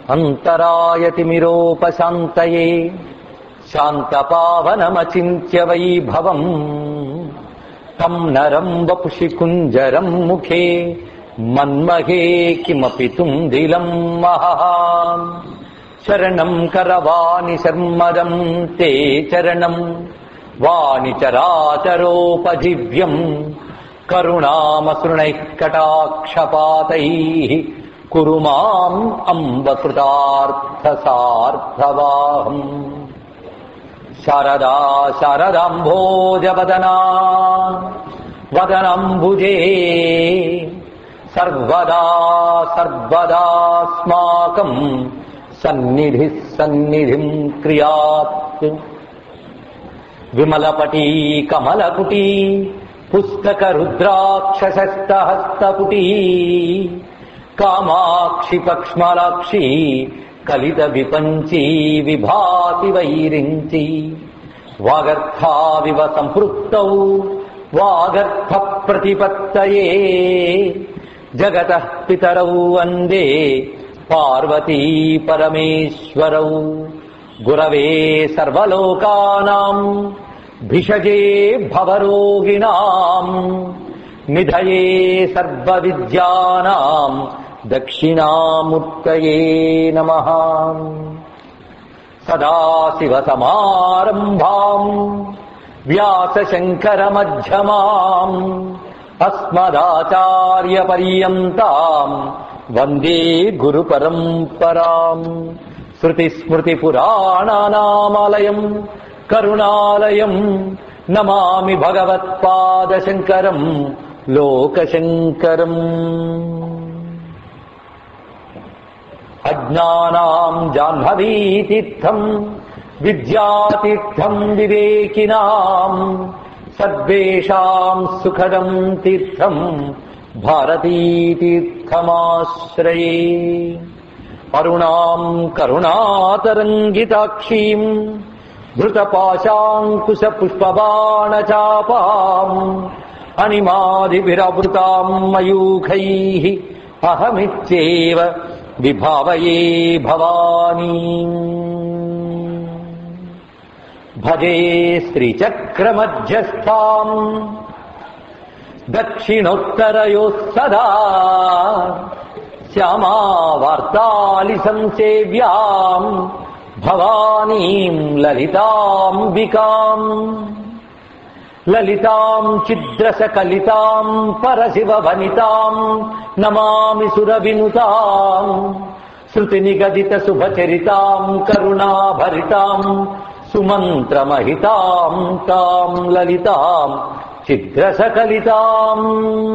అంతరాయతిమిరోపశాంతయే శాంతపావనమచింత్య వైభవం తం నరం వపుషి కుంజరం ముఖే మన్మహే కిమపి తుందిలం మహః శరణం కరవాణి శర్మదం తే చరణం వాణి చరాచరోపజీవ్యం కరుణామసృణైః కటాక్షపాతైः కురు మాం అంబకృతార్థసార్థవాహం శారదా శారదాంభోజవదనా వదనంబుజే సర్వదా సర్వదాస్మాకం సన్నిధి సన్నిధిం క్రియాత్ విమలపటీ కమలకుటీ పుస్తక రుద్రాక్షసస్తహస్తపుటీ కామాక్షి పక్ష్మలాక్షి కలిత విపంచీ విభాతి వైరించి వాగర్థావివ సంపృక్తౌ వాగర్థ ప్రతిపత్తయే జగత పితరౌ వందే పార్వతీ పరమేశ్వరౌ గురవే సర్వలోకానాం భిషజే భవరోగిణాం నిధయే సర్వవిద్యానాం దక్షిణామూర్తయే నమ సదాశివసమారంభాం వ్యాసశంకరమధ్యమాం అస్మదాచార్యపర్యంతాం వందే గురుపరంపరాం శృతిస్మృతిపురాణానామాలయం కరుణాలయం నమామి భగవత్పాదశంకరం లోకశంకరం అజ్ఞానాం జాహ్నవీతీర్థం విద్యాతీర్థం వివేకినాం సద్వేషాం సుఖదం తీర్థం భారతీతీర్థమాశ్రయే అరుణాం కరుణాతరంగితాక్షీం ధృతపాశాంకుశ పుష్పబాణచాపాం అనిమాదిభిరవృతాం మయూఖై అహమిత్యేవ విభావయే భవానీ భజే శ్రీచక్రమధ్యస్థాం దక్షిణోత్తరయోः సదా శ్యామావార్తాలి సంసేవ్యాం భవానీం లలితాంబికాం లలితాం చిద్రసకలితాం పరశివ వనితాం నమామి సురవినుతాం శృతి నిగదిత శుభచరితాం కరుణాభరితాం సుమంత్రమహితాం తాం లలితాం చిద్రసకలితాం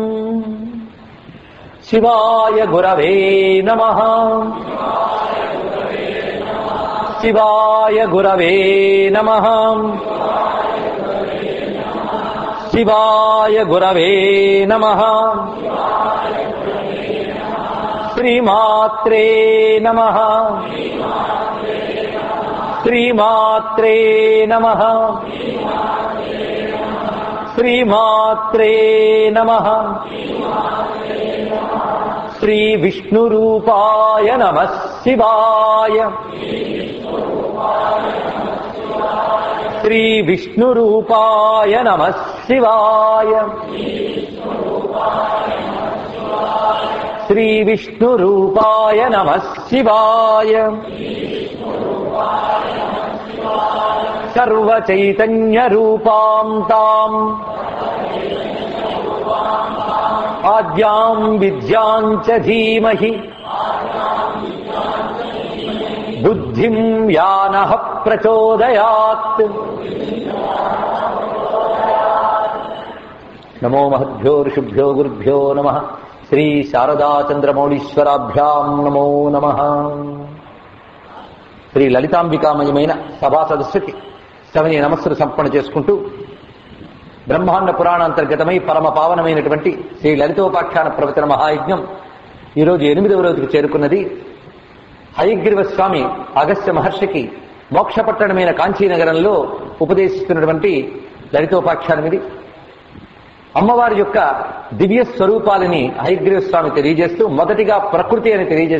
శివాయ గురవే నమ శివాయ గురవే నమ శివాయ గురవే నమ శ్రీమాత్రే నమ శ్రీమాత్రే నమ శ్రీమాత్రే నమ శ్రీ విష్ణురూపాయ నమ శివాయ శ్రీ విష్ణురూపాయ నమ శివాయ శ్రీ విష్ణురూపాయ నమ శివాయ సర్వచైతన్యరూపాం తాం ఆద్యాం విద్యాం చ ధీమహి బుద్ధిం యానః ప్రచోదయాత్ నమో మహద్భ్యో ఋషుభ్యో గురుభ్యో నమ శ్రీ శారదాచంద్రమౌళీశ్వరాభ్యాం నమో నమ శ్రీ లలితాంబికామయమైన సభా సదస్సుకి శవని నమస్సులు సమర్పణ చేసుకుంటూ బ్రహ్మాండ పురాణాంతర్గతమై పరమ పావనమైనటువంటి శ్రీ లలితోపాఖ్యాన ప్రవచన మహాయజ్ఞం ఈరోజు ఎనిమిదవ రోజుకు చేరుకున్నది హయగ్రీవ స్వామి అగస్త్య మహర్షికి మోక్షపట్టణమైన కాంచీనగరంలో ఉపదేశిస్తున్నటువంటి లలితోపాఖ్యానం ఇది అమ్మవారి యొక్క దివ్య స్వరూపాలని హయగ్రీవ స్వామి తెలియజేస్తూ మొదటిగా ప్రకృతి అని తెలియజేసి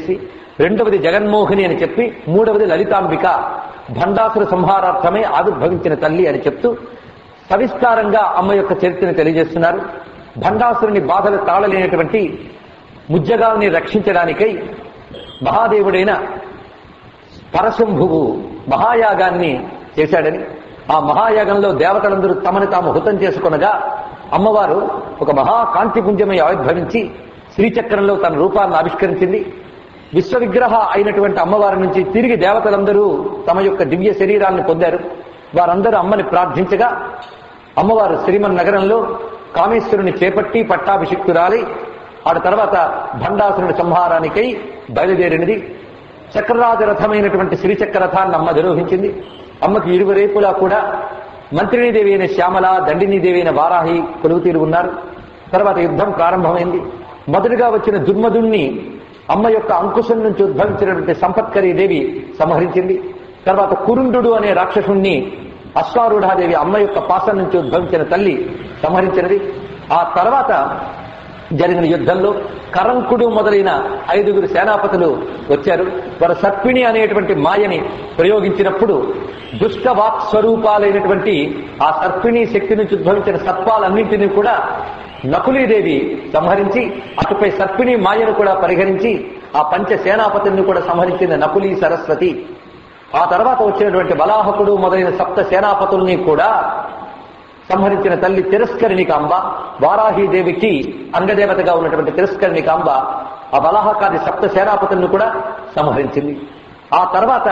రెండవది జగన్మోహిని అని చెప్పి మూడవది లలితాంబిక భండాసుర సంహారార్థమే ఆవిర్భవించిన తల్లి అని చెప్తూ సవిస్తారంగా అమ్మ యొక్క చరిత్రను తెలియజేస్తున్నారు భండాసురుని బాధలు తాళలేనటువంటి ముజ్జగాల్ని రక్షించడానికై మహాదేవుడైన పరశంభువు మహాయాగాన్ని చేశాడని ఆ మహాయాగంలో దేవతలందరూ తమని తాము హుతం చేసుకొనగా అమ్మవారు ఒక మహాకాంతిపుంజమై ఆవిర్భవించి శ్రీచక్రంలో తన రూపాన్ని ఆవిష్కరించింది విశ్వవిగ్రహ అయినటువంటి అమ్మవారి నుంచి తిరిగి దేవతలందరూ తమ యొక్క దివ్య శరీరాన్ని పొందారు వారందరూ అమ్మని ప్రార్థించగా అమ్మవారు శ్రీమన్ నగరంలో కామేశ్వరుని చేపట్టి పట్టాభిషిక్తురాలి ఆ తర్వాత భండాసురుని సంహారానికై బయలుదేరినది చక్రరాజ రథమైనటువంటి శ్రీచక్ర రథాన్ని అమ్మ ధిరోహించింది అమ్మకి ఇరువరేపులా కూడా మంత్రినీదేవి అయిన శ్యామల దండినీదేవి అయిన వారాహి కొలువుతీరు ఉన్నారు తర్వాత యుద్ధం ప్రారంభమైంది మొదటిగా వచ్చిన దుర్మధుణ్ణి అమ్మ యొక్క అంకుశం నుంచి ఉద్భవించినటువంటి సంపత్కరీ దేవి సంహరించింది తర్వాత కురుండు అనే రాక్షసుణ్ణి అశ్వారూఢాదేవి అమ్మ యొక్క పాసం నుంచి ఉద్భవించిన తల్లి సంహరించినది ఆ తర్వాత జరిగిన యుద్ధంలో కరంకుడు మొదలైన ఐదుగురు సేనాపతులు వచ్చారు వారు సర్పిణి అనేటువంటి మాయని ప్రయోగించినప్పుడు దుష్ట వాక్ స్వరూపాలైనటువంటి ఆ సర్పిణి శక్తి నుంచి ఉద్భవించిన సర్పాలన్నింటినీ కూడా నకులీదేవి సంహరించి అటుపై సర్పిణి మాయను కూడా పరిహరించి ఆ పంచ సేనాపతుల్ని కూడా సంహరించిన నకులీ సరస్వతి ఆ తర్వాత వచ్చినటువంటి బలాహకుడు మొదలైన సప్త సేనాపతుల్ని కూడా సంహరించిన తల్లి తిరస్కరిణి కాంబ వారాహీదేవికి అంగదేవతగా ఉన్నటువంటి తిరస్కరిణి కాంబ ఆ బలాహకాది సప్త సేనాపతులను కూడా సంహరించింది ఆ తర్వాత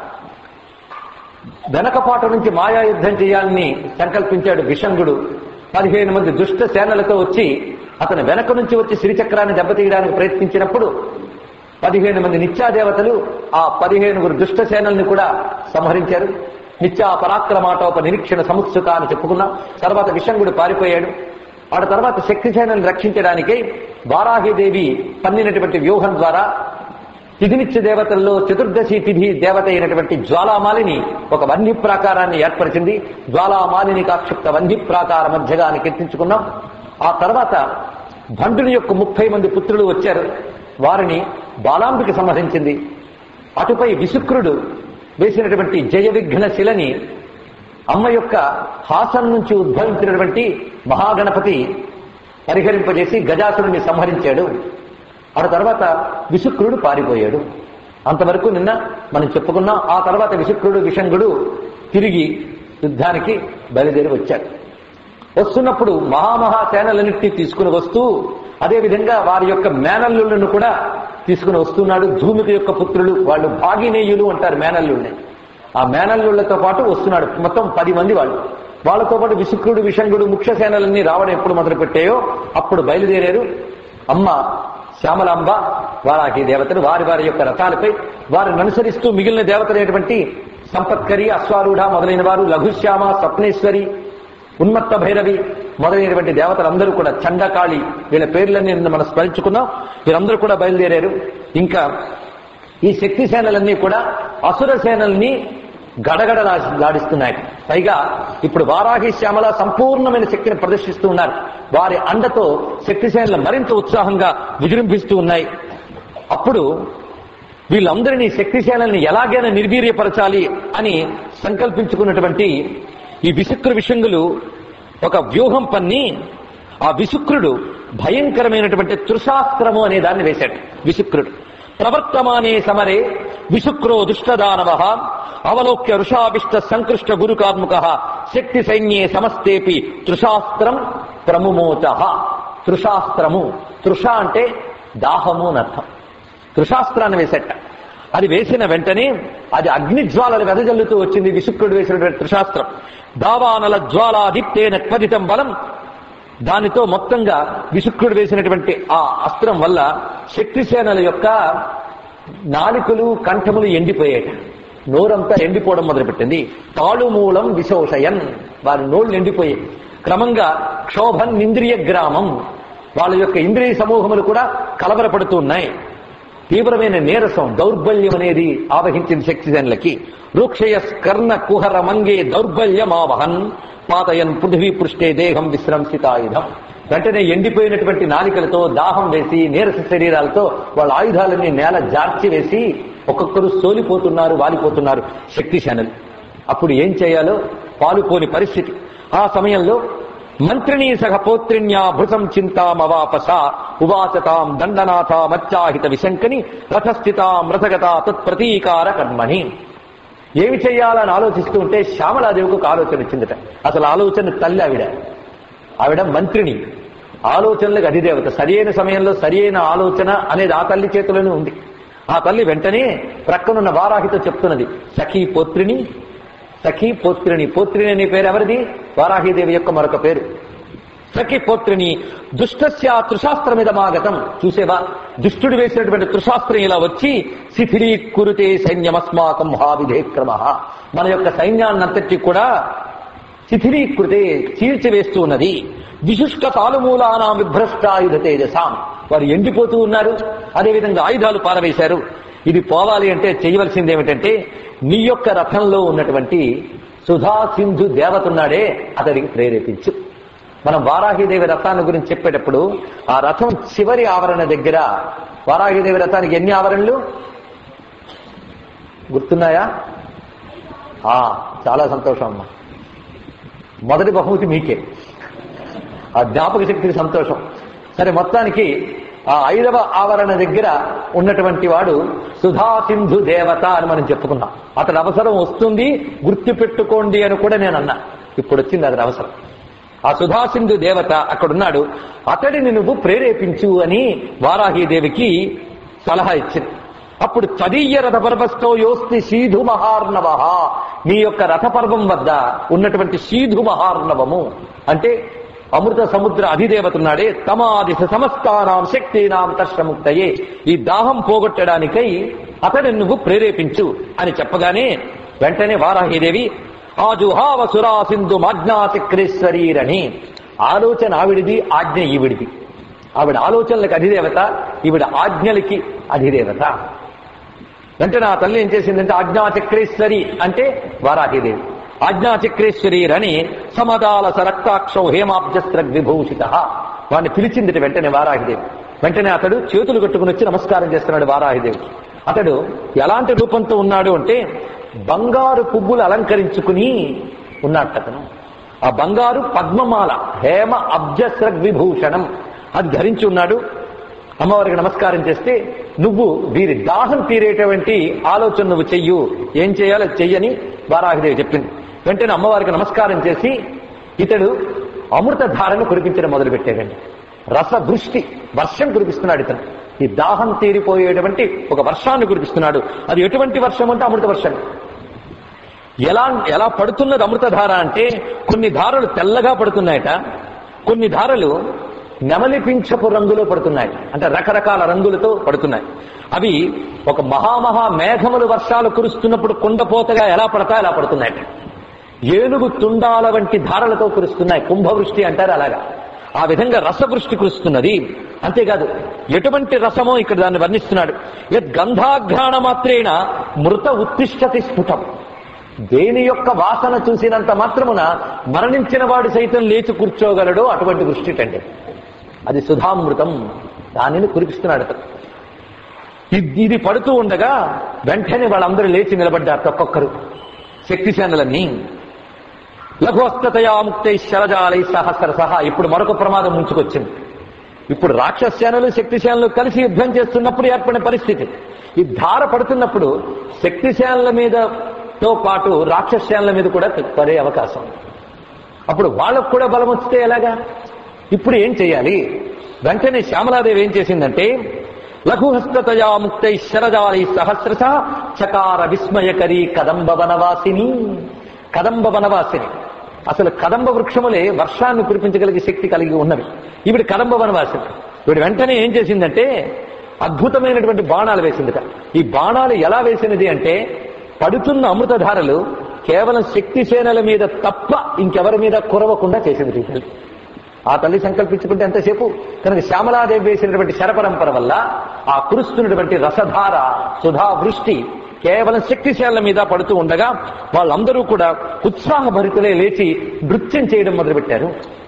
వెనకపాటు నుంచి మాయా యుద్ధం చేయాలని సంకల్పించాడు విషంగుడు పదిహేను మంది దుష్ట సేనలతో వచ్చి అతను వెనక నుంచి వచ్చి శ్రీచక్రాన్ని దెబ్బతీయడానికి ప్రయత్నించినప్పుడు పదిహేను మంది నిత్యాదేవతలు ఆ పదిహేనుగురు దుష్ట సేనల్ని కూడా సంహరించారు నిత్యా పరాక్రమాటోప నిరీక్షణ సముత్సుక అని చెప్పుకున్నాం తర్వాత విషంగుడు పారిపోయాడు ఆ తర్వాత శక్తి సేనల్ని రక్షించడానికి వారాహిదేవి పన్నినటువంటి వ్యూహం ద్వారా తిథినిత్య దేవతల్లో చతుర్దశి తిథి దేవత అయినటువంటి జ్వాలామాలిని ఒక వన్య ప్రాకారాన్ని ఏర్పరిచింది జ్వాలామాలిని కాక్షిప్త వన్య ప్రాకార మధ్యగా అని కీర్తించుకున్నాం ఆ తర్వాత భండుని యొక్క ముప్పై మంది పుత్రులు వచ్చారు వారిని బాలాంబికి సంహరించింది అటుపై విశుక్రుడు వేసినటువంటి జయ విఘ్న శిలని అమ్మ యొక్క హాసం నుంచి ఉద్భవించినటువంటి మహాగణపతి పరిహరింపజేసి గజాసురుణ్ణి సంహరించాడు ఆ తర్వాత విశుక్రుడు పారిపోయాడు అంతవరకు నిన్న మనం చెప్పుకున్నాం ఆ తర్వాత విశుక్రుడు విషంగుడు తిరిగి యుద్ధానికి బయలుదేరి వచ్చాడు వస్తున్నప్పుడు మహామహా సేనలన్నింటినీ తీసుకుని వస్తూ అదేవిధంగా వారి యొక్క మేనల్లులను కూడా తీసుకుని వస్తున్నాడు ధూమిక యొక్క పుత్రులు వాళ్ళు భాగినేయులు అంటారు మేనల్లుల్ని ఆ మేనల్లుళ్లతో పాటు వస్తున్నాడు మొత్తం పది మంది వాళ్ళు వాళ్ళతో పాటు విశుక్రుడు విషంగుడు ముఖ్య సేనలన్నీ రావడం ఎప్పుడు మొదలు పెట్టాయో అప్పుడు బయలుదేరారు అమ్మ శ్యామలాంబ వారాకి దేవతలు వారి వారి యొక్క రథాలపై వారిని అనుసరిస్తూ మిగిలిన దేవతలైనటువంటి సంపత్కరి అశ్వారూఢ మొదలైన వారు లఘుశ్యామ స్వప్నేశ్వరి ఉన్మత్త భైరవి మొదలైనటువంటి దేవతలందరూ కూడా చండకాళి వీళ్ళ పేర్లన్నీ నిన్న మనం స్మరించుకున్నాం వీరందరూ కూడా బయలుదేరారు ఇంకా ఈ శక్తి సేనలన్నీ కూడా అసుర సేనల్ని గడగడలాడిస్తున్నాయి పైగా ఇప్పుడు వారాహి శ్యామల సంపూర్ణమైన శక్తిని ప్రదర్శిస్తూ ఉన్నారు వారి అండతో శక్తి సేనలు మరింత ఉత్సాహంగా విజృంభిస్తూ ఉన్నాయి అప్పుడు వీళ్ళందరినీ శక్తి సేనల్ని ఎలాగైనా నిర్వీర్యపరచాలి అని సంకల్పించుకున్నటువంటి ఈ విశుక్ర విషంగులు ఒక వ్యూహం పన్ని ఆ విశుక్రుడు భయంకరమైనటువంటి త్రిశాస్త్రము అనే దాన్ని వేశాడు విశుక్రుడు ప్రవర్తమానే సమరే విశుక్రో దుష్టదానవ అవలోక్య ఋషాభిష్ట సంకృష్ట గురుకాత్ముక శక్తి సైన్యే సమస్తేపి త్రిశాస్త్రం ప్రముమోచ త్రిశాస్త్రము తృష అంటే దాహము అని అర్థం త్రిశాస్త్రాన్ని వేసేట అది వేసిన వెంటనే అది అగ్నిజ్వాలలు వెదజల్లుతూ వచ్చింది విశుక్రుడు వేసినటువంటి త్రిశాస్త్రం దావానల జ్వాలాదిత్యేన క్వదితం బలం దానితో మొత్తంగా విశుక్రుడు వేసినటువంటి ఆ అస్త్రం వల్ల శక్తిసేనల యొక్క నాలికలు కంఠములు ఎండిపోయాయి నోరంతా ఎండిపోవడం మొదలుపెట్టింది తాళుమూలం విశోషయన్ వారి నోళ్లు ఎండిపోయాయి క్రమంగా క్షోభన్ ఇంద్రియ గ్రామం వాళ్ళ యొక్క ఇంద్రియ సమూహములు కూడా కలవరపడుతూ ఉన్నాయి తీవ్రమైన నీరసం దౌర్బల్యం అనేది ఆవహించింది శక్తిసేనలకి రూక్షయ కర్ణ కుహర మంగే దౌర్బల్యం ఆవహన్ పాతయన్ పృథ్వీ పృష్ఠే దేహం విశ్రంసితాయుధం వెంటనే ఎండిపోయినటువంటి నాలికలతో దాహం వేసి నీరస శరీరాలతో వాళ్ళ ఆయుధాలన్నీ నేల జార్చి వేసి ఒక్కొక్కరు సోలిపోతున్నారు వాలిపోతున్నారు శక్తిశానులు అప్పుడు ఏం చేయాలో పాలుపోని పరిస్థితి ఆ సమయంలో మంత్రిణీ సహ పౌత్రిణ్యా భృతం చింతామవాపస ఉవాచతాం దండనాథ మచ్చాహిత విశంకని రథస్థితాం రథగత తత్ప్రతీకార కర్మణి ఏమి చేయాలని ఆలోచిస్తూ ఉంటే శ్యామలాదేవికి ఒక ఆలోచన వచ్చిందట అసలు ఆలోచన తల్లి ఆవిడ ఆవిడ మంత్రిని ఆలోచనలకు అధిదేవత సరియైన సమయంలో సరియైన ఆలోచన అనేది ఆ తల్లి చేతిలోనే ఉంది ఆ తల్లి వెంటనే ప్రక్కనున్న వారాహితో చెప్తున్నది సఖీ పోత్రిని సఖీ పోత్రిని పోత్రిని అనే పేరు ఎవరిది వారాహిదేవి యొక్క మరొక పేరు సఖి పోత్రిని దుష్టస్య త్రిశాస్త్రమిదమాగతం చూసేవా దుష్టుడు వేసినటువంటి త్రిశాస్త్రం ఇలా వచ్చి శిథిలీకురుతే సైన్యమస్మాకం హావిధే క్రమ మన యొక్క సైన్యాన్నంతటి కూడా శిథిలీకృతే చీల్చివేస్తూ ఉన్నది విశుష్క తాలుమూలానా విభ్రష్టాయుధ తేజసాం వారు ఎండిపోతూ ఉన్నారు అదేవిధంగా ఆయుధాలు పారవేశారు ఇది పోవాలి అంటే చేయవలసింది ఏమిటంటే నీ యొక్క రథంలో ఉన్నటువంటి సుధా సింధు దేవతున్నాడే అతడికి ప్రేరేపించు మనం వారాహిదేవి రథాన్ని గురించి చెప్పేటప్పుడు ఆ రథం చివరి ఆవరణ దగ్గర వారాహిదేవి రథానికి ఎన్ని ఆవరణలు గుర్తున్నాయా ఆ చాలా సంతోషం అమ్మా మొదటి బహుమతి మీకే ఆ జ్ఞాపక శక్తికి సంతోషం సరే మొత్తానికి ఆ ఐదవ ఆవరణ దగ్గర ఉన్నటువంటి వాడు సుధా సింధు దేవత అని మనం చెప్పుకున్నాం అతడి అవసరం వస్తుంది గుర్తు పెట్టుకోండి అని కూడా నేను అన్నా ఇప్పుడు వచ్చింది అతడి అవసరం ఆ సుధాసింధు దేవత అక్కడున్నాడు అతడిని నువ్వు ప్రేరేపించు అని వారాహీదేవికి సలహా ఇచ్చింది అప్పుడు తదీయ రథ పర్వస్థో యోస్తి సీధు మహార్ణవ నీ యొక్క రథపర్వం వద్ద ఉన్నటువంటి సీధు మహార్ణవము అంటే అమృత సముద్ర అధిదేవతున్నాడే తమాది సమస్తానాం శక్తినాం తర్షముక్తయే ఈ దాహం పోగొట్టడానికై అతడిని నువ్వు ప్రేరేపించు అని చెప్పగానే వెంటనే వారాహిదేవి ఆజుహావ సురా సింధు మాజ్ఞాచక్రేశ్వరీరని ఆలోచన ఆవిడిది ఆజ్ఞ ఈవిడిది ఆవిడ ఆలోచనలకు అధిదేవత ఈవిడ ఆజ్ఞలకి అధిదేవత వెంటనే ఆ తల్లి ఏం చేసిందంటే ఆజ్ఞాచక్రేశ్వరి అంటే వారాహిదేవి ఆజ్ఞాచక్రేశ్వరీరని సమదాల సరక్తాక్షౌ హేమాబ్జస్త్ర విభూషిత వాడిని పిలిచింది వెంటనే వారాహిదేవి వెంటనే అతడు చేతులు కట్టుకుని వచ్చి నమస్కారం చేస్తున్నాడు వారాహిదేవికి అతడు ఎలాంటి రూపంతో ఉన్నాడు అంటే బంగారు పువ్వులు అలంకరించుకుని ఉన్నట్టు అతను ఆ బంగారు పద్మమాల హేమ అబ్జస్ర విభూషణం అది ధరించి ఉన్నాడు అమ్మవారికి నమస్కారం చేస్తే నువ్వు వీరి దాహం తీరేటువంటి ఆలోచన నువ్వు చెయ్యు ఏం చేయాలో చెయ్యని వారాహిదేవి చెప్పింది వెంటనే అమ్మవారికి నమస్కారం చేసి ఇతడు అమృత ధారను కురిపించడం మొదలుపెట్టాడండి రసవృష్టి వర్షం కురిపిస్తున్నాడు ఇతను ఈ దాహం తీరిపోయేటువంటి ఒక వర్షాన్ని కురిపిస్తున్నాడు అది ఎటువంటి వర్షం అంటే అమృత వర్షం ఎలా ఎలా పడుతున్నది అమృతధార అంటే కొన్ని ధారలు తెల్లగా పడుతున్నాయట కొన్ని ధారలు నెమలిపించపు రంగులో పడుతున్నాయి అంటే రకరకాల రంగులతో పడుతున్నాయి అవి ఒక మహామహా మేఘములు వర్షాలు కురుస్తున్నప్పుడు కుండపోతగా ఎలా పడతాయి అలా పడుతున్నాయట ఏనుగు తుండాల వంటి ధారలతో కురుస్తున్నాయి కుంభవృష్టి అంటారు అలాగా ఆ విధంగా రసవృష్టి కురుస్తున్నది అంతేకాదు ఎటువంటి రసమో ఇక్కడ దాన్ని వర్ణిస్తున్నాడు యద్ గంధాఘ్రాణ మాత్రేణ మృత ఉత్తిష్టతి స్ఫుటం దేని యొక్క వాసన చూసినంత మాత్రమున మరణించిన వాడు సైతం లేచి కూర్చోగలడు అటువంటి వృష్టిటండి అది సుధామృతం దానిని కురిపిస్తున్నాడు అతను ఇది- ఇది పడుతూ ఉండగా వెంటనే వాళ్ళందరూ లేచి నిలబడ్డారు ఒక్కొక్కరు శక్తిశానులన్నీ లఘుహస్తతయా ముక్తై శరజాలై సహస్ర సహా ఇప్పుడు మరొక ప్రమాదం ముంచుకొచ్చింది ఇప్పుడు రాక్షస్యానులు శక్తిశానులు కలిసి యుద్ధం చేస్తున్నప్పుడు ఏర్పడిన పరిస్థితి ఈ ధార పడుతున్నప్పుడు శక్తిశానుల మీదతో పాటు రాక్షస్యానుల మీద కూడా పడే అవకాశం అప్పుడు వాళ్ళకు కూడా బలం వస్తే ఎలాగా ఇప్పుడు ఏం చేయాలి వెంటనే శ్యామలాదేవి ఏం చేసిందంటే లఘుహస్తతయా ముక్తై శరజాలై సహస్రశ చకార విస్మయకరీ కదంబ వనవాసిని కదంబ వనవాసిని అసలు కదంబ వృక్షములే వర్షాన్ని కురిపించగలిగే శక్తి కలిగి ఉన్నవి ఈవిడ కదంబ వనవాసిని వీడు వెంటనే ఏం చేసిందంటే అద్భుతమైనటువంటి బాణాలు వేసిందిట ఈ బాణాలు ఎలా వేసినది అంటే పడుతున్న అమృతధారలు కేవలం శక్తి సేనల మీద తప్ప ఇంకెవరి మీద కురవకుండా చేసింది ఈ తల్లి ఆ తల్లి సంకల్పించుకుంటే ఎంతసేపు కనుక శ్యామలాదేవి వేసినటువంటి శరపరంపర వల్ల ఆ కురుస్తున్నటువంటి రసధార సుధా వృష్టి కేవలం శక్తిశాల మీద పడుతూ ఉండగా వాళ్ళందరూ కూడా ఉత్సాహభరితులే లేచి నృత్యం చేయడం మొదలుపెట్టారు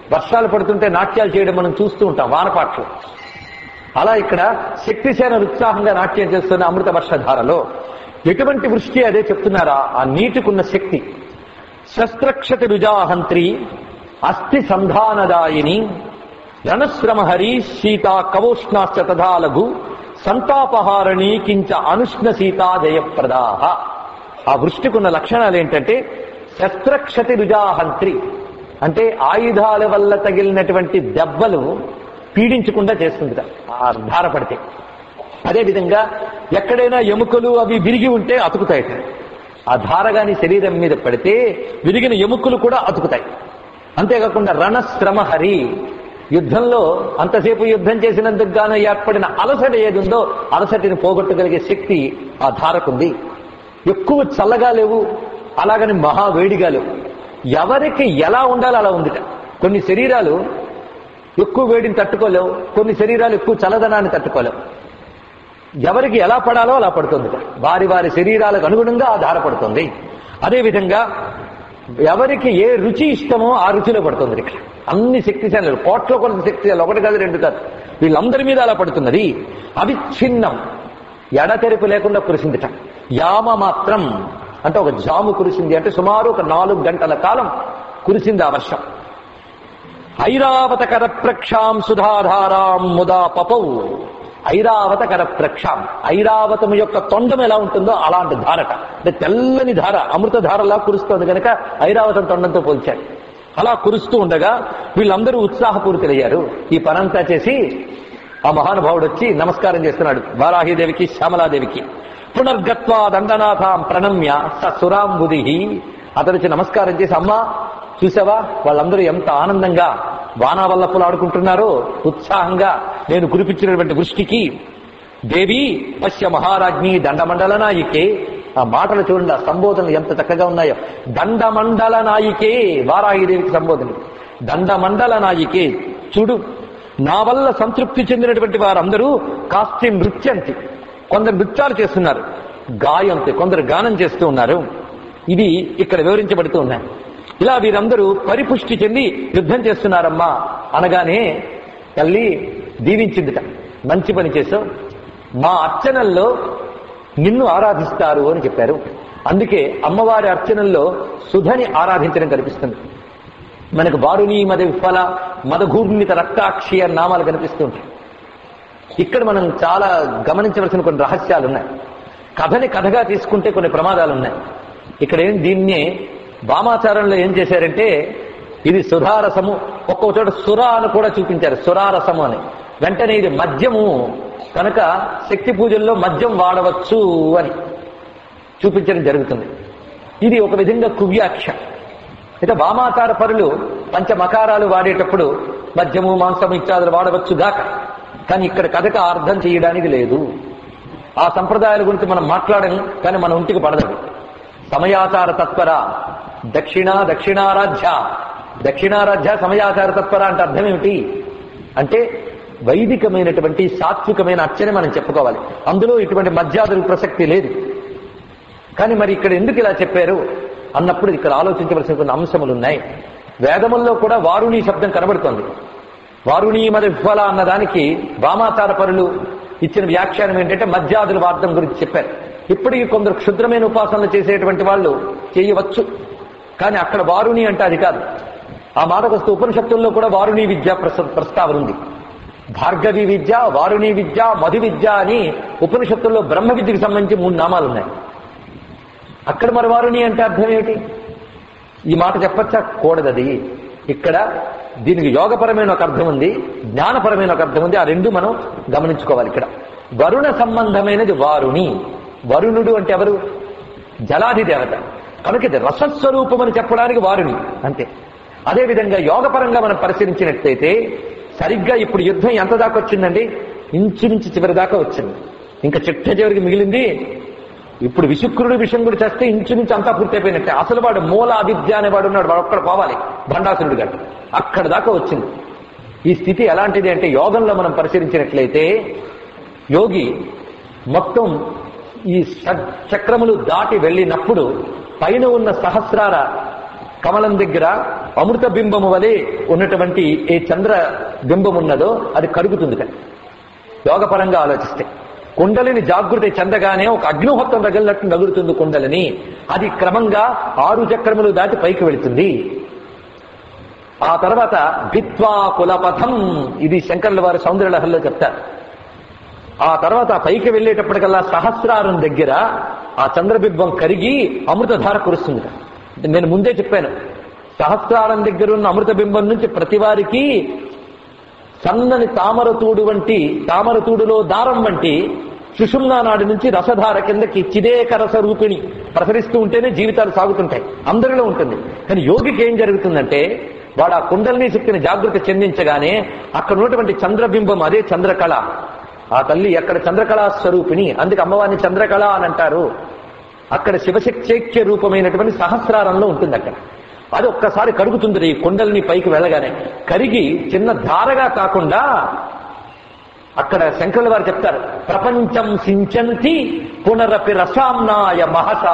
వర్షాలు పడుతుంటే నాట్యాలు చేయడం మనం చూస్తూ ఉంటాం వానపాట్లు అలా ఇక్కడ శక్తిసేన ఉత్సాహంగా నాట్యం చేస్తున్న అమృత వర్షధారలో ఎటువంటి వృష్టి అదే చెప్తున్నారా ఆ నీటికున్న శక్తి శస్త్రక్షతి రుజాహంత్రి అస్థి సంధానదాయిని రణశ్రమహరి సీతా కవోష్ణాశ్చ తథా లఘు సంతాపహారణి కించ అనుష్ణ సీతా జయప్రదాహ ఆ వృష్టికున్న లక్షణాలు ఏంటంటే శస్త్రక్షతి రుజాహంత్రి అంటే ఆయుధాల వల్ల తగిలినటువంటి దెబ్బలు పీడించకుండా చేస్తుంది ఆ ధార పడితే అదేవిధంగా ఎక్కడైనా ఎముకలు అవి విరిగి ఉంటే అతుకుతాయట ఆ ధారగాని శరీరం మీద పడితే విరిగిన ఎముకలు కూడా అతుకుతాయి అంతేకాకుండా రణశ్రమ హరి యుద్ధంలో అంతసేపు యుద్ధం చేసినందుకు గాను ఏర్పడిన అలసట ఏది ఉందో అలసటిని పోగొట్టగలిగే శక్తి ఆ ధారకుంది ఎక్కువ చల్లగా లేవు అలాగని మహా వేడిగా లేవు ఎవరికి ఎలా ఉండాలో అలా ఉందిట కొన్ని శరీరాలు ఎక్కువ వేడిని తట్టుకోలేవు కొన్ని శరీరాలు ఎక్కువ చల్లదనాన్ని తట్టుకోలేవు ఎవరికి ఎలా పడాలో అలా పడుతుంది వారి వారి శరీరాలకు అనుగుణంగా ఆ ధార పడుతుంది అదేవిధంగా ఎవరికి ఏ రుచి ఇష్టమో ఆ రుచిలో పడుతుంది ఇక్కడ అన్ని శక్తిశాలు కోట్ల కొలది శక్తిశాలు ఒకటి కాదు రెండు కాదు వీళ్ళందరి మీద అలా పడుతున్నది అవిచ్ఛిన్నం ఎడతెరిపి లేకుండా కురిసిందిట యామ మాత్రం అంటే ఒక జాము కురిసింది అంటే సుమారు ఒక నాలుగు గంటల కాలం కురిసింది ఆ వర్షం ఐరావత కర ప్రక్షాం సుధాధారాం ముదా పపౌ ఐరావత కర ప్రక్షాం ఐరావతం యొక్క తొండం ఎలా ఉంటుందో అలాంటి ధారట అంటే తెల్లని ధార అమృత ధారలా కురుస్తోంది కనుక ఐరావతం తొండంతో పోల్చాడు అలా కురుస్తూ ఉండగా వీళ్ళందరూ ఉత్సాహపూరితులయ్యారు ఈ పనంతా చేసి ఆ మహానుభావుడు వచ్చి నమస్కారం చేస్తున్నాడు వారాహిదేవికి శ్యామలాదేవికి పునర్గత్వా దండనాథాం ప్రణమ్య స సురాంబుది అతడు వచ్చి నమస్కారం చేసి అమ్మా చూసావా వాళ్ళందరూ ఎంత ఆనందంగా వానావల్లప్పులు ఆడుకుంటున్నారో ఉత్సాహంగా నేను కురిపించినటువంటి వృష్టికి దేవి పశ్య మహారాజ్ఞి దండమండల నాయికే ఆ మాటలు చూడండి ఆ సంబోధనలు ఎంత చక్కగా ఉన్నాయో దండమండల నాయికే వారాహిదేవికి సంబోధన దండమండల నాయికే చూడు నా వల్ల సంతృప్తి చెందినటువంటి వారందరూ కాస్తి నృత్యంతి కొందరు నృత్యాలు చేస్తున్నారు గాయంతి కొందరు గానం చేస్తూ ఉన్నారు ఇది ఇక్కడ వివరించబడుతూ ఉన్నాయి ఇలా వీరందరూ పరిపుష్టి చెంది యుద్ధం చేస్తున్నారమ్మా అనగానే తల్లి దీవించిందిట మంచి పని చేసావు మా అర్చనల్లో నిన్ను ఆరాధిస్తారు అని చెప్పారు అందుకే అమ్మవారి అర్చనల్లో సుధని ఆరాధించడం కనిపిస్తుంది మనకు వారుని మద విఫల మదఘూర్ణిత రక్తాక్షి అని నామాలు కనిపిస్తుంటాయి ఇక్కడ మనం చాలా గమనించవలసిన కొన్ని రహస్యాలు ఉన్నాయి కథని కథగా తీసుకుంటే కొన్ని ప్రమాదాలు ఉన్నాయి ఇక్కడ ఏం దీన్నే వామాచారంలో ఏం చేశారంటే ఇది సుధారసము ఒక్కొక్క చోట సుర అని కూడా చూపించారు సురారసము అని వెంటనే ఇది మద్యము కనుక శక్తి పూజల్లో మద్యం వాడవచ్చు అని చూపించడం జరుగుతుంది ఇది ఒక విధంగా కువ్యాక్ష అయితే వామాచార పరులు పంచమకారాలు వాడేటప్పుడు మద్యము మాంసము ఇత్యాదులు వాడవచ్చు గాక కానీ ఇక్కడ కథకు అర్థం చేయడానికి లేదు ఆ సంప్రదాయాల గురించి మనం మాట్లాడడం కానీ మన ఒంటికి పడదు సమయాచార తత్పర దక్షిణ దక్షిణారాధ్య దక్షిణారాధ్య సమయాచార తత్పర అంటే అర్థం ఏమిటి అంటే వైదికమైనటువంటి సాత్వికమైన అర్చన మనం చెప్పుకోవాలి అందులో ఇటువంటి మధ్యాదుల ప్రసక్తి లేదు కానీ మరి ఇక్కడ ఎందుకు ఇలా చెప్పారు అన్నప్పుడు ఇక్కడ ఆలోచించవలసిన కొన్ని అంశములు ఉన్నాయి వేదముల్లో కూడా వారుణి శబ్దం కనబడుతోంది వారుణి మరి విఫల అన్నదానికి వామాచార పరులు ఇచ్చిన వ్యాఖ్యానం ఏంటంటే మధ్యాదుల వార్థం గురించి చెప్పారు ఇప్పటికీ కొందరు క్షుద్రమైన ఉపాసనలు చేసేటువంటి వాళ్ళు చేయవచ్చు కానీ అక్కడ వారుణి అంటే అది కాదు ఆ మాటకు వస్తే ఉపనిషత్తుల్లో కూడా వారుణి విద్య ప్రస- ప్రస్తావన ఉంది భార్గవి విద్య వారుణి విద్య మధు విద్య అని ఉపనిషత్తుల్లో బ్రహ్మ విద్యకు సంబంధించి మూడు నామాలు ఉన్నాయి అక్కడ మరి వారుణి అంటే అర్థం ఏమిటి ఈ మాట చెప్పచ్చా కూడదది ఇక్కడ దీనికి యోగపరమైన ఒక అర్థం ఉంది జ్ఞానపరమైన ఒక అర్థం ఉంది ఆ రెండు మనం గమనించుకోవాలి ఇక్కడ వరుణ సంబంధమైనది వారుణి వరుణుడు అంటే ఎవరు జలాది దేవత కనుక ఇది రసస్వరూపం అని చెప్పడానికి వారుని అంతే అదేవిధంగా యోగపరంగా మనం పరిశీలించినట్లయితే సరిగ్గా ఇప్పుడు యుద్ధం ఎంత దాకా వచ్చిందండి ఇంచుమించు చివరి దాకా వచ్చింది ఇంకా చిట్ట చివరికి మిగిలింది ఇప్పుడు విశుక్రుడు విషంగుడు చేస్తే ఇంచుమించు అంతా పూర్తయిపోయినట్టే అసలు వాడు మూల అవిద్య అనేవాడు ఉన్నాడు వాడు ఒక్కడ పోవాలి భండాసురుడు గారు అక్కడ దాకా వచ్చింది ఈ స్థితి ఎలాంటిది అంటే యోగంలో మనం పరిశీలించినట్లయితే యోగి మొత్తం ఈ షడ్ చక్రములు దాటి వెళ్ళినప్పుడు పైన ఉన్న సహస్రార కమలం దగ్గర అమృత బింబము వలె ఉన్నటువంటి ఏ చంద్ర బింబం ఉన్నదో అది కరుగుతుంది యోగపరంగా ఆలోచిస్తే కుండలిని జాగృతి చెందగానే ఒక అగ్నిహోత్రం రగిలినట్టు నగులుతుంది కుండలిని అది క్రమంగా ఆరు చక్రములు దాటి పైకి వెళుతుంది ఆ తర్వాత విత్వా కులపథం ఇది శంకర్ల వారి సౌందర్యలహల్లో చెప్తారు ఆ తర్వాత ఆ పైకి వెళ్ళేటప్పటికల్లా సహస్రారం దగ్గర ఆ చంద్రబింబం కరిగి అమృతధార కురుస్తుంది నేను ముందే చెప్పాను సహస్రారం దగ్గర ఉన్న అమృత బింబం నుంచి ప్రతి వారికి సన్నని తామరతూడు వంటి తామరతూడులో దారం వంటి సుషుమ్నా నాడి నుంచి రసధార కిందకి చిదేక రస రూపిణి ప్రసరిస్తూ ఉంటేనే జీవితాలు సాగుతుంటాయి అందరిలో ఉంటుంది కానీ యోగికి ఏం జరుగుతుందంటే వాడు ఆ కుండలిని శక్తిని జాగృతి చెందించగానే అక్కడ ఉన్నటువంటి చంద్రబింబం అదే చంద్రకళ ఆ తల్లి అక్కడ చంద్రకళా స్వరూపిణి అందుకే అమ్మవారిని చంద్రకళ అని అంటారు అక్కడ శివశక్త్యైక్య రూపమైనటువంటి సహస్రారంలో ఉంటుంది అక్కడ అది ఒక్కసారి కరుగుతుంది ఈ కుండలిని పైకి వెళ్ళగానే కరిగి చిన్న ధారగా కాకుండా అక్కడ శంకరుల వారు చెప్తారు ప్రపంచం సించంతి పునరపి రసాంనాయ మహసా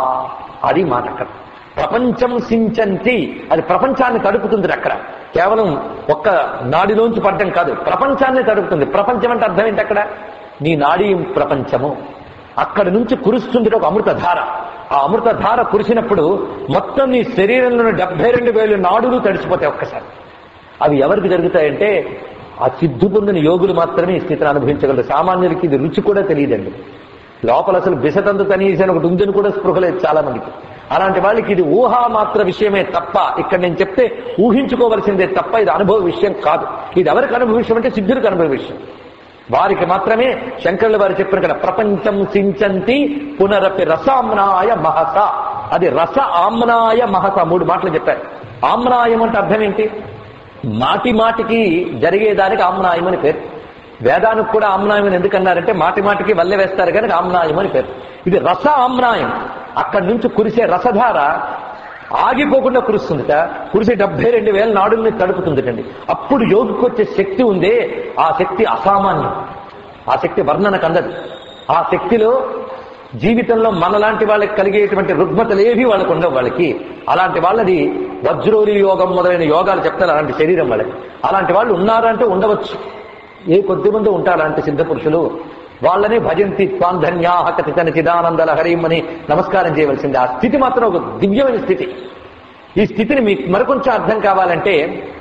అది మాట అక్కడ ప్రపంచం సించంతి అది ప్రపంచాన్ని తడుపుతుంది అక్కడ కేవలం ఒక్క నాడిలోంచి పడ్డం కాదు ప్రపంచాన్ని తడుపుతుంది ప్రపంచం అంటే అర్థం ఏంటి అక్కడ నీ నాడీ ప్రపంచము అక్కడి నుంచి కురుస్తుంది ఒక అమృతధార ఆ అమృతధార కురిసినప్పుడు మొత్తం నీ శరీరంలోని డెబ్బై రెండు వేలు నాడులు తడిసిపోతాయి ఒక్కసారి అవి ఎవరికి జరుగుతాయంటే ఆ సిద్ధు పొందిన యోగులు మాత్రమే ఈ స్థితిని అనుభవించగలరు సామాన్యులకి ఇది రుచి కూడా తెలియదండి లోపల అసలు బిసతంతు కనీసం ఒకటి ఉందని కూడా స్పృహ లేదు చాలా మందికి అలాంటి వాళ్ళకి ఇది ఊహా మాత్ర విషయమే తప్ప ఇక్కడ నేను చెప్తే ఊహించుకోవలసిందే తప్ప ఇది అనుభవ విషయం కాదు ఇది ఎవరికి అనుభవ విషయం అంటే సిద్ధుడికి అనుభవ విషయం వారికి మాత్రమే శంకరుల వారు చెప్పిన కదా ప్రపంచం సించంతి పునరపి రసామ్నాయ మహస అది రస ఆమ్నాయ మహస మూడు మాటలు చెప్పారు ఆమ్నాయం అంటే అర్థం ఏంటి మాటి మాటికి జరిగేదానికి ఆమ్నాయం అని పేరు వేదానికి కూడా ఆమ్నాయం అని ఎందుకన్నారంటే మాటి మాటికి వల్లె వేస్తారు కనుక ఆమ్నాయం అని పేరు ఇది రస ఆమ్నాయం అక్కడి నుంచి కురిసే రసధార ఆగిపోకుండా కురుస్తుందిట కురిసే డెబ్బై రెండు వేల నాడుల్ని తడుపుతుందిటండి అప్పుడు యోగికి వచ్చే శక్తి ఉందే ఆ శక్తి అసామాన్యం ఆ శక్తి వర్ణనకు అందదు ఆ శక్తిలో జీవితంలో మనలాంటి వాళ్ళకి కలిగేటువంటి రుగ్మతలు ఏవి వాళ్ళకు ఉండవు వాళ్ళకి అలాంటి వాళ్ళది వజ్రోలి యోగం మొదలైన యోగాలు చెప్తారు అలాంటి శరీరం వాళ్ళకి అలాంటి వాళ్ళు ఉన్నారంటే ఉండవచ్చు ఏ కొద్ది మంది ఉంటారు అలాంటి సిద్ధ పురుషులు వాళ్ళని భజంతి త్వాంధన్యాహ కథితన చిదానంద లహరీం అని నమస్కారం చేయవలసింది ఆ స్థితి మాత్రం ఒక దివ్యమైన స్థితి ఈ స్థితిని మీకు మరికొంచెం అర్థం కావాలంటే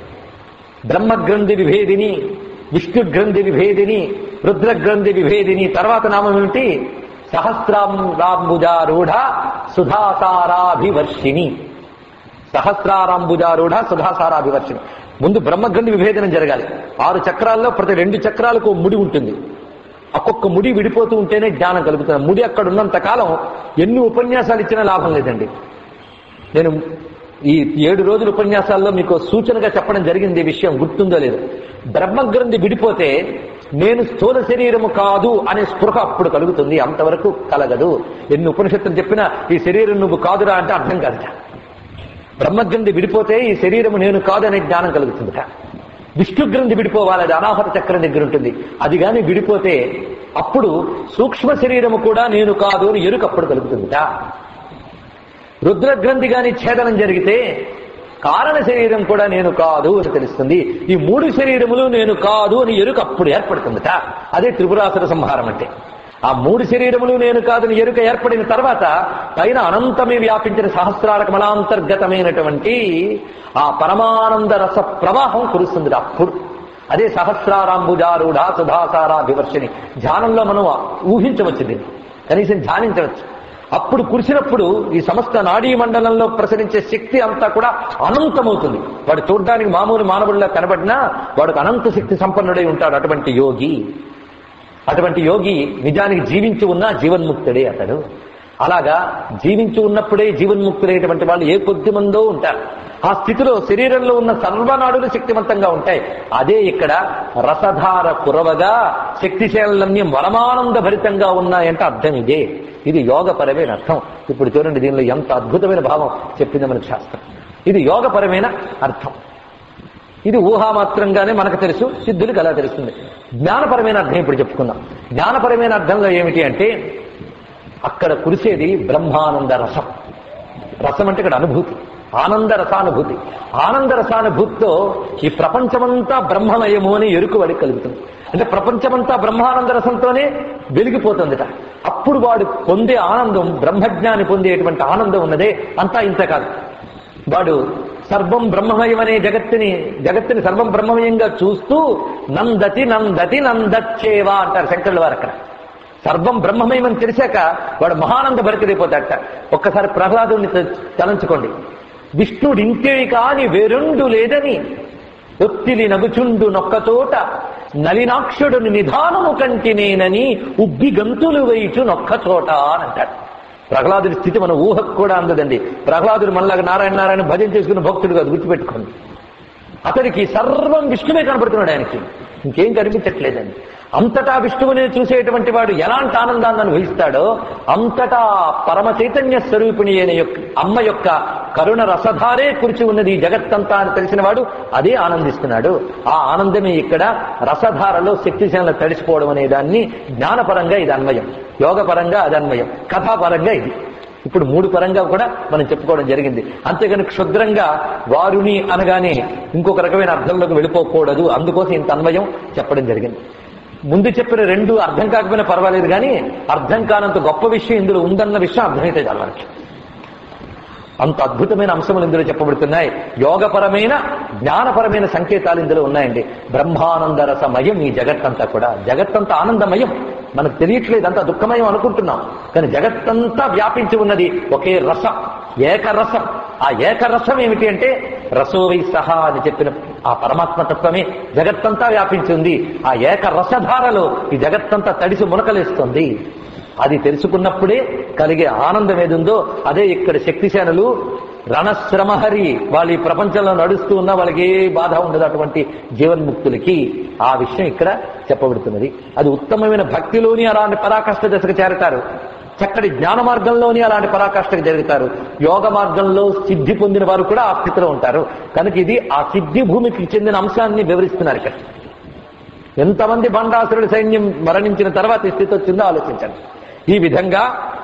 బ్రహ్మగ్రంథి విభేదిని విష్ణు గ్రంథి విభేదిని రుద్రగ్రంథి విభేదిని తర్వాత నామం ఏమిటి సహస్రాంబుజారూఢ సుధాసారాభివర్షిణి సహస్రారాంబుజారూఢ సుధాసారాభివర్షిణి ముందు బ్రహ్మగ్రంథి విభేదనం జరగాలి ఆరు చక్రాల్లో ప్రతి రెండు చక్రాలకు ఓ ముడి ఉంటుంది ఒక్కొక్క ముడి విడిపోతూ ఉంటేనే జ్ఞానం కలుగుతుంది ముడి అక్కడ ఉన్నంత కాలం ఎన్ని ఉపన్యాసాలు ఇచ్చినా లాభం లేదండి నేను ఈ ఏడు రోజుల ఉపన్యాసాల్లో మీకు సూచనగా చెప్పడం జరిగింది ఈ విషయం గుర్తుందో లేదు బ్రహ్మగ్రంథి విడిపోతే నేను స్థూల శరీరము కాదు అనే స్పృహ అప్పుడు కలుగుతుంది అంతవరకు కలగదు ఎన్ని ఉపనిషత్తులు చెప్పినా ఈ శరీరం నువ్వు కాదురా అంటే అర్థం కాదుట బ్రహ్మగ్రంథి విడిపోతే ఈ శరీరము నేను కాదు అనే జ్ఞానం కలుగుతుందిట విష్ణు గ్రంథి విడిపోవాలి అది అనాహత చక్రం దగ్గర ఉంటుంది అది గాని విడిపోతే అప్పుడు సూక్ష్మ శరీరము కూడా నేను కాదు అని ఎరుక అప్పుడు కలుగుతుందిట రుద్రగ్రంథి గాని ఛేదనం జరిగితే కారణ శరీరం కూడా నేను కాదు అని తెలుస్తుంది ఈ మూడు శరీరములు నేను కాదు అని ఎరుక అప్పుడు ఏర్పడుతుందట అదే త్రిపురాసుర సంహారం అంటే ఆ మూడు శరీరములు నేను కాదని ఎరుక ఏర్పడిన తర్వాత పైన అనంతమే వ్యాపించిన సహస్రాల కమలాంతర్గతమైనటువంటి ఆ పరమానంద రస ప్రవాహం కురుస్తుంది అప్పుడు అదే సహస్రారాంబుజారూఢ సుధాసారాభివర్షిని ధ్యానంలో మనం ఊహించవచ్చు దీన్ని కనీసం ధ్యానించవచ్చు అప్పుడు కురిసినప్పుడు ఈ సమస్త నాడీ మండలంలో ప్రసరించే శక్తి అంతా కూడా అనంతమవుతుంది వాడు చూడడానికి మామూలు మానవుడిలా కనబడినా వాడికి అనంత శక్తి సంపన్నుడై ఉంటాడు అటువంటి యోగి అటువంటి యోగి నిజానికి జీవించి ఉన్నా జీవన్ముక్తుడే అతడు అలాగా జీవించి ఉన్నప్పుడే జీవన్ముక్తులైనటువంటి వాళ్ళు ఏ కొద్ది మందో ఉంటారు ఆ స్థితిలో శరీరంలో ఉన్న సర్వనాడులు శక్తివంతంగా ఉంటాయి అదే ఇక్కడ రసధార కురవగా శక్తిశైలన్నీ వరమానంద భరితంగా ఉన్నాయంటే అర్థం ఇదే ఇది యోగపరమైన అర్థం ఇప్పుడు చూడండి దీనిలో ఎంత అద్భుతమైన భావం చెప్పింది మనకు శాస్త్రం ఇది యోగపరమైన అర్థం ఇది ఊహామాత్రంగానే మనకు తెలుసు సిద్ధులకు అలా తెలుస్తుంది జ్ఞానపరమైన అర్థం ఇప్పుడు చెప్పుకుందాం జ్ఞానపరమైన అర్థంలో ఏమిటి అంటే అక్కడ కురిసేది బ్రహ్మానంద రసం రసం అంటే ఇక్కడ అనుభూతి ఆనంద రసానుభూతి ఆనంద రసానుభూతితో ఈ ప్రపంచమంతా బ్రహ్మమయము అని ఎరుకు వాడికి కలుగుతుంది అంటే ప్రపంచమంతా బ్రహ్మానంద రసంతోనే వెలిగిపోతుందిట అప్పుడు వాడు పొందే ఆనందం బ్రహ్మజ్ఞాని పొందేటువంటి ఆనందం ఉన్నదే అంతా ఇంత కాదు వాడు సర్వం బ్రహ్మమయం అనే జగత్తుని జగత్తుని సర్వం బ్రహ్మమయంగా చూస్తూ నందతి నందతి నందచ్చేవా అంటారు శంకరుల వారు అక్కడ సర్వం బ్రహ్మమయమని తెలిసాక వాడు మహానంద భరితైపోతాడట ఒక్కసారి ప్రహ్లాదుని తలంచుకోండి విష్ణుడు ఇంతే కాని వేరుండు లేదని ఒత్తిలి నగుచుండు నొక్కచోట నలినాక్షుడుని నిధానము కంటినేనని ఉబ్బి గంతులు వేయిచు నొక్కచోట అని అంటాడు ప్రహ్లాదుడి స్థితి మన ఊహకు కూడా అందదండి ప్రహ్లాదుడు మనలాగా నారాయణ నారాయణ భజన చేసుకున్న భక్తుడు కాదు గుర్తుపెట్టుకోండి అతడికి సర్వం విష్ణువే కనబడుతున్నాడు ఆయనకి ఇంకేం కనిపించట్లేదండి అంతటా విష్ణువుని చూసేటువంటి వాడు ఎలాంటి ఆనందాన్ని అనుభవిస్తాడో అంతటా పరమ చైతన్య స్వరూపిణి అయిన యొక్క అమ్మ యొక్క కరుణ రసధారే కురిచి ఉన్నది ఈ జగత్తంతా అని తెలిసిన వాడు అదే ఆనందిస్తున్నాడు ఆ ఆనందమే ఇక్కడ రసధారలో శక్తిశాల తడిసిపోవడం అనే దాన్ని జ్ఞానపరంగా ఇది అన్వయం యోగపరంగా అది అన్వయం కథాపరంగా ఇది ఇప్పుడు మూడు పరంగా కూడా మనం చెప్పుకోవడం జరిగింది అంతేగాని క్షుద్రంగా వారుని అనగానే ఇంకొక రకమైన అర్థంలోకి వెళ్ళిపోకూడదు అందుకోసం ఇంత అన్వయం చెప్పడం జరిగింది ముందు చెప్పిన రెండు అర్థం కాకపోయినా పర్వాలేదు కానీ అర్థం కానంత గొప్ప విషయం ఇందులో ఉందన్న విషయం అర్థమైతే చాలు మనకి అంత అద్భుతమైన అంశములు ఇందులో చెప్పబడుతున్నాయి యోగపరమైన జ్ఞానపరమైన సంకేతాలు ఇందులో ఉన్నాయండి బ్రహ్మానంద రసమయం ఈ జగత్తంతా కూడా జగత్తంతా ఆనందమయం మనకు తెలియట్లేదు అంతా దుఃఖమయం అనుకుంటున్నాం కానీ జగత్తంతా వ్యాపించి ఉన్నది ఒకే రసం ఏకరసం ఆ ఏకరసం ఏమిటి అంటే రసోవై సహా అని చెప్పిన ఆ పరమాత్మ తత్వమే జగత్తంతా వ్యాపించి ఉంది ఆ ఏక రసధారలో ఈ జగత్తంతా తడిసి మునకలేస్తుంది అది తెలుసుకున్నప్పుడే కలిగే ఆనందం ఏదుందో అదే ఇక్కడ శక్తిసేనలు రణశ్రమహరి వాళ్ళు ఈ ప్రపంచంలో నడుస్తూ ఉన్న వాళ్ళకి ఏ బాధ ఉండదు అటువంటి జీవన్ముక్తులకి ఆ విషయం ఇక్కడ చెప్పబడుతున్నది అది ఉత్తమమైన భక్తిలోని అలాంటి పరాకాష్ఠ దశకు చేరతారు చక్కటి జ్ఞాన మార్గంలోని అలాంటి పరాకాష్ఠకు జరుగుతారు యోగ మార్గంలో సిద్ధి పొందిన వారు కూడా ఆ స్థితిలో ఉంటారు కనుక ఇది ఆ సిద్ధి భూమికి చెందిన అంశాన్ని వివరిస్తున్నారు ఇక్కడ ఎంతమంది బండాసురుడి సైన్యం మరణించిన తర్వాత ఈ స్థితి వచ్చిందో ఆలోచించండి ఈ విధంగా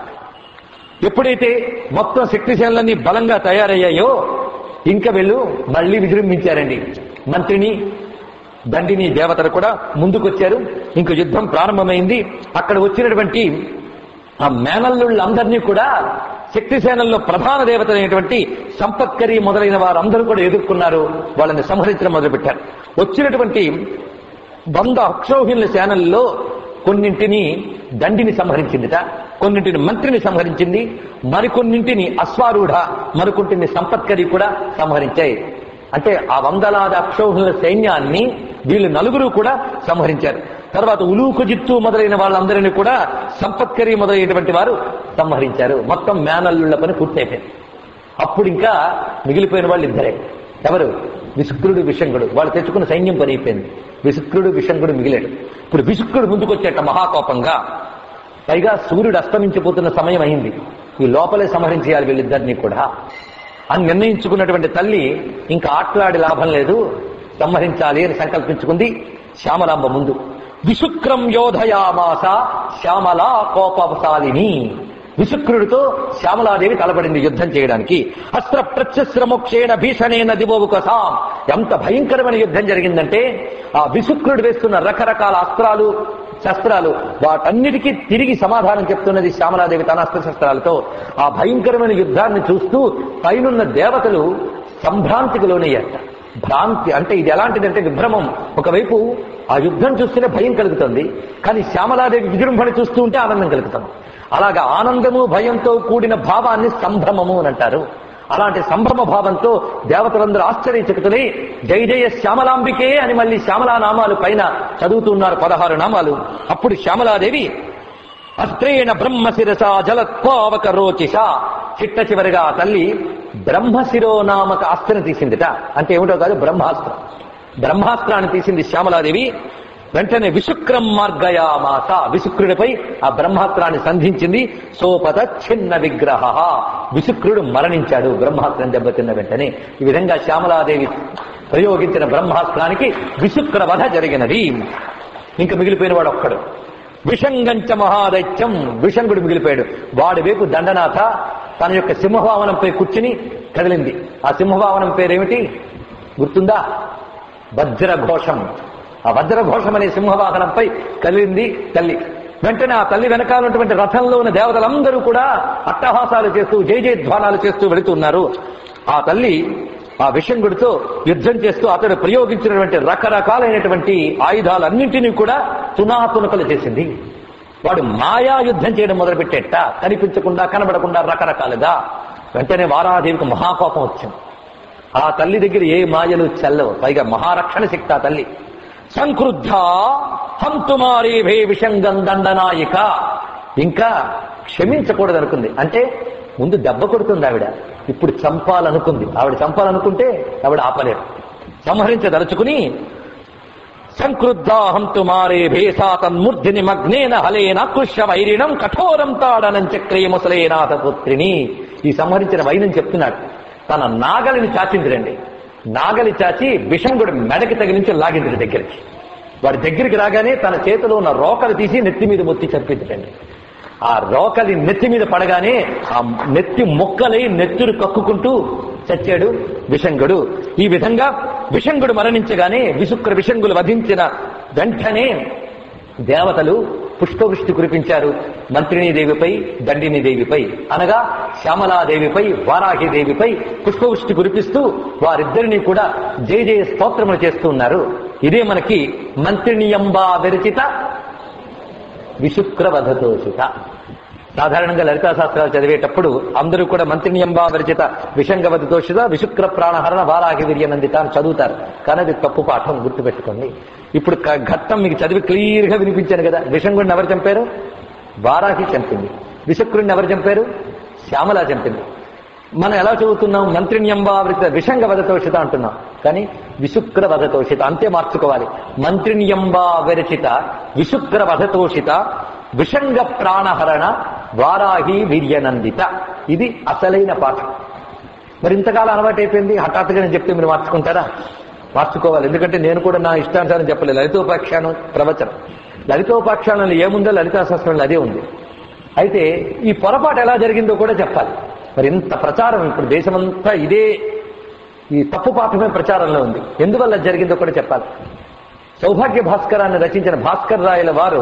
ఎప్పుడైతే మొత్తం శక్తిశాలన్నీ బలంగా తయారయ్యాయో ఇంకా వీళ్ళు మళ్ళీ విజృంభించారండి మంత్రిని దండిని దేవతలు కూడా ముందుకొచ్చారు ఇంక యుద్ధం ప్రారంభమైంది అక్కడ వచ్చినటువంటి ఆ మేనల్లుళ్ళందరినీ కూడా శక్తిసేనల్లో ప్రధాన దేవతలైనటువంటి సంపత్కరి మొదలైన వారందరూ కూడా ఎదుర్కొన్నారు వాళ్ళని సంహరించడం మొదలుపెట్టారు వచ్చినటువంటి వంద అక్షోహిణుల సేనల్లో కొన్నింటిని దండిని సంహరించిందిట కొన్నింటిని మంత్రిని సంహరించింది మరికొన్నింటిని అశ్వారూఢ మరికొన్నింటిని సంపత్కరి కూడా సంహరించాయి అంటే ఆ వందలాది అక్షోహిణుల సైన్యాన్ని వీళ్ళు నలుగురు కూడా సంహరించారు తర్వాత ఉలూకుజిత్తు మొదలైన వాళ్ళందరినీ కూడా సంపత్కరి మొదలైనటువంటి వారు సంహరించారు మొత్తం మేనల్లుళ్ళ పని పూర్తయిపోయింది అప్పుడు ఇంకా మిగిలిపోయిన వాళ్ళు ఇద్దరే ఎవరు విశుక్రుడు విషంగుడు వాళ్ళు తెచ్చుకున్న సైన్యం పని అయిపోయింది విశుక్రుడు విషంగుడు మిగిలాడు ఇప్పుడు విశుక్రుడు ముందుకొచ్చేట మహాకోపంగా పైగా సూర్యుడు అస్తమించిపోతున్న సమయం అయింది ఈ లోపలే సంహరించేయాలి వీళ్ళిద్దరినీ కూడా అని నిర్ణయించుకున్నటువంటి తల్లి ఇంకా ఆటలాడి లాభం లేదు సంహరించాలి అని సంకల్పించుకుంది శ్యామలాంబ ముందు విశుక్రం యోధయామాస శ్యామలా కోపశాలిని విశుక్రుడితో శ్యామలాదేవి తలపడింది యుద్ధం చేయడానికి అస్త్ర ప్రత్యస్రమోక్షేణ భీషణేన దివోవుకసాం ఎంత భయంకరమైన యుద్ధం జరిగిందంటే ఆ విశుక్రుడు వేస్తున్న రకరకాల అస్త్రాలు శస్త్రాలు వాటన్నిటికీ తిరిగి సమాధానం చెప్తున్నది శ్యామలాదేవి తన అస్త్ర శస్త్రాలతో ఆ భయంకరమైన యుద్ధాన్ని చూస్తూ పైనున్న దేవతలు సంభ్రాంతికి లోనయ్యారట భ్రాంతి అంటే ఇది ఎలాంటిదంటే విభ్రమం ఒకవైపు ఆ యుద్ధం చూస్తేనే భయం కలుగుతుంది కానీ శ్యామలాదేవి విజృంభణ చూస్తూ ఉంటే ఆనందం కలుగుతుంది అలాగా ఆనందము భయంతో కూడిన భావాన్ని సంభ్రమము అని అంటారు అలాంటి సంభ్రమ భావంతో దేవతలందరూ ఆశ్చర్యచకితులై జయ జయ శ్యామలాంబికే అని మళ్ళీ శ్యామలా నామాలు పైన చదువుతున్నారు పదహారు నామాలు అప్పుడు శ్యామలాదేవి అస్త్రేణ బ్రహ్మశిరస జలత్వావక రోచిష చిట్ట చివరిగా ఆ తల్లి బ్రహ్మశిరో నామక అస్త్రం తీసిందిట అంటే ఏమిటో కాదు బ్రహ్మాస్త్రం బ్రహ్మాస్త్రాన్ని తీసింది శ్యామలాదేవి వెంటనే విశుక్రం మార్గయామాస విశుక్రుడిపై ఆ బ్రహ్మాస్త్రాన్ని సంధించింది సోపత చిన్న విగ్రహ విశుక్రుడు మరణించాడు బ్రహ్మాస్త్రం దెబ్బతిన్న వెంటనే ఈ విధంగా శ్యామలాదేవి ప్రయోగించిన బ్రహ్మాస్త్రానికి విశుక్ర వధ జరిగినది ఇంకా మిగిలిపోయిన వాడు ఒక్కడు విషంగంచ మహాదైత్యం విషంగుడు మిగిలిపోయాడు వాడి వైపు దండనాథ తన యొక్క సింహభావనంపై కూర్చుని కదిలింది ఆ సింహభావనం పేరేమిటి గుర్తుందా వజ్రఘోషం ఆ వజ్రఘోషం అనే సింహవాహనంపై కదిలింది తల్లి వెంటనే ఆ తల్లి వెనకాల ఉన్నటువంటి రథంలో ఉన్న దేవతలందరూ కూడా అట్టహాసాలు చేస్తూ జై జయధ్వానాలు చేస్తూ వెళుతున్నారు ఆ తల్లి ఆ విషంగుడితో యుద్ధం చేస్తూ అతడు ప్రయోగించినటువంటి రకరకాలైనటువంటి ఆయుధాలన్నింటినీ కూడా తునాతునకలు చేసింది వాడు మాయా యుద్ధం చేయడం మొదలుపెట్టేట కనిపించకుండా కనబడకుండా రకరకాలుగా వెంటనే వారాదేవికి మహాకోపం వచ్చింది ఆ తల్లి దగ్గర ఏ మాయలు చెల్లవు పైగా మహారక్షణ శక్తి ఆ తల్లి సంక్రుద్ధ హంతుమారీ భే విషంగం దండనాయిక ఇంకా క్షమించకూడదు అనుకుంది అంటే ముందు దెబ్బ కొడుతుంది ఆవిడ ఇప్పుడు చంపాలనుకుంది ఆవిడ చంపాలనుకుంటే ఆవిడ ఆపలేరు సంహరించదలుచుకుని సంక్రుద్ధాహం తుమారే భేసాతన్మూర్ధిని మగ్నేన హలేన కృష్య వైరిణం కఠోరం తాడనం చక్రే ముసలేనాథ పుత్రిని ఈ సంహరించిన వైనం చెప్తున్నాడు తన నాగలిని చాచింది రండి నాగలి చాచి విషంగుడి మెడకి తగిలించి లాగింది దగ్గరికి వాడి దగ్గరికి రాగానే తన చేతిలో ఉన్న రోకలు తీసి నెత్తి మీద మొత్తి చంపించండి ఆ రోకలి నెత్తి మీద పడగానే ఆ నెత్తి మొక్కలై నెత్తురు కక్కుకుంటూ చచ్చాడు విషంగుడు ఈ విధంగా విషంగుడు మరణించగానే విశుక్ర విషంగులు వధించిన వెంటనే దేవతలు పుష్పవృష్టి కురిపించారు మంత్రిణీదేవిపై దండినీదేవిపై అనగా శ్యామలాదేవిపై వారాహిదేవిపై పుష్పవృష్టి కురిపిస్తూ వారిద్దరినీ కూడా జయ జయ స్తోత్రములు చేస్తూ ఉన్నారు ఇదే మనకి మంత్రిణియంబా విరచిత విశుక్రవధతోషిత సాధారణంగా లలితా శాస్త్రాలు చదివేటప్పుడు అందరూ కూడా మంత్రినియంబా విరచిత విషంగవధ దోషిత విశుక్ర ప్రాణహరణ వారాగి వీర్యనందిత అని చదువుతారు కానీ అది తప్పు పాఠం గుర్తుపెట్టుకోండి ఇప్పుడు క- ఘట్టం మీకు చదివి క్లియర్ గా వినిపించాను కదా విషంగుడిని ఎవరు చంపారు వారాహి చంపింది విశుక్రుడిని ఎవరు చంపారు శ్యామల చంపింది మనం ఎలా చదువుతున్నాం మంత్రిణ్యంబా వృత విషంగ వధతోషిత అంటున్నాం కానీ విశుక్ర వధతోషిత అంతే మార్చుకోవాలి మంత్రిణ్యంబా విరచిత విశుక్ర వధతోషిత విషంగ ప్రాణహరణ వారాహి వీర్యనందిత ఇది అసలైన పాఠం మరి ఇంతకాలం అలవాటు అయిపోయింది హఠాత్తుగా నేను చెప్తే మీరు మార్చుకుంటారా మార్చుకోవాలి ఎందుకంటే నేను కూడా నా ఇష్టానుసారం చెప్పలేదు లలితోపాఖ్యానం ప్రవచనం లలితోపాఖ్యానంలో ఏముందో లలితా శాస్త్రంలో అదే ఉంది అయితే ఈ పొరపాటు ఎలా జరిగిందో కూడా చెప్పాలి మరి ఇంత ప్రచారం ఇప్పుడు దేశమంతా ఇదే ఈ తప్పు పాఠమే ప్రచారంలో ఉంది ఎందువల్ల జరిగిందో కూడా చెప్పాలి సౌభాగ్య భాస్కరాన్ని రచించిన భాస్కర్ రాయల వారు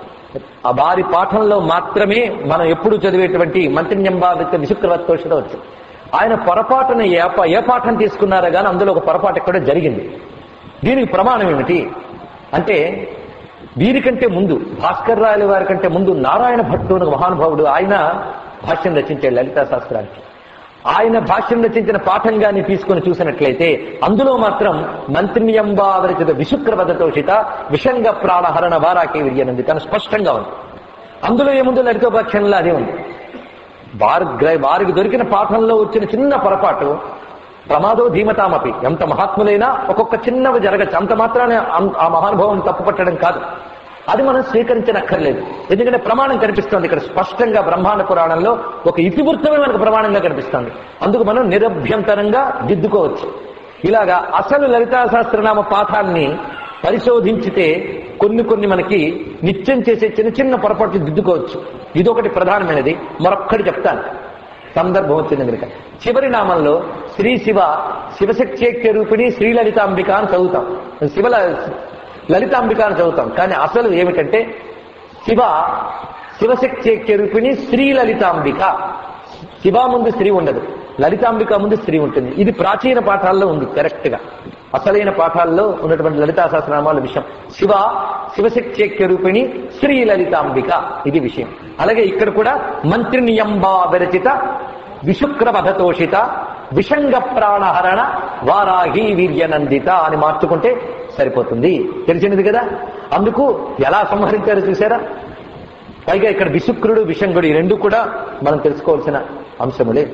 ఆ వారి పాఠంలో మాత్రమే మనం ఎప్పుడు చదివేటువంటి మంత్రిన్యంబాధిత విశుక్రవత్తోషిత వచ్చింది ఆయన పొరపాటున ఏ పా- ఏ పాఠం తీసుకున్నారో కానీ అందులో ఒక పొరపాటు ఎక్కడో జరిగింది దీనికి ప్రమాణం ఏమిటి అంటే వీరికంటే ముందు భాస్కర్ రాయల వారి కంటే ముందు నారాయణ భట్టు అని ఒక మహానుభావుడు ఆయన భాష్యం రచించాడు లలితా శాస్త్రానికి ఆయన భాష్యం రచించిన పాఠంగాని తీసుకొని చూసినట్లయితే అందులో మాత్రం మంత్రినియంబావరిచిత విశుక్ర పదతోషిత విషంగ ప్రాణహరణ వారాకి విర్యనంది తను స్పష్టంగా ఉంది అందులో ఏముందో లలితోపాఖ్యంలో అదే ఉంది వారి గ్ర- వారికి దొరికిన పాఠంలో వచ్చిన చిన్న పొరపాటు ప్రమాదో ధీమతామపి ఎంత మహాత్ములైనా ఒక్కొక్క చిన్నవి జరగచ్చు అంత మాత్రానే అం- ఆ మహానుభావం తప్పు పట్టడం కాదు అది మనం స్వీకరించనక్కర్లేదు ఎందుకంటే ప్రమాణం కనిపిస్తోంది ఇక్కడ స్పష్టంగా బ్రహ్మాండ పురాణంలో ఒక ఇతివృత్తమే మనకు ప్రమాణంగా కనిపిస్తోంది అందుకు మనం నిరభ్యంతరంగా దిద్దుకోవచ్చు ఇలాగా అసలు లలితా సహస్రనామ పాఠాన్ని పరిశోధించితే కొన్ని కొన్ని మనకి నిత్యం చేసే చిన్న చిన్న పొరపాట్లు దిద్దుకోవచ్చు ఇదొకటి ప్రధానమైనది మరొక్కటి చెప్తాను సందర్భం వచ్చింది కనుక చివరి నామంలో శ్రీ శివ శివశక్త్యేక్య రూపిణి శ్రీ లలితాంబిక అని చదువుతాం శివల లలితాంబిక అని చదువుతాం కానీ అసలు ఏమిటంటే శివ శివశక్త్యేక్య రూపిణి శ్రీ లలితాంబిక శివ ముందు స్త్రీ ఉండదు లలితాంబిక ముందు స్త్రీ ఉంటుంది ఇది ప్రాచీన పాఠాల్లో ఉంది కరెక్ట్ గా అసలైన పాఠాల్లో ఉన్నటువంటి లలితా సహస్రనామాల విషయం శివ శివశక్త్యేక్య రూపిణి శ్రీ లలితాంబిక ఇది విషయం అలాగే ఇక్కడ కూడా మంత్రినియంబా విరచిత విశుక్ర వధతోషిత విషంగ ప్రాణహరణ వారాహి వీర్యనందిత అని మార్చుకుంటే సరిపోతుంది తెలిసినది కదా అందుకు ఎలా సంహరించారో చూసారా పైగా ఇక్కడ విశుక్రుడు విషంగుడు ఈ రెండు కూడా మనం తెలుసుకోవాల్సిన అంశములే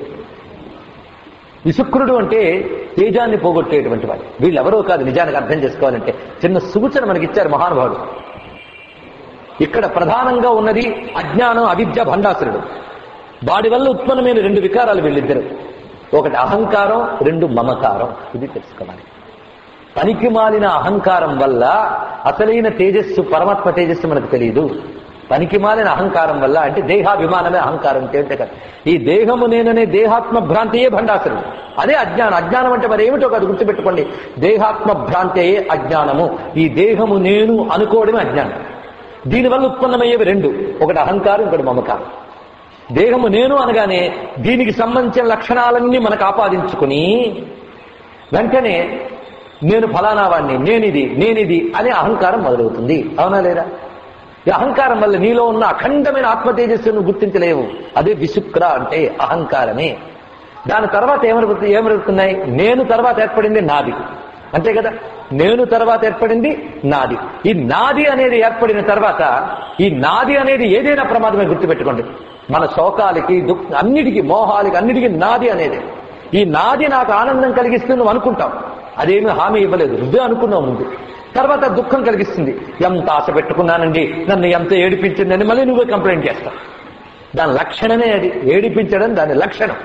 విశుక్రుడు అంటే తేజాన్ని పోగొట్టేటువంటి వాడు వీళ్ళెవరో కాదు నిజానికి అర్థం చేసుకోవాలంటే చిన్న సూచన మనకిచ్చారు మహానుభావుడు ఇక్కడ ప్రధానంగా ఉన్నది అజ్ఞానం అవిద్య భండాసురుడు వాడి వల్ల ఉత్పన్నమైన రెండు వికారాలు వీళ్ళిద్దరు ఒకటి అహంకారం రెండు మమకారం ఇది తెలుసుకోవాలి పనికి మాలిన అహంకారం వల్ల అసలైన తేజస్సు పరమాత్మ తేజస్సు మనకు తెలియదు పనికి మాలిన అహంకారం వల్ల అంటే దేహాభిమానమే అహంకారం తేలితే కదా ఈ దేహము నేననే దేహాత్మ భ్రాంతియే భండాసురుడు అదే అజ్ఞానం అజ్ఞానం అంటే మరి ఏమిటో కాదు గుర్తుపెట్టుకోండి దేహాత్మ భ్రాంతియే అజ్ఞానము ఈ దేహము నేను అనుకోవడమే అజ్ఞానం దీనివల్ల ఉత్పన్నమయ్యేవి రెండు ఒకటి అహంకారం ఇంకోటి మమకారం దేహము నేను అనగానే దీనికి సంబంధించిన లక్షణాలన్నీ మనకు ఆపాదించుకుని వెంటనే నేను ఫలానా వాడిని నేనిది నేనిది అనే అహంకారం మొదలవుతుంది అవునా లేదా ఈ అహంకారం వల్ల నీలో ఉన్న అఖండమైన ఆత్మ తేజస్సును గుర్తించలేవు అదే విశుక్ర అంటే అహంకారమే దాని తర్వాత ఏమరుగుతుంది ఏమరుగుతున్నాయి నేను తర్వాత ఏర్పడింది నాది అంతే కదా నేను తర్వాత ఏర్పడింది నాది ఈ నాది అనేది ఏర్పడిన తర్వాత ఈ నాది అనేది ఏదైనా ప్రమాదమే గుర్తుపెట్టుకోండి మన శోకాలకి దుఃఖ అన్నిటికీ మోహాలకి అన్నిటికీ నాది అనేది ఈ నాది నాకు ఆనందం కలిగిస్తుంది నువ్వు అనుకుంటావు అదేమీ హామీ ఇవ్వలేదు నువ్వే అనుకున్నావు ముందు తర్వాత దుఃఖం కలిగిస్తుంది ఎంత ఆశ పెట్టుకున్నానండి నన్ను ఎంత ఏడిపించిందని మళ్ళీ నువ్వే కంప్లైంట్ చేస్తావు దాని లక్షణమే అది ఏడిపించడం దాని లక్షణం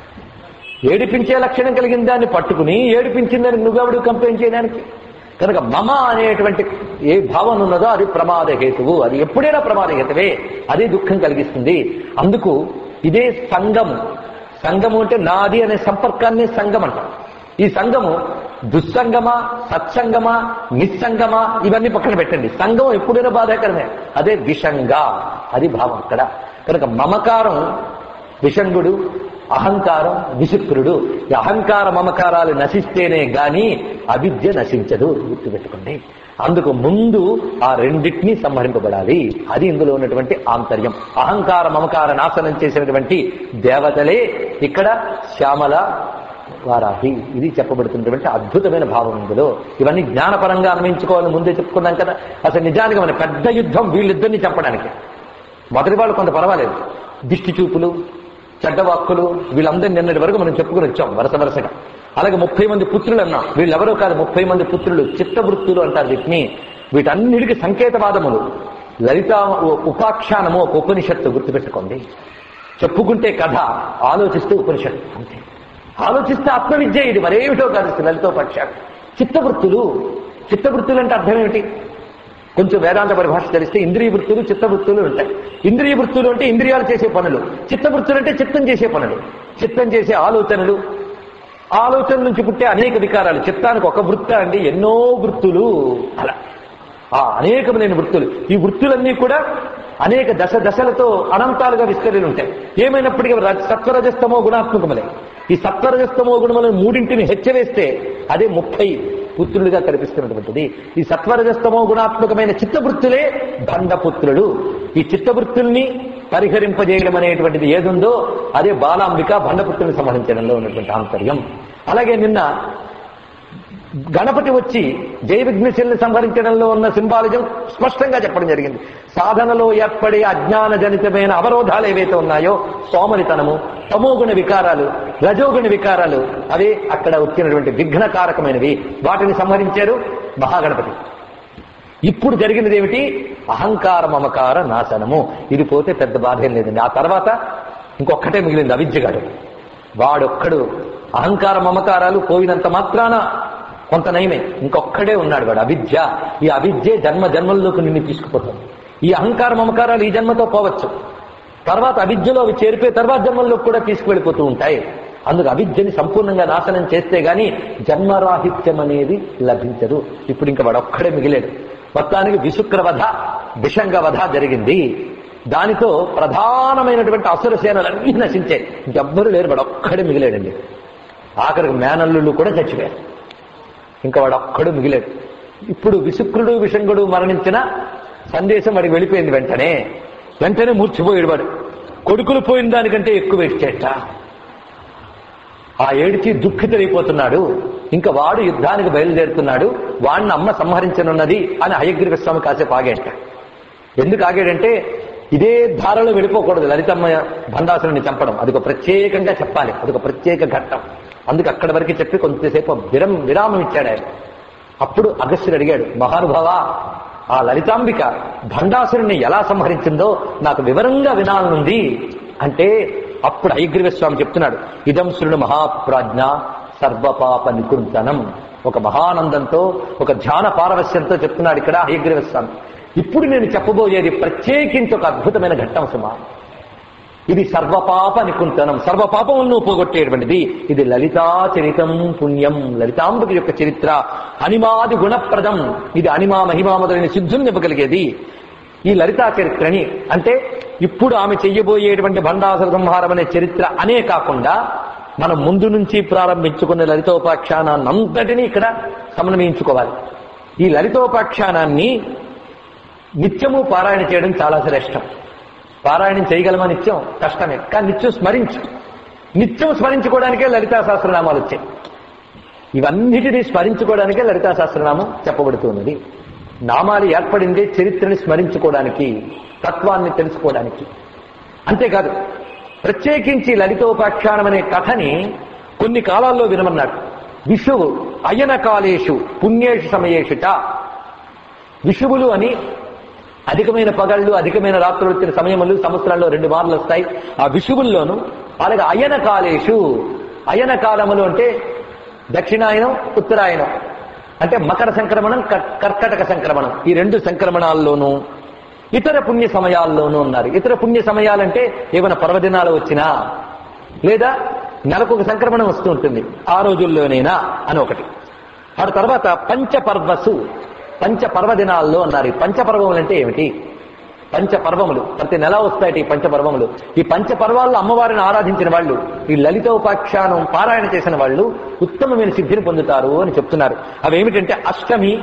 ఏడిపించే లక్షణం కలిగిన దాన్ని పట్టుకుని ఏడిపించిందని నువ్వెవడు కంప్లైంట్ చేయడానికి కనుక మమ అనేటువంటి ఏ భావన ఉన్నదో అది ప్రమాద హేతువు అది ఎప్పుడైనా ప్రమాద హేతువే అదే దుఃఖం కలిగిస్తుంది అందుకు ఇదే సంగము సంగము అంటే నాది అనే సంపర్కాన్ని సంగం అంటాం ఈ సంగము దుస్సంగమా సత్సంగమా నిస్సంగమా ఇవన్నీ పక్కన పెట్టండి సంగం ఎప్పుడైనా బాధాకరమే అదే విషంగా అది భావం అక్కడ కనుక మమకారం విషంగుడు అహంకారం విశుక్రుడు ఈ అహంకార మమకారాలు నశిస్తేనే గాని అవిద్య నశించదు గుర్తుపెట్టుకోండి అందుకు ముందు ఆ రెండింటినీ సంహరింపబడాలి అది ఇందులో ఉన్నటువంటి ఆంతర్యం అహంకార మమకార నాశనం చేసినటువంటి దేవతలే ఇక్కడ శ్యామల వారాహి ఇది చెప్పబడుతున్నటువంటి అద్భుతమైన భావం ఇందులో ఇవన్నీ జ్ఞానపరంగా అన్వయించుకోవాలని ముందే చెప్పుకున్నాం కదా అసలు నిజానికి మన పెద్ద యుద్ధం వీళ్ళిద్దరిని చంపడానికి మొదటి వాళ్ళు కొంత పర్వాలేదు దిష్టి చూపులు చెడ్డవాక్కులు వీళ్ళందరినీ నిన్నటి వరకు మనం చెప్పుకుని వచ్చాం వరుస వరుసగా అలాగే ముప్పై మంది పుత్రులు అన్నాం వీళ్ళెవరో కాదు ముప్పై మంది పుత్రులు చిత్తవృత్తులు అంటారు వీటిని వీటన్నిటికీ సంకేతవాదములు లలిత ఉపాఖ్యానము ఒక ఉపనిషత్తు గుర్తుపెట్టుకోండి చెప్పుకుంటే కథ ఆలోచిస్తే ఉపనిషత్తు అంతే ఆలోచిస్తే ఆత్మవిద్య ఇది మరేమిటో కాదు లలితోపాఖ్యానం చిత్తవృత్తులు చిత్తవృత్తులు అంటే అర్థం ఏమిటి కొంచెం వేదాంత పరిభాష తెలిస్తే ఇంద్రియ వృత్తులు చిత్తవృత్తులు ఉంటాయి ఇంద్రియ వృత్తులు అంటే ఇంద్రియాలు చేసే పనులు చిత్తవృత్తులు అంటే చిత్తం చేసే పనులు చిత్తం చేసే ఆలోచనలు ఆలోచన నుంచి పుట్టే అనేక వికారాలు చిత్తానికి ఒక వృత్త అండి ఎన్నో వృత్తులు అలా ఆ అనేకమైన వృత్తులు ఈ వృత్తులన్నీ కూడా అనేక దశ దశలతో అనంతాలుగా విస్తరించి ఉంటాయి ఏమైనప్పటికీ ర- సత్వరజస్తమో గుణాత్మకములే ఈ సత్వరజస్తమో గుణములను మూడింటిని హెచ్చవేస్తే అదే ముప్పై పుత్రులుగా కనిపిస్తున్నటువంటిది ఈ సత్వరజస్తమో గుణాత్మకమైన చిత్తవృత్తులే బండపుత్రులు ఈ చిత్తవృత్తుల్ని పరిహరింపజేయడం అనేటువంటిది ఏదుందో అదే బాలాంబిక బండపుత్రుని సంహరించడంలో ఉన్నటువంటి ఆంతర్యం అలాగే నిన్న గణపతి వచ్చి జయ విఘ్నశల్ని సంహరించడంలో ఉన్న సింబాలిజం స్పష్టంగా చెప్పడం జరిగింది సాధనలో ఏర్పడే అజ్ఞాన జనితమైన అవరోధాలు ఏవైతే ఉన్నాయో సోమరితనము తమోగుణ వికారాలు రజోగుణ వికారాలు అవే అక్కడ వచ్చినటువంటి విఘ్నకారకమైనవి వాటిని సంహరించారు మహాగణపతి ఇప్పుడు జరిగినది ఏమిటి అహంకార మమకార నాశనము ఇది పోతే పెద్ద బాధ ఏం లేదండి ఆ తర్వాత ఇంకొక్కటే మిగిలింది అవిద్యగాడు వాడొక్కడు అహంకార మమకారాలు పోయినంత మాత్రాన కొంత నయమే ఇంకొక్కడే ఉన్నాడు వాడు అవిద్య ఈ అవిద్య జన్మ జన్మల్లోకి నిన్ను తీసుకుపోతుంది ఈ అహంకార మమకారాలు ఈ జన్మతో పోవచ్చు తర్వాత అవిద్యలో అవి చేరిపోయి తర్వాత జన్మల్లోకి కూడా తీసుకువెళ్ళిపోతూ ఉంటాయి అందుకు అవిద్యని సంపూర్ణంగా నాశనం చేస్తే గాని జన్మరాహిత్యం అనేది లభించదు ఇప్పుడు ఇంకా వాడు ఒక్కడే మిగిలేడు మొత్తానికి విశుక్రవధ విషంగ వధ జరిగింది దానితో ప్రధానమైనటువంటి అసుర సేనలన్నీ నశించాయి ఇంకెవ్వరూ లేరు వాడు ఒక్కడే మిగిలేడండి ఆఖరికి మేనల్లుళ్ళు కూడా చచ్చిపోయారు ఇంకా వాడు ఒక్కడు మిగిలాడు ఇప్పుడు విశుక్రుడు విషంగుడు మరణించిన సందేశం వాడికి వెళ్ళిపోయింది వెంటనే వెంటనే మూర్చిపోయాడు వాడు కొడుకులు పోయిన దానికంటే ఎక్కువ ఏడ్చేట ఆ ఏడిచి దుఃఖితులైపోతున్నాడు ఇంకా వాడు యుద్ధానికి బయలుదేరుతున్నాడు వాడిని అమ్మ సంహరించనున్నది అని హయగ్రీవ స్వామి కాసేపు ఆగేట ఎందుకు ఆగాడంటే ఇదే ధారలో వెళ్ళిపోకూడదు లలితమ్మ భండాసురుని చంపడం అదొక ప్రత్యేకంగా చెప్పాలి అదొక ప్రత్యేక ఘట్టం అందుకు అక్కడి వరకు చెప్పి కొంతసేపు విరం విరామం ఇచ్చాడు ఆయన అప్పుడు అగస్త్యుడు అడిగాడు మహానుభావ ఆ లలితాంబిక భండాసురుణ్ణి ఎలా సంహరించిందో నాకు వివరంగా వినాలనుంది అంటే అప్పుడు హయగ్రీవ స్వామి చెప్తున్నాడు ఇదం సురుడు మహాప్రాజ్ఞ సర్వపాప నికుంతనం ఒక మహానందంతో ఒక ధ్యాన పారవస్యంతో చెప్తున్నాడు ఇక్కడ హయగ్రీవ స్వామి ఇప్పుడు నేను చెప్పబోయేది ప్రత్యేకించి ఒక అద్భుతమైన ఘట్టం సుమా ఇది సర్వపాప నికుంతనం సర్వపాపములను పోగొట్టేటువంటిది ఇది లలితా చరితం పుణ్యం లలితాంబిక యొక్క చరిత్ర అనిమాది గుణప్రదం ఇది అనిమా మహిమా మొదలైన సిద్ధుల్ని ఇవ్వగలిగేది ఈ లలితా చరిత్రని అంటే ఇప్పుడు ఆమె చెయ్యబోయేటువంటి భండాసుర సంహారం అనే చరిత్ర అనే కాకుండా మనం ముందు నుంచి ప్రారంభించుకున్న లలితోపాఖ్యానాన్నంతటినీ ఇక్కడ సమన్వయించుకోవాలి ఈ లలితోపాఖ్యానాన్ని నిత్యము పారాయణ చేయడం చాలా శ్రేష్టం పారాయణం చేయగలమా నిత్యం కష్టమే కానీ నిత్యం స్మరించు నిత్యం స్మరించుకోవడానికే లలితా సహస్రనామాలు వచ్చాయి ఇవన్నిటినీ స్మరించుకోవడానికే లలితా సహస్రనామం చెప్పబడుతున్నది నామాలు ఏర్పడిందే చరిత్రని స్మరించుకోవడానికి తత్వాన్ని తెలుసుకోవడానికి అంతేకాదు ప్రత్యేకించి లలితోపాఖ్యానం అనే కథని కొన్ని కాలాల్లో వినమన్నాడు విషువు అయన కాలేషు పుణ్యేషు సమయేషుట విషువులు అని అధికమైన పగళ్ళు అధికమైన రాత్రులు వచ్చిన సమయములు సంవత్సరాల్లో రెండు మార్లు వస్తాయి ఆ విషువుల్లోనూ అలాగే అయన కాలేషు అయన కాలములు అంటే దక్షిణాయనం ఉత్తరాయణం అంటే మకర సంక్రమణం కర్- కర్కటక సంక్రమణం ఈ రెండు సంక్రమణాల్లోనూ ఇతర పుణ్య సమయాల్లోనూ ఉన్నారు ఇతర పుణ్య సమయాలంటే ఏమైనా పర్వదినాలు వచ్చినా లేదా నెలకు ఒక సంక్రమణం వస్తూ ఉంటుంది ఆ రోజుల్లోనేనా అని ఒకటి ఆ తర్వాత పంచపర్వసు పంచపర్వదినాల్లో అన్నారు ఈ పంచపర్వములు అంటే ఏమిటి పంచపర్వములు ప్రతి నెల వస్తాయి ఈ పంచపర్వములు ఈ పంచపర్వాల్లో అమ్మవారిని ఆరాధించిన వాళ్ళు ఈ లలితోపాఖ్యానం పారాయణ చేసిన వాళ్ళు ఉత్తమమైన సిద్ధిని పొందుతారు అని చెప్తున్నారు అవి ఏమిటంటే అష్టమి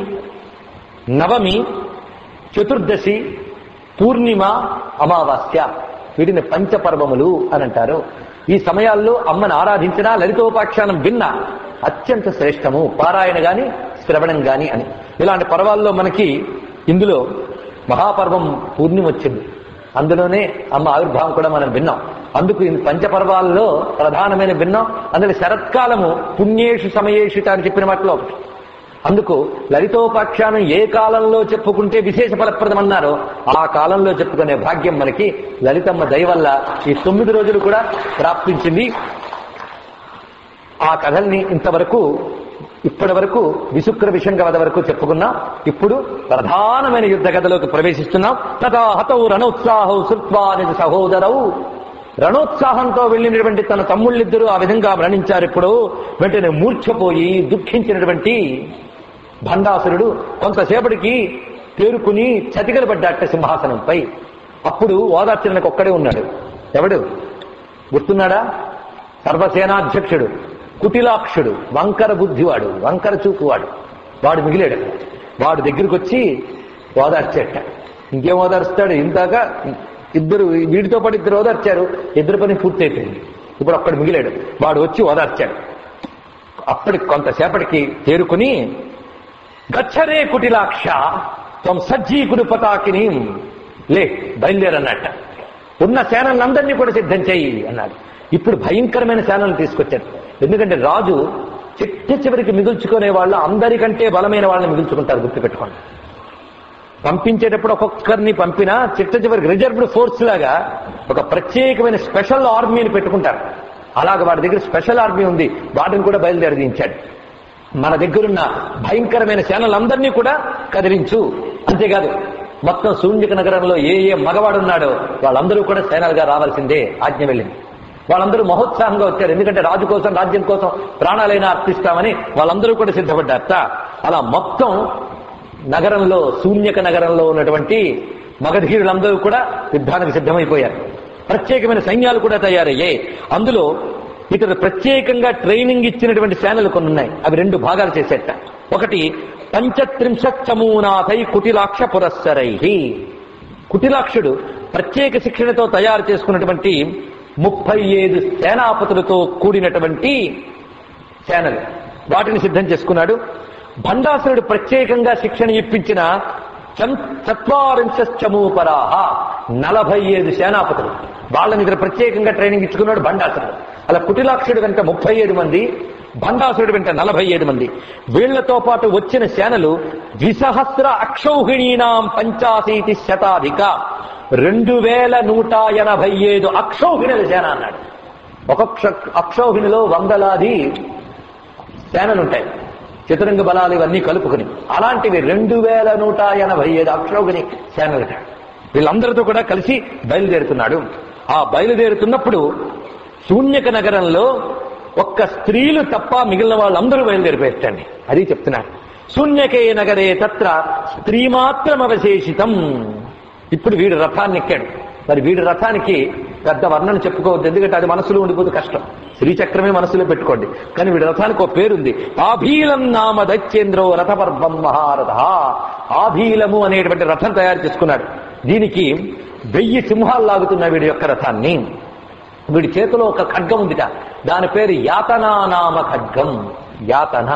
నవమి చతుర్దశి పూర్ణిమ అమావాస్య వీటిని పంచపర్వములు అని అంటారు ఈ సమయాల్లో అమ్మను ఆరాధించినా లలితోపాఖ్యానం విన్నా అత్యంత శ్రేష్టము పారాయణ గాని శ్రవణం గాని అని ఇలాంటి పర్వాల్లో మనకి ఇందులో మహాపర్వం పూర్ణిమ వచ్చింది అందులోనే అమ్మ ఆవిర్భావం కూడా మనం విన్నాం అందుకు ఈ పంచపర్వాల్లో ప్రధానమైన విన్నాం అందులో శరత్కాలము పుణ్యేషు సమయేషుట అని చెప్పిన వాటిలో ఒకటి అందుకు లలితోపాఖ్యానం ఏ కాలంలో చెప్పుకుంటే విశేష ఫలప్రదమన్నారో ఆ కాలంలో చెప్పుకునే భాగ్యం మనకి లలితమ్మ దయ వల్ల ఈ తొమ్మిది రోజులు కూడా ప్రాప్తించింది ఆ కథల్ని ఇంతవరకు ఇప్పటి వరకు విశుక్ర విషంగ వద వరకు చెప్పుకున్నాం ఇప్పుడు ప్రధానమైన యుద్ధ కథలోకి ప్రవేశిస్తున్నాం తథా హతౌ రణోత్సాహౌ శృత్వా నిజ సహోదరవు రణోత్సాహంతో వెళ్ళినటువంటి తన తమ్ముళ్ళిద్దరూ ఆ విధంగా మరణించారు ఇప్పుడు వెంటనే మూర్ఛపోయి దుఃఖించినటువంటి భండాసురుడు కొంతసేపటికి తేరుకుని చతికలు పడ్డాట సింహాసనంపై అప్పుడు ఓదార్చడానికి ఒక్కడే ఉన్నాడు ఎవడు గుర్తున్నాడా సర్వసేనాధ్యక్షుడు కుటిలాక్షుడు వంకర బుద్ధివాడు వంకర చూపువాడు వాడు మిగిలాడు వాడు దగ్గరికి వచ్చి ఓదార్చేట ఇంకేం ఓదార్స్తాడు ఇందాక ఇద్దరు వీడితో పాటు ఇద్దరు ఓదార్చారు ఇద్దరు పని పూర్తి అయిపోయింది ఇప్పుడు ఒక్కడు మిగిలాడు వాడు వచ్చి ఓదార్చాడు అప్పటికి కొంతసేపటికి తేరుకుని గచ్చరే కుటిలాక్ష త్వం సజ్జీకుడు పతాకిని లే బయలుదేరన్నట్ట ఉన్న సేనలందరినీ కూడా సిద్ధం చేయి అన్నాడు ఇప్పుడు భయంకరమైన సేనలు తీసుకొచ్చారు ఎందుకంటే రాజు చిట్ట చివరికి మిగుల్చుకునే వాళ్ళు అందరికంటే బలమైన వాళ్ళని మిగుల్చుకుంటారు గుర్తుపెట్టుకోండి పంపించేటప్పుడు ఒక్కొక్కరిని పంపినా చిట్ట చివరికి రిజర్వ్డ్ ఫోర్స్ లాగా ఒక ప్రత్యేకమైన స్పెషల్ ఆర్మీని పెట్టుకుంటారు అలాగ వాడి దగ్గర స్పెషల్ ఆర్మీ ఉంది వాటిని కూడా బయలుదేరదించాడు మన దగ్గరున్న భయంకరమైన సేనలందరినీ కూడా కదిలించు అంతేకాదు మొత్తం శూన్యక నగరంలో ఏ ఏ మగవాడున్నాడో వాళ్ళందరూ కూడా సేనలుగా రావాల్సిందే ఆజ్ఞ వెళ్ళింది వాళ్ళందరూ మహోత్సాహంగా వచ్చారు ఎందుకంటే రాజు కోసం రాజ్యం కోసం ప్రాణాలైనా అర్పిస్తామని వాళ్ళందరూ కూడా సిద్ధపడ్డారట అలా మొత్తం నగరంలో శూన్యక నగరంలో ఉన్నటువంటి మగధీరులందరూ కూడా యుద్ధానికి సిద్ధమైపోయారు ప్రత్యేకమైన సైన్యాలు కూడా తయారయ్యాయి అందులో ఇతడు ప్రత్యేకంగా ట్రైనింగ్ ఇచ్చినటువంటి సేనలు కొన్ని ఉన్నాయి అవి రెండు భాగాలు చేసేట ఒకటి పంచత్రింశమూనాథై కుటిలాక్ష పురస్సరై కుటిలాక్షుడు ప్రత్యేక శిక్షణతో తయారు చేసుకున్నటువంటి ముప్పై ఐదు సేనాపతులతో కూడినటువంటి సేనలు వాటిని సిద్ధం చేసుకున్నాడు భండాసురుడు ప్రత్యేకంగా శిక్షణ ఇప్పించిన చత్వారింశమూపరాహ నలభై ఐదు సేనాపతులు వాళ్ళని ఇక్కడ ప్రత్యేకంగా ట్రైనింగ్ ఇచ్చుకున్నాడు భండాసురుడు అలా కుటిలాక్షుడు వెంట ముప్పై ఏడు మంది భండాసురుడు వెంట నలభై ఏడు మంది వీళ్లతో పాటు వచ్చిన సేనలు ద్విసహస్ర అక్షౌహిణీనాం పంచాశీతి శతాధిక రెండు వేల నూట ఎనభై ఐదు అక్షౌహిణుల సేన అన్నాడు ఒక్కొక్క అక్షౌహిణిలో వందలాది సేనలుంటాయి చతురంగ బలాలు ఇవన్నీ కలుపుకుని అలాంటివి రెండు వేల నూట ఎనభై ఐదు అక్షోగని సేనలట వీళ్ళందరితో కూడా కలిసి బయలుదేరుతున్నాడు ఆ బయలుదేరుతున్నప్పుడు శూన్యక నగరంలో ఒక్క స్త్రీలు తప్ప మిగిలిన వాళ్ళందరూ బయలుదేరిపోయేటండి అది చెప్తున్నాడు శూన్యకే నగరే తత్ర స్త్రీ మాత్రం అవశేషితం ఇప్పుడు వీడు రథాన్ని ఎక్కాడు మరి వీడి రథానికి పెద్ద వర్ణన చెప్పుకోవద్దు ఎందుకంటే అది మనసులో ఉండిపోతే కష్టం శ్రీచక్రమే మనసులో పెట్టుకోండి కానీ వీడి రథానికి ఒక పేరుంది ఆభీలం నామ దైత్యేంద్రో రథపర్వం మహారథ ఆభీలము అనేటువంటి రథం తయారు చేసుకున్నాడు దీనికి వెయ్యి సింహాలు లాగుతున్న వీడి యొక్క రథాన్ని వీడి చేతిలో ఒక ఖడ్గం ఉందిట దాని పేరు యాతనా నామ ఖడ్గం యాతన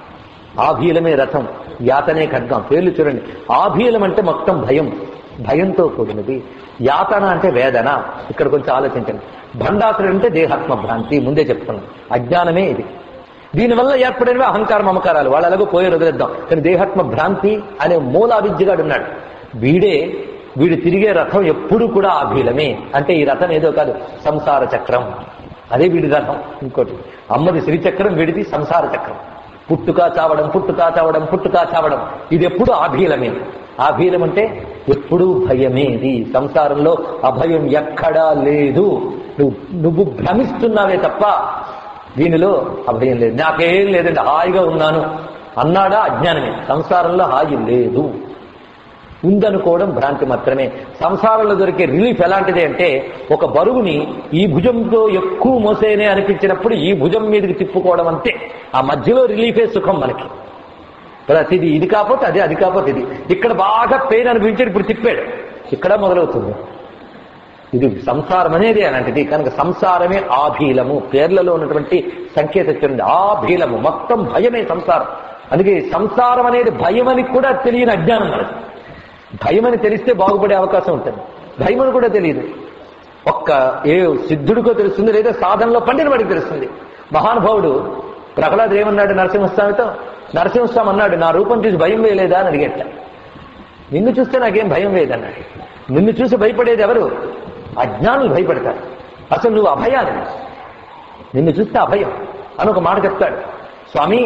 ఆభీలమే రథం యాతనే ఖడ్గం పేర్లు చూడండి ఆభీలం అంటే మొత్తం భయం భయంతో కూడినది యాతన అంటే వేదన ఇక్కడ కొంచెం ఆలోచించండి భండాసుడు అంటే దేహాత్మ భ్రాంతి ముందే చెప్తున్నాం అజ్ఞానమే ఇది దీనివల్ల ఏర్పడినవి అహంకార మమకారాలు వాళ్ళు ఎలాగో పోయి వదిలేద్దాం కానీ దేహాత్మ భ్రాంతి అనే మూల అవిద్యగాడు ఉన్నాడు వీడే వీడు తిరిగే రథం ఎప్పుడు కూడా ఆభీలమే అంటే ఈ రథం ఏదో కాదు సంసార చక్రం అదే వీడి రథం ఇంకోటి అమ్మది శ్రీచక్రం వీడిది సంసార చక్రం పుట్టుక చావడం పుట్టుక చావడం పుట్టుక చావడం ఇది ఎప్పుడు ఆభీలమే ఆభీలం అంటే ఎప్పుడూ భయమే ఇది సంసారంలో అభయం ఎక్కడా లేదు నువ్వు నువ్వు భ్రమిస్తున్నావే తప్ప దీనిలో అభయం లేదు నాకేం లేదండి హాయిగా ఉన్నాను అన్నాడా అజ్ఞానమే సంసారంలో హాయి లేదు ఉందనుకోవడం భ్రాంతి మాత్రమే సంసారంలో దొరికే రిలీఫ్ ఎలాంటిది అంటే ఒక బరువుని ఈ భుజంతో ఎక్కువ మోసేనే అనిపించినప్పుడు ఈ భుజం మీదకి తిప్పుకోవడం అంతే ఆ మధ్యలో రిలీఫే సుఖం మనకి ప్రతిది ఇది కాకపోతే అది అది కాకపోతే ఇది ఇక్కడ బాగా పెయిన్ అనిపించాడు ఇప్పుడు తిప్పాడు ఇక్కడ మొదలవుతుంది ఇది సంసారం అనేది అలాంటిది కనుక సంసారమే ఆభీలము పేర్లలో ఉన్నటువంటి సంకేతం చూడండి ఆభీలము మొత్తం భయమే సంసారం అందుకే సంసారం అనేది భయమని కూడా తెలియని అజ్ఞానం మనకి భయమని తెలిస్తే బాగుపడే అవకాశం ఉంటుంది భయమని కూడా తెలియదు ఒక్క ఏ సిద్ధుడికో తెలుస్తుంది లేదా సాధనలో పండిన వాడికి తెలుస్తుంది మహానుభావుడు ప్రహ్లాదు ఏమన్నాడు నరసింహస్వామితో నరసింహస్వామి అన్నాడు నా రూపం చూసి భయం వేయలేదా అని అడిగేట నిన్ను చూస్తే నాకేం భయం లేదన్నాడు నిన్ను చూసి భయపడేది ఎవరు అజ్ఞానులు భయపడతారు అసలు నువ్వు అభయాన్ని నిన్ను చూస్తే అభయం అని ఒక మాట చెప్తాడు స్వామి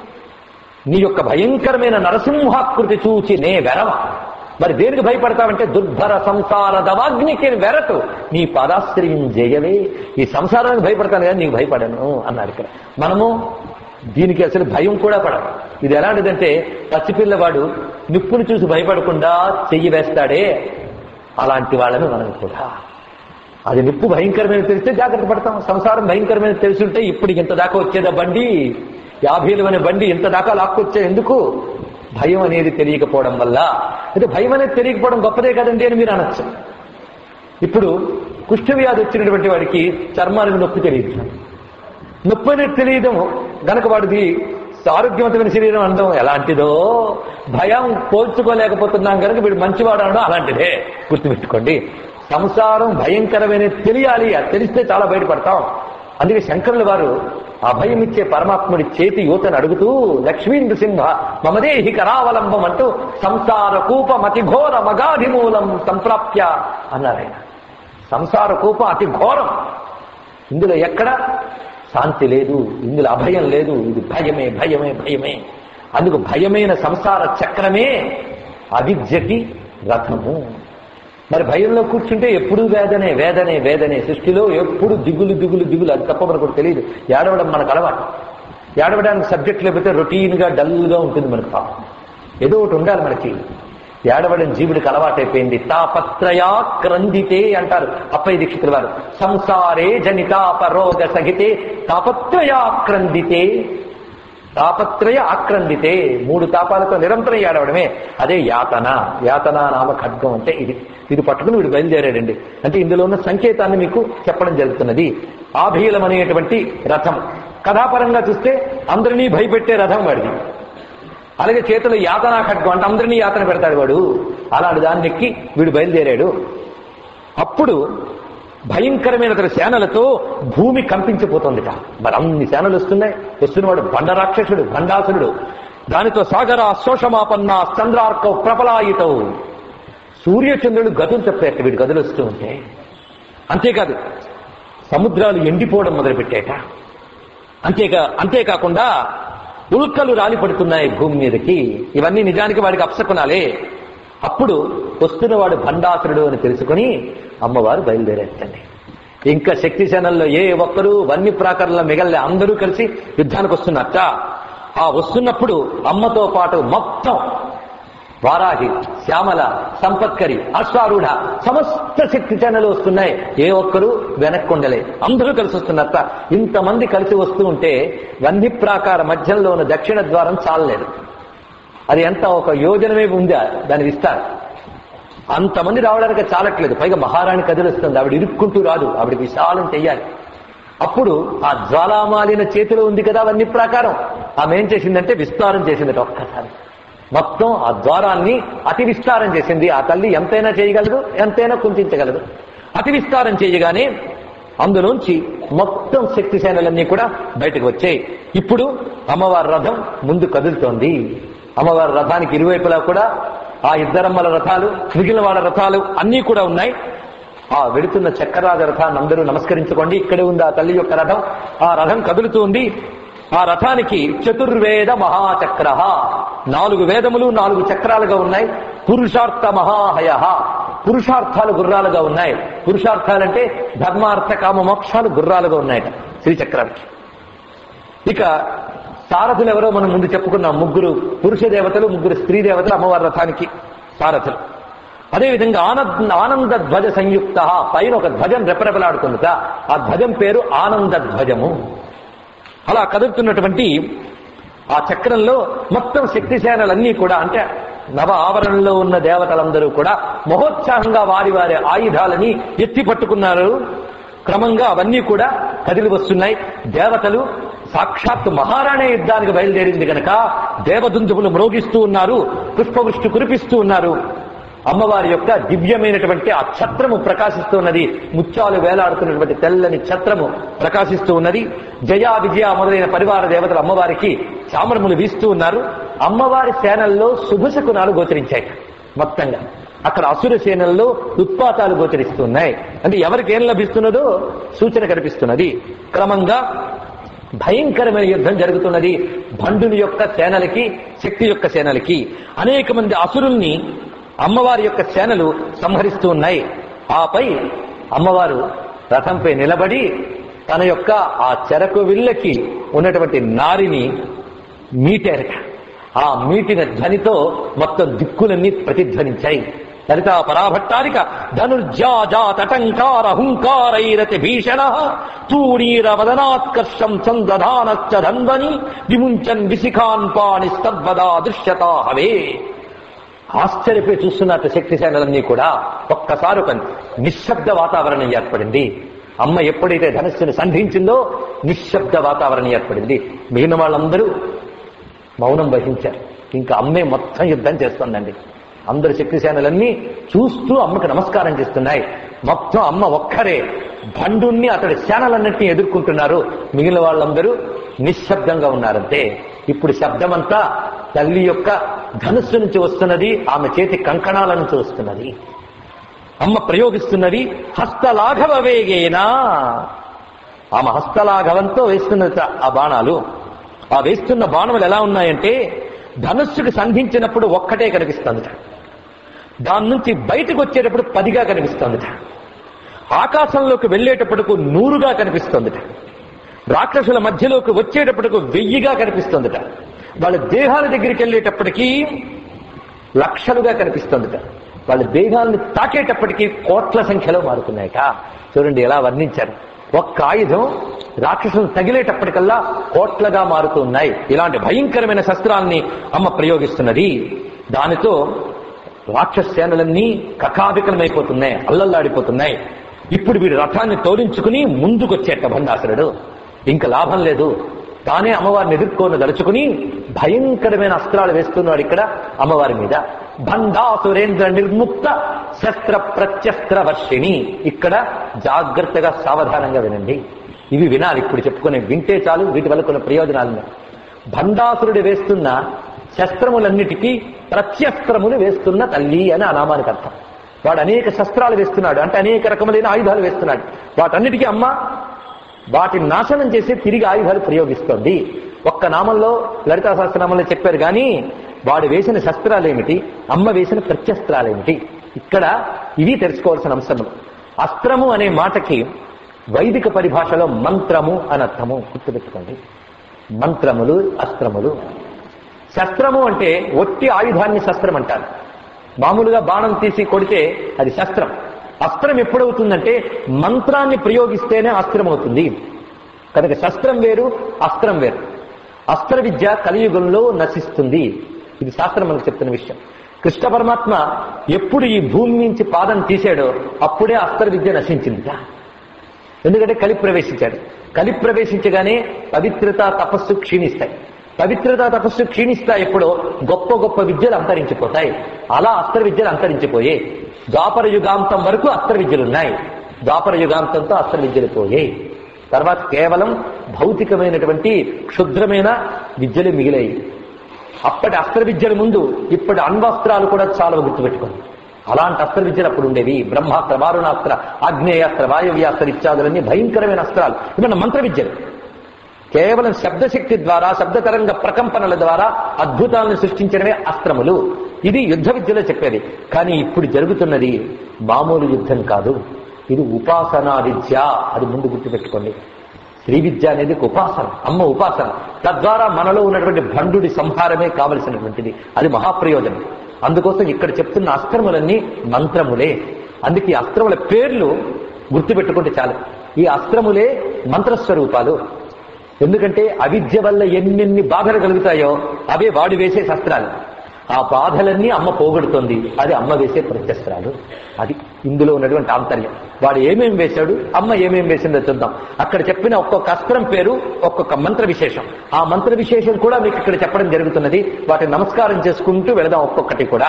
నీ యొక్క భయంకరమైన నరసింహాకృతి చూచి నే వెరవ మరి దేనికి భయపడతావంటే దుర్భర సంసార దవాగ్నికి వెరటు నీ పాదాశ్రయం జయవే ఈ సంసారానికి భయపడతాను కానీ నీకు భయపడను అన్నాడు ఇక్కడ మనము దీనికి అసలు భయం కూడా పడదు ఇది ఎలాంటిదంటే పసిపిల్లవాడు నిప్పును చూసి భయపడకుండా చెయ్యి వేస్తాడే అలాంటి వాళ్ళని మనం కూడా అది నిప్పు భయంకరమైన తెలిస్తే జాగ్రత్త పడతాం సంసారం భయంకరమైన తెలుసుంటే ఇప్పుడు ఇంత దాకా వచ్చేదా బండి యాభైలు అనే బండి ఇంత దాకా లాక్కొచ్చే ఎందుకు భయం అనేది తెలియకపోవడం వల్ల అయితే భయం అనేది తెలియకపోవడం గొప్పదే కదండి అని మీరు అనొచ్చు ఇప్పుడు కుష్ఠవ్యాధి వచ్చినటువంటి వాడికి చర్మానికి నొప్పి తెలియదు నొప్పి అనేది తెలియదు గనక వాడిది ఆరోగ్యవంతమైన శరీరం అనడం ఎలాంటిదో భయం పోల్చుకోలేకపోతున్నాం కనుక వీడు మంచివాడు అనడం అలాంటిదే గుర్తుపెట్టుకోండి సంసారం భయంకరమైన తెలియాలి అది తెలిస్తే చాలా బయటపడతాం అందుకే శంకరుల వారు అభయం ఇచ్చే పరమాత్ముడి చేతి యువతను అడుగుతూ లక్ష్మీ నృసింహ మమదేహి కరావలంబం అంటూ సంసార కూపం అతి ఘోర మగాధిమూలం సంప్రాప్య అన్నారు ఆయన సంసార కూపం అతి ఘోరం ఇందులో ఎక్కడ శాంతి లేదు ఇందులో అభయం లేదు ఇది భయమే భయమే భయమే అందుకు భయమైన సంసార చక్రమే అవిద్యకి రథము మరి భయంలో కూర్చుంటే ఎప్పుడు వేదనే వేదనే వేదనే సృష్టిలో ఎప్పుడు దిగులు దిగులు దిగులు అది తప్ప మనకు తెలియదు ఏడవడం మనకు అలవాటు ఏడవడానికి సబ్జెక్ట్ లేకపోతే రొటీన్గా డల్గా ఉంటుంది మనకు పాపం ఏదో ఒకటి ఉండాలి మనకి ఏడవడం జీవుడికి అలవాటైపోయింది తాపత్రయాక్రందితే అంటారు అప్పయ్య దీక్షితుల వారు సంసారే జనితాపరోగ సహితే తాపత్రయాక్రందితే తాపత్రయ ఆక్రందితే మూడు తాపాలతో నిరంతరం ఏడవడమే అదే యాతన యాతన నామ ఖడ్గం అంటే ఇది ఇది పట్టుకుని వీడు బయలుదేరాడండి అంటే ఇందులో ఉన్న సంకేతాన్ని మీకు చెప్పడం జరుగుతున్నది ఆభీలం అనేటువంటి రథం కథాపరంగా చూస్తే అందరినీ భయపెట్టే రథం వాడిది అలాగే చేతులు యాతనా ఖడ్గం అంటే అందరినీ యాతన పెడతాడు వాడు అలాంటి దాన్ని ఎక్కి వీడు బయలుదేరాడు అప్పుడు భయంకరమైన అతని సేనలతో భూమి కంపించిపోతుందిట మరి అన్ని సేనలు వస్తున్నాయి వస్తున్నవాడు బండ రాక్షసుడు భండాసురుడు దానితో సాగర శోషమాపన్న చంద్రార్క ప్రబలాయితవు సూర్యచంద్రుడు గతులు చెప్పేట వీడు గదులు వస్తూ ఉంటే అంతేకాదు సముద్రాలు ఎండిపోవడం మొదలుపెట్టాట అంతేకా అంతేకాకుండా ఉల్కలు రాలి పడుతున్నాయి భూమి మీదకి ఇవన్నీ నిజానికి వాడికి అప్సకునాలే అప్పుడు వస్తున్నవాడు భండాసురుడు అని తెలుసుకుని అమ్మవారు బయలుదేరేస్తండి ఇంకా శక్తి సేనల్లో ఏ ఒక్కరు వన్ని ప్రాకారంలో మిగల్లే అందరూ కలిసి యుద్ధానికి వస్తున్నట్ట ఆ వస్తున్నప్పుడు అమ్మతో పాటు మొత్తం వారాహి శ్యామల సంపత్కరి అశ్వారూఢ సమస్త శక్తి సేనలు వస్తున్నాయి ఏ ఒక్కరు వెనక్కుండలే అందరూ కలిసి వస్తున్నట్ట ఇంతమంది కలిసి వస్తూ ఉంటే వన్ని ప్రాకార మధ్యంలో ఉన్న దక్షిణ ద్వారం చాలలేదు అది ఎంత ఒక యోజనమే ఉందా దాని విస్తారం అంతమంది రావడానికి చాలట్లేదు పైగా మహారాణి కదిలిస్తుంది ఆవిడ ఇరుక్కుంటూ రాదు ఆవిడ విశాలం చెయ్యాలి అప్పుడు ఆ జ్వాలామాలిన చేతిలో ఉంది కదా అవన్నీ ప్రకారం ఆమె ఏం చేసిందంటే విస్తారం చేసిందట ఒక్కసారి మొత్తం ఆ ద్వారాన్ని అతి విస్తారం చేసింది ఆ తల్లి ఎంతైనా చేయగలదు ఎంతైనా కుంతించగలదు అతి విస్తారం చేయగానే అందులోంచి మొత్తం శక్తి సేనలన్నీ కూడా బయటకు వచ్చాయి ఇప్పుడు అమ్మవారి రథం ముందు కదులుతోంది అమ్మవారి రథానికి ఇరువైపులా కూడా ఆ ఇద్దరమ్మల రథాలు మిగిలిన వాళ్ళ రథాలు అన్నీ కూడా ఉన్నాయి ఆ వెడుతున్న చక్రరాజ రథాన్ని అందరూ నమస్కరించుకోండి ఇక్కడే ఉంది ఆ తల్లి యొక్క రథం ఆ రథం కదులుతూ ఉంది ఆ రథానికి చతుర్వేద మహాచక్ర నాలుగు వేదములు నాలుగు చక్రాలుగా ఉన్నాయి పురుషార్థ మహాహయ పురుషార్థాలు గుర్రాలుగా ఉన్నాయి పురుషార్థాలంటే ధర్మార్థ కామ మోక్షాలు గుర్రాలుగా ఉన్నాయట శ్రీచక్రానికి ఇక సారథులు ఎవరో మనం ముందు చెప్పుకున్నాం ముగ్గురు పురుష దేవతలు ముగ్గురు స్త్రీ దేవతలు అమ్మవారి రథానికి సారథులు అదేవిధంగా ఆనంద ఆనంద ధ్వజ సంయుక్త పైన ఒక ధ్వజం రెపరెపలాడుతుందట ఆ ధ్వజం పేరు ఆనంద ధ్వజము అలా కదులుతున్నటువంటి ఆ చక్రంలో మొత్తం శక్తి సేనలన్నీ కూడా అంటే నవ ఆవరణలో ఉన్న దేవతలందరూ కూడా మహోత్సాహంగా వారి వారి ఆయుధాలని ఎత్తి పట్టుకున్నారు క్రమంగా అవన్నీ కూడా కదిలి వస్తున్నాయి దేవతలు సాక్షాత్ మహారాణి యుద్ధానికి బయలుదేరింది గనక దేవదుందువులు మ్రోగిస్తూ ఉన్నారు పుష్పవృష్టి కురిపిస్తూ ఉన్నారు అమ్మవారి యొక్క దివ్యమైనటువంటి ఆ ఛత్రము ప్రకాశిస్తూ ఉన్నది ముత్యాలు వేలాడుతున్నటువంటి తెల్లని ఛత్రము ప్రకాశిస్తూ ఉన్నది జయా విజయ మొదలైన పరివార దేవతలు అమ్మవారికి చామరములు వీస్తూ ఉన్నారు అమ్మవారి సేనల్లో శుభశకునాలు గోచరించాయి మొత్తంగా అక్కడ అసుర సేనల్లో ఉత్పాతాలు గోచరిస్తున్నాయి అంటే ఎవరికి ఏం లభిస్తున్నదో సూచన కనిపిస్తున్నది క్రమంగా భయంకరమైన యుద్ధం జరుగుతున్నది భండుని యొక్క సేనలకి శక్తి యొక్క సేనలకి అనేక మంది అసురుల్ని అమ్మవారి యొక్క సేనలు సంహరిస్తూ ఉన్నాయి ఆపై అమ్మవారు రథంపై నిలబడి తన యొక్క ఆ చెరకు విల్లకి ఉన్నటువంటి నారిని మీటారట ఆ మీటిన ధ్వనితో మొత్తం దిక్కులన్నీ ప్రతిధ్వనించాయి లలిత పరాభట్టారిక ధనుర్జాజాతటంకార హుంకారైరతి భీషణ తూణీర వదనాత్కర్షం చందధానశ్చ ధన్వని విముంచన్ విశిఖాన్ పాణి తద్వదా దృశ్యతా హవే ఆశ్చర్యపోయి చూస్తున్నట్టు శక్తి సేనలన్నీ కూడా ఒక్కసారి ఒక నిశ్శబ్ద వాతావరణం ఏర్పడింది అమ్మ ఎప్పుడైతే ధనస్సును సంధించిందో నిశ్శబ్ద వాతావరణం ఏర్పడింది మిగిలిన వాళ్ళందరూ మౌనం వహించారు ఇంకా అమ్మే మొత్తం యుద్ధం చేస్తుందండి అందరు శక్తి సేనలన్నీ చూస్తూ అమ్మకి నమస్కారం చేస్తున్నాయి మొత్తం అమ్మ ఒక్కరే భండుణ్ణి అతడి సేనలన్నింటినీ ఎదుర్కొంటున్నారు మిగిలిన వాళ్ళందరూ నిశ్శబ్దంగా ఉన్నారంతే ఇప్పుడు శబ్దమంతా తల్లి యొక్క ధనుస్సు నుంచి వస్తున్నది ఆమె చేతి కంకణాల నుంచి వస్తున్నది అమ్మ ప్రయోగిస్తున్నది హస్తలాఘవ వేగేనా ఆమె హస్తలాఘవంతో వేస్తున్నది ఆ బాణాలు ఆ వేస్తున్న బాణములు ఎలా ఉన్నాయంటే ధనుస్సుకు సంధించినప్పుడు ఒక్కటే కనిపిస్తుంది దాని నుంచి బయటకు వచ్చేటప్పుడు పదిగా కనిపిస్తుంది ఆకాశంలోకి వెళ్ళేటప్పటికు నూరుగా కనిపిస్తుంది రాక్షసుల మధ్యలోకి వచ్చేటప్పటికు వెయ్యిగా కనిపిస్తుందిట వాళ్ళ దేహాల దగ్గరికి వెళ్ళేటప్పటికీ లక్షలుగా కనిపిస్తుందిట వాళ్ళ దేహాలను తాకేటప్పటికీ కోట్ల సంఖ్యలో మారుతున్నాయట చూడండి ఎలా వర్ణించారు ఒక్క ఆయుధం రాక్షసులు తగిలేటప్పటికల్లా కోట్లగా మారుతున్నాయి ఇలాంటి భయంకరమైన శస్త్రాల్ని అమ్మ ప్రయోగిస్తున్నది దానితో రాక్షస సేనలన్నీ కకావికలమైపోతున్నాయి అల్లల్లాడిపోతున్నాయి ఇప్పుడు వీడు రథాన్ని తోలించుకుని ముందుకొచ్చేట భండాసురుడు ఇంకా లాభం లేదు తానే అమ్మవారిని ఎదుర్కొని దలుచుకుని భయంకరమైన అస్త్రాలు వేస్తున్నాడు ఇక్కడ అమ్మవారి మీద భండాసురేంద్ర నిర్ముక్త శస్త్ర ప్రత్యస్త్ర వర్షిణి ఇక్కడ జాగ్రత్తగా సావధానంగా వినండి ఇవి వినాలి ఇప్పుడు చెప్పుకునే వింటే చాలు వీటి వల్ల కొన్ని ప్రయోజనాలు భండాసురుడు వేస్తున్న శస్త్రములన్నిటికీ ప్రత్యస్త్రములు వేస్తున్న తల్లి అని ఆ నామానికి అర్థం వాడు అనేక శస్త్రాలు వేస్తున్నాడు అంటే అనేక రకములైన ఆయుధాలు వేస్తున్నాడు వాటన్నిటికీ అమ్మ వాటిని నాశనం చేసి తిరిగి ఆయుధాలు ప్రయోగిస్తోంది ఒక్క నామంలో లలితా సహస్రనామంలో చెప్పారు కానీ వాడు వేసిన శస్త్రాలేమిటి అమ్మ వేసిన ప్రత్యస్త్రాలేమిటి ఇక్కడ ఇవి తెలుసుకోవాల్సిన అంశములు అస్త్రము అనే మాటకి వైదిక పరిభాషలో మంత్రము అని అర్థము గుర్తుపెట్టుకోండి మంత్రములు అస్త్రములు శస్త్రము అంటే ఒట్టి ఆయుధాన్ని శస్త్రం అంటారు మామూలుగా బాణం తీసి కొడితే అది శస్త్రం అస్త్రం ఎప్పుడవుతుందంటే మంత్రాన్ని ప్రయోగిస్తేనే అస్త్రం అవుతుంది కనుక శస్త్రం వేరు అస్త్రం వేరు అస్త్ర విద్య కలియుగంలో నశిస్తుంది ఇది శాస్త్రం మనకు చెప్తున్న విషయం కృష్ణ పరమాత్మ ఎప్పుడు ఈ భూమి నుంచి పాదం తీశాడో అప్పుడే అస్త్ర విద్య నశించింది ఎందుకంటే కలి ప్రవేశించాడు కలి ప్రవేశించగానే పవిత్రత తపస్సు క్షీణిస్తాయి పవిత్రత తపస్సు క్షీణిస్తా ఎప్పుడో గొప్ప గొప్ప విద్యలు అంతరించిపోతాయి అలా అస్త్ర విద్యలు అంతరించిపోయాయి ద్వాపర యుగాంతం వరకు అస్త్ర విద్యలు ఉన్నాయి ద్వాపర యుగాంతంతో అస్త్ర విద్యలు పోయాయి తర్వాత కేవలం భౌతికమైనటువంటి క్షుద్రమైన విద్యలు మిగిలాయి అప్పటి అస్త్ర విద్యల ముందు ఇప్పటి అణ్వస్త్రాలు కూడా చాలా గుర్తుపెట్టుకోండి అలాంటి అస్త్ర విద్యలు అప్పుడు ఉండేవి బ్రహ్మాస్త్ర వారుణాస్త్ర ఆగ్నేయాస్త్ర వాయవ్యాస్త్ర ఇత్యాదులన్నీ భయంకరమైన అస్త్రాలు ఇవన్న మంత్ర విద్యలు కేవలం శబ్దశక్తి ద్వారా శబ్ద తరంగ ప్రకంపనల ద్వారా అద్భుతాలను సృష్టించడమే అస్త్రములు ఇది యుద్ధ విద్యలో చెప్పేది కానీ ఇప్పుడు జరుగుతున్నది మామూలు యుద్ధం కాదు ఇది ఉపాసనా విద్య అది ముందు గుర్తుపెట్టుకోండి శ్రీ విద్య అనేది ఒక ఉపాసన అమ్మ ఉపాసన తద్వారా మనలో ఉన్నటువంటి భండుడి సంహారమే కావలసినటువంటిది అది మహాప్రయోజనం అందుకోసం ఇక్కడ చెప్తున్న అస్త్రములన్నీ మంత్రములే అందుకే ఈ అస్త్రముల పేర్లు గుర్తుపెట్టుకుంటే చాలు ఈ అస్త్రములే మంత్రస్వరూపాలు ఎందుకంటే అవిద్య వల్ల ఎన్నెన్ని బాధలు కలుగుతాయో అవే వాడు వేసే శస్త్రాలు ఆ బాధలన్నీ అమ్మ పోగొడుతుంది అది అమ్మ వేసే ప్రత్యస్త్రాలు అది ఇందులో ఉన్నటువంటి ఆంతర్యం వాడు ఏమేం వేశాడు అమ్మ ఏమేం వేసిందో చూద్దాం అక్కడ చెప్పిన ఒక్కొక్క అస్త్రం పేరు ఒక్కొక్క మంత్ర విశేషం ఆ మంత్ర విశేషం కూడా మీకు ఇక్కడ చెప్పడం జరుగుతున్నది వాటిని నమస్కారం చేసుకుంటూ వెళదాం ఒక్కొక్కటి కూడా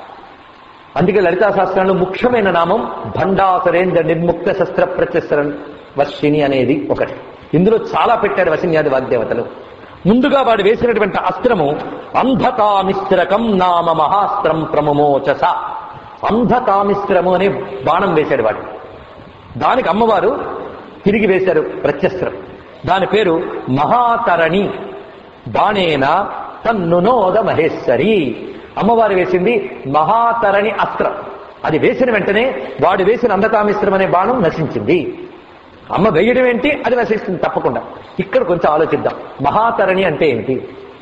అందుకే లలితా శాస్త్రంలో ముఖ్యమైన నామం భండాసురేంద్ర నిర్ముక్త శస్త్ర ప్రత్యస్త్ర వర్షిణి అనేది ఒకటి ఇందులో చాలా పెట్టాడు వశిన్యాది వాగ్దేవతలు ముందుగా వాడు వేసినటువంటి అస్త్రము అంధకామిస్త్రకం నామ మహాస్త్రం ప్రమమోచస అంధకామిస్త్రము అనే బాణం వేశాడు వాడు దానికి అమ్మవారు తిరిగి వేశారు ప్రత్యస్త్రం దాని పేరు మహాతరణి బాణేన తన్నునోద మహేశ్వరి అమ్మవారు వేసింది మహాతరణి అస్త్రం అది వేసిన వెంటనే వాడు వేసిన అంధకామిస్త్రం అనే బాణం నశించింది అమ్మ వేయడం ఏంటి అది నశిస్తుంది తప్పకుండా ఇక్కడ కొంచెం ఆలోచిద్దాం మహాతరణి అంటే ఏంటి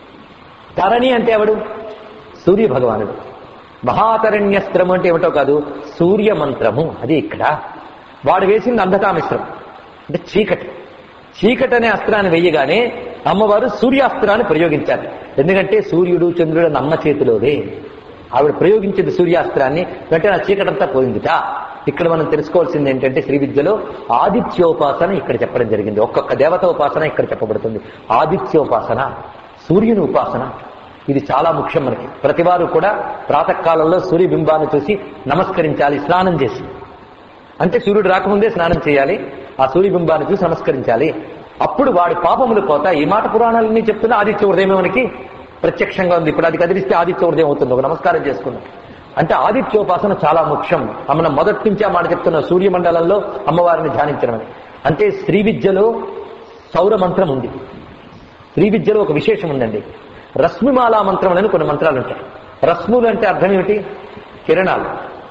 తరణి అంటే ఎవడు సూర్య భగవానుడు మహాతరణ్యస్త్రము అంటే ఏమిటో కాదు సూర్య మంత్రము అది ఇక్కడ వాడు వేసింది అంధకామిశ్రం అంటే చీకటి చీకటి అనే అస్త్రాన్ని వెయ్యగానే అమ్మవారు సూర్యాస్త్రాన్ని ప్రయోగించారు ఎందుకంటే సూర్యుడు చంద్రుడు అన్న అమ్మ చేతిలోదే ఆవిడ ప్రయోగించింది సూర్యాస్త్రాన్ని వెంటనే ఆ చీకటంతా పోయిందిట ఇక్కడ మనం తెలుసుకోవాల్సింది ఏంటంటే శ్రీ విద్యలో ఆదిత్యోపాసన ఇక్కడ చెప్పడం జరిగింది ఒక్కొక్క దేవత ఉపాసన ఇక్కడ చెప్పబడుతుంది ఆదిత్యోపాసన సూర్యుని ఉపాసన ఇది చాలా ముఖ్యం మనకి ప్రతివారు కూడా ప్రాతకాలంలో సూర్యబింబాన్ని చూసి నమస్కరించాలి స్నానం చేసి అంటే సూర్యుడు రాకముందే స్నానం చేయాలి ఆ సూర్యబింబాన్ని చూసి నమస్కరించాలి అప్పుడు వాడి పాపములు పోతాయి ఈ మాట పురాణాలన్నీ చెప్తున్నా ఆదిత్య ఉదయం మనకి ప్రత్యక్షంగా ఉంది ఇప్పుడు అది కదిలిస్తే ఆదిత్య ఉదయం అవుతుంది ఒక నమస్కారం చేసుకున్నాం అంటే ఆదిత్యోపాసన చాలా ముఖ్యం మనం మొదటి నుంచి ఆ మాట చెప్తున్న సూర్యమండలంలో అమ్మవారిని ధ్యానించడం అని. అంటే శ్రీ విద్యలో సౌర మంత్రం ఉంది శ్రీ విద్యలో ఒక విశేషం ఉందండి రశ్మిమాలా మంత్రం అని కొన్ని మంత్రాలు ఉంటాయి రశ్ములు అంటే అర్థం ఏమిటి కిరణాలు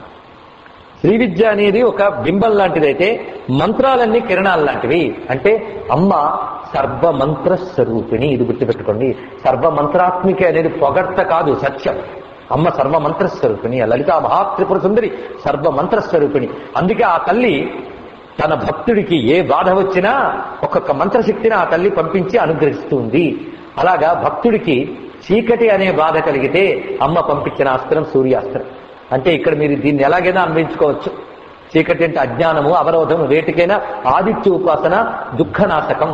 శ్రీ విద్య అనేది ఒక బింబం లాంటిదైతే మంత్రాలన్నీ కిరణాలు లాంటివి అంటే అమ్మ సర్వమంత్ర స్వరూపిణి ఇది గుర్తుపెట్టుకోండి సర్వమంత్రాత్మిక అనేది పొగడ్త కాదు సత్యం అమ్మ సర్వమంత్ర స్వరూపిణి ఆ లలిత మహాత్రిపుర సుందరి సర్వమంత్ర స్వరూపిణి అందుకే ఆ తల్లి తన భక్తుడికి ఏ బాధ వచ్చినా ఒక్కొక్క మంత్రశక్తిని ఆ తల్లి పంపించి అనుగ్రహిస్తుంది అలాగా భక్తుడికి చీకటి అనే బాధ కలిగితే అమ్మ పంపించిన అస్త్రం సూర్యాస్త్రం అంటే ఇక్కడ మీరు దీన్ని ఎలాగైనా అన్వయించుకోవచ్చు చీకటి అంటే అజ్ఞానము అవరోధము వేటికైనా ఆదిత్య ఉపాసన దుఃఖనాశకం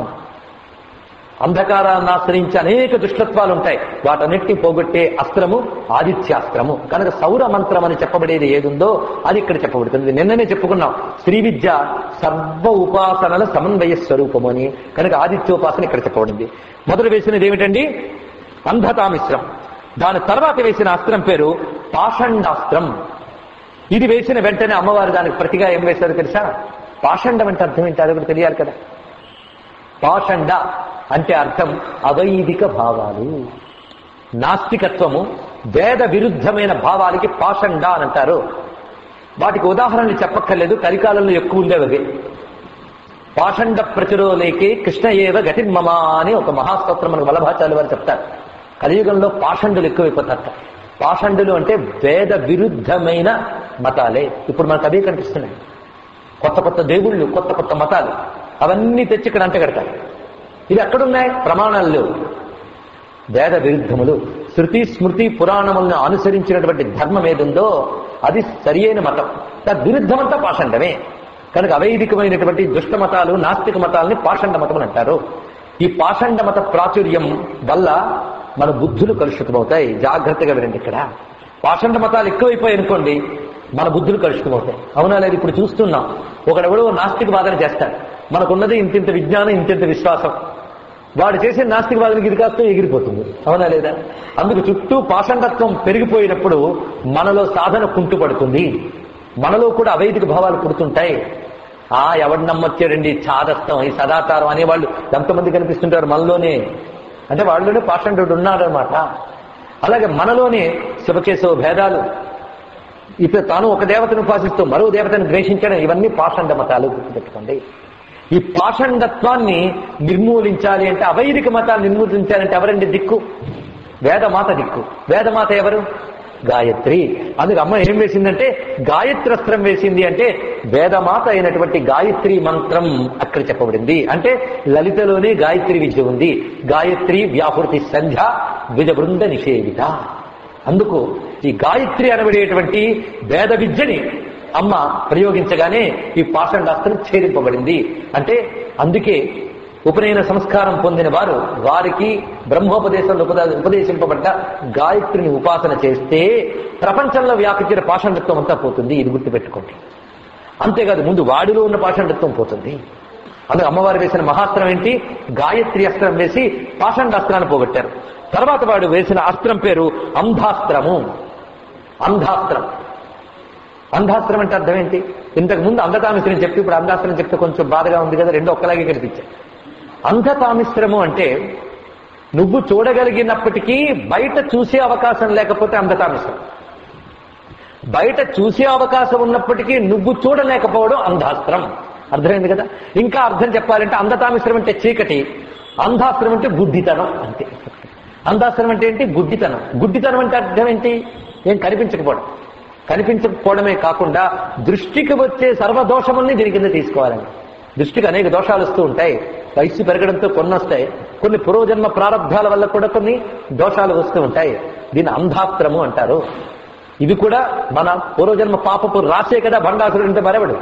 అంధకారాన్ని ఆశ్రయించి అనేక దుష్టత్వాలు ఉంటాయి వాటన్నిటిని పోగొట్టే అస్త్రము ఆదిత్యాస్త్రము కనుక సౌర మంత్రం అని చెప్పబడేది ఏదుందో అది ఇక్కడ చెప్పబడుతుంది నిన్ననే చెప్పుకున్నాం శ్రీ విద్య సర్వ ఉపాసనల సమన్వయ స్వరూపము అని కనుక ఆదిత్యోపాసన ఇక్కడ చెప్పబడింది మొదలు వేసినది ఏమిటండి అంధతామిశ్రం దాని తర్వాత వేసిన అస్త్రం పేరు పాషండాస్త్రం ఇది వేసిన వెంటనే అమ్మవారు దానికి ప్రతిగా ఏం వేశారో తెలుసా పాషండం అంటే అర్థం ఏంటి అది కూడా తెలియాలి కదా పాషండ అంటే అర్థం అవైదిక భావాలు నాస్తికత్వము వేద విరుద్ధమైన భావాలకి పాషండ అని అంటారు వాటికి ఉదాహరణలు చెప్పక్కర్లేదు కలికాలంలో ఎక్కువ ఉండేవి అవి పాషండ ప్రచురోలేకే కృష్ణ ఏవ గతిర్మమ అని ఒక మహాస్తోత్రం మనకు వల్లభాచార్య వారు చెప్తారు కలియుగంలో పాషండులు ఎక్కువైపోతారట పాషండులు అంటే వేద విరుద్ధమైన మతాలే ఇప్పుడు మనకు అవే కనిపిస్తున్నాయి కొత్త కొత్త దేవుళ్ళు కొత్త కొత్త మతాలు అవన్నీ తెచ్చి ఇక్కడ అంటగడతారు ఇవి ఎక్కడున్నాయి ప్రమాణాలు లేవు వేద విరుద్ధములు శృతి స్మృతి పురాణములను అనుసరించినటువంటి ధర్మం ఏదుందో అది సరియైన మతం తద్విరుద్ధమంతా పాషండమే కనుక అవైదికమైనటువంటి దుష్ట మతాలు నాస్తిక మతాలని పాషండ మతం అంటారు ఈ పాషండ మత ప్రాచుర్యం వల్ల మన బుద్ధులు కలుషితమవుతాయి జాగ్రత్తగా వినండి ఇక్కడ పాషండ మతాలు ఎక్కువైపోయాయి అనుకోండి మన బుద్ధులు కలుషితమవుతాయి అవునా లేదు ఇప్పుడు చూస్తున్నాం ఒకడెవడో నాస్తిక వాదన చేస్తాడు మనకున్నది ఇంతింత విజ్ఞానం ఇంతింత విశ్వాసం వాడు చేసే నాస్తికవాదానికి ఇది కాస్త ఎగిరిపోతుంది అవునా లేదా అందుకు చుట్టూ పాషండత్వం పెరిగిపోయినప్పుడు మనలో సాధన కుంటుపడుతుంది మనలో కూడా అవైదిక భావాలు పుడుతుంటాయి ఆ ఎవడు నమ్మొచ్చాడండి చాదస్తం ఈ సదాచారం అనేవాళ్ళు ఎంతమంది కనిపిస్తుంటారు మనలోనే అంటే వాళ్ళలోనే పాషండు ఉన్నారనమాట అలాగే మనలోనే శివకేశవ భేదాలు ఇప్పుడు తాను ఒక దేవతను ఉపాసిస్తూ మరో దేవతను ద్వేషించడం ఇవన్నీ పాషండ మతాలు గుర్తుపెట్టుకోండి ఈ పాషండత్వాన్ని నిర్మూలించాలి అంటే అవైదిక మతాన్ని నిర్మూలించాలంటే ఎవరండి దిక్కు వేదమాత దిక్కు వేదమాత ఎవరు గాయత్రి అందుకు అమ్మ ఏం వేసిందంటే గాయత్రస్త్రం వేసింది అంటే వేదమాత అయినటువంటి గాయత్రి మంత్రం అక్కడ చెప్పబడింది అంటే లలితలోనే గాయత్రి విద్య ఉంది గాయత్రి వ్యాపృతి సంధ్య విజ బృంద నిషేవిత అందుకు ఈ గాయత్రి అనబడేటువంటి వేద విద్యని అమ్మ ప్రయోగించగానే ఈ పాషండాస్త్రం ఛేదింపబడింది అంటే అందుకే ఉపనయన సంస్కారం పొందిన వారు వారికి బ్రహ్మోపదేశంలో ఉపద- ఉపదేశింపబడ్డ గాయత్రిని ఉపాసన చేస్తే ప్రపంచంలో వ్యాపించిన పాషండత్వం అంతా పోతుంది ఇది గుర్తుపెట్టుకోండి అంతేకాదు ముందు వాడిలో ఉన్న పాషండత్వం పోతుంది అందుకు అమ్మవారు వేసిన మహాస్త్రం ఏంటి గాయత్రి అస్త్రం వేసి పాషండాస్త్రాన్ని పోగొట్టారు తర్వాత వాడు వేసిన అస్త్రం పేరు అంధాస్త్రము అంధాస్త్రం అంధాస్త్రం అంటే అర్థం ఏంటి ఇంతకు ముందు అంధతామిశ్రం చెప్పి ఇప్పుడు అంధాస్త్రం చెప్తే కొంచెం బాధగా ఉంది కదా రెండు ఒక్కలాగే కనిపించాయి అంధతామిశ్రము అంటే నువ్వు చూడగలిగినప్పటికీ బయట చూసే అవకాశం లేకపోతే అంధతామిశ్రం బయట చూసే అవకాశం ఉన్నప్పటికీ నువ్వు చూడలేకపోవడం అంధాస్త్రం అర్థమైంది కదా ఇంకా అర్థం చెప్పాలంటే అంధతామిశ్రం అంటే చీకటి అంధాస్త్రం అంటే గుడ్డితనం అంతే అంధాస్త్రం అంటే ఏంటి గుడ్డితనం గుడ్డితనం అంటే అర్థం ఏంటి ఏం కనిపించకపోవడం కనిపించకపోవడమే కాకుండా దృష్టికి వచ్చే సర్వదోషముల్ని దీని కింద తీసుకోవాలని దృష్టికి అనేక దోషాలు వస్తూ ఉంటాయి వయస్సు పెరగడంతో కొన్ని వస్తాయి కొన్ని పూర్వజన్మ ప్రారంభాల వల్ల కూడా కొన్ని దోషాలు వస్తూ ఉంటాయి దీన్ని అంధాస్త్రము అంటారు ఇది కూడా మన పూర్వజన్మ పాపపు రాసే కదా బండాసురుడు అంటే మరెవడు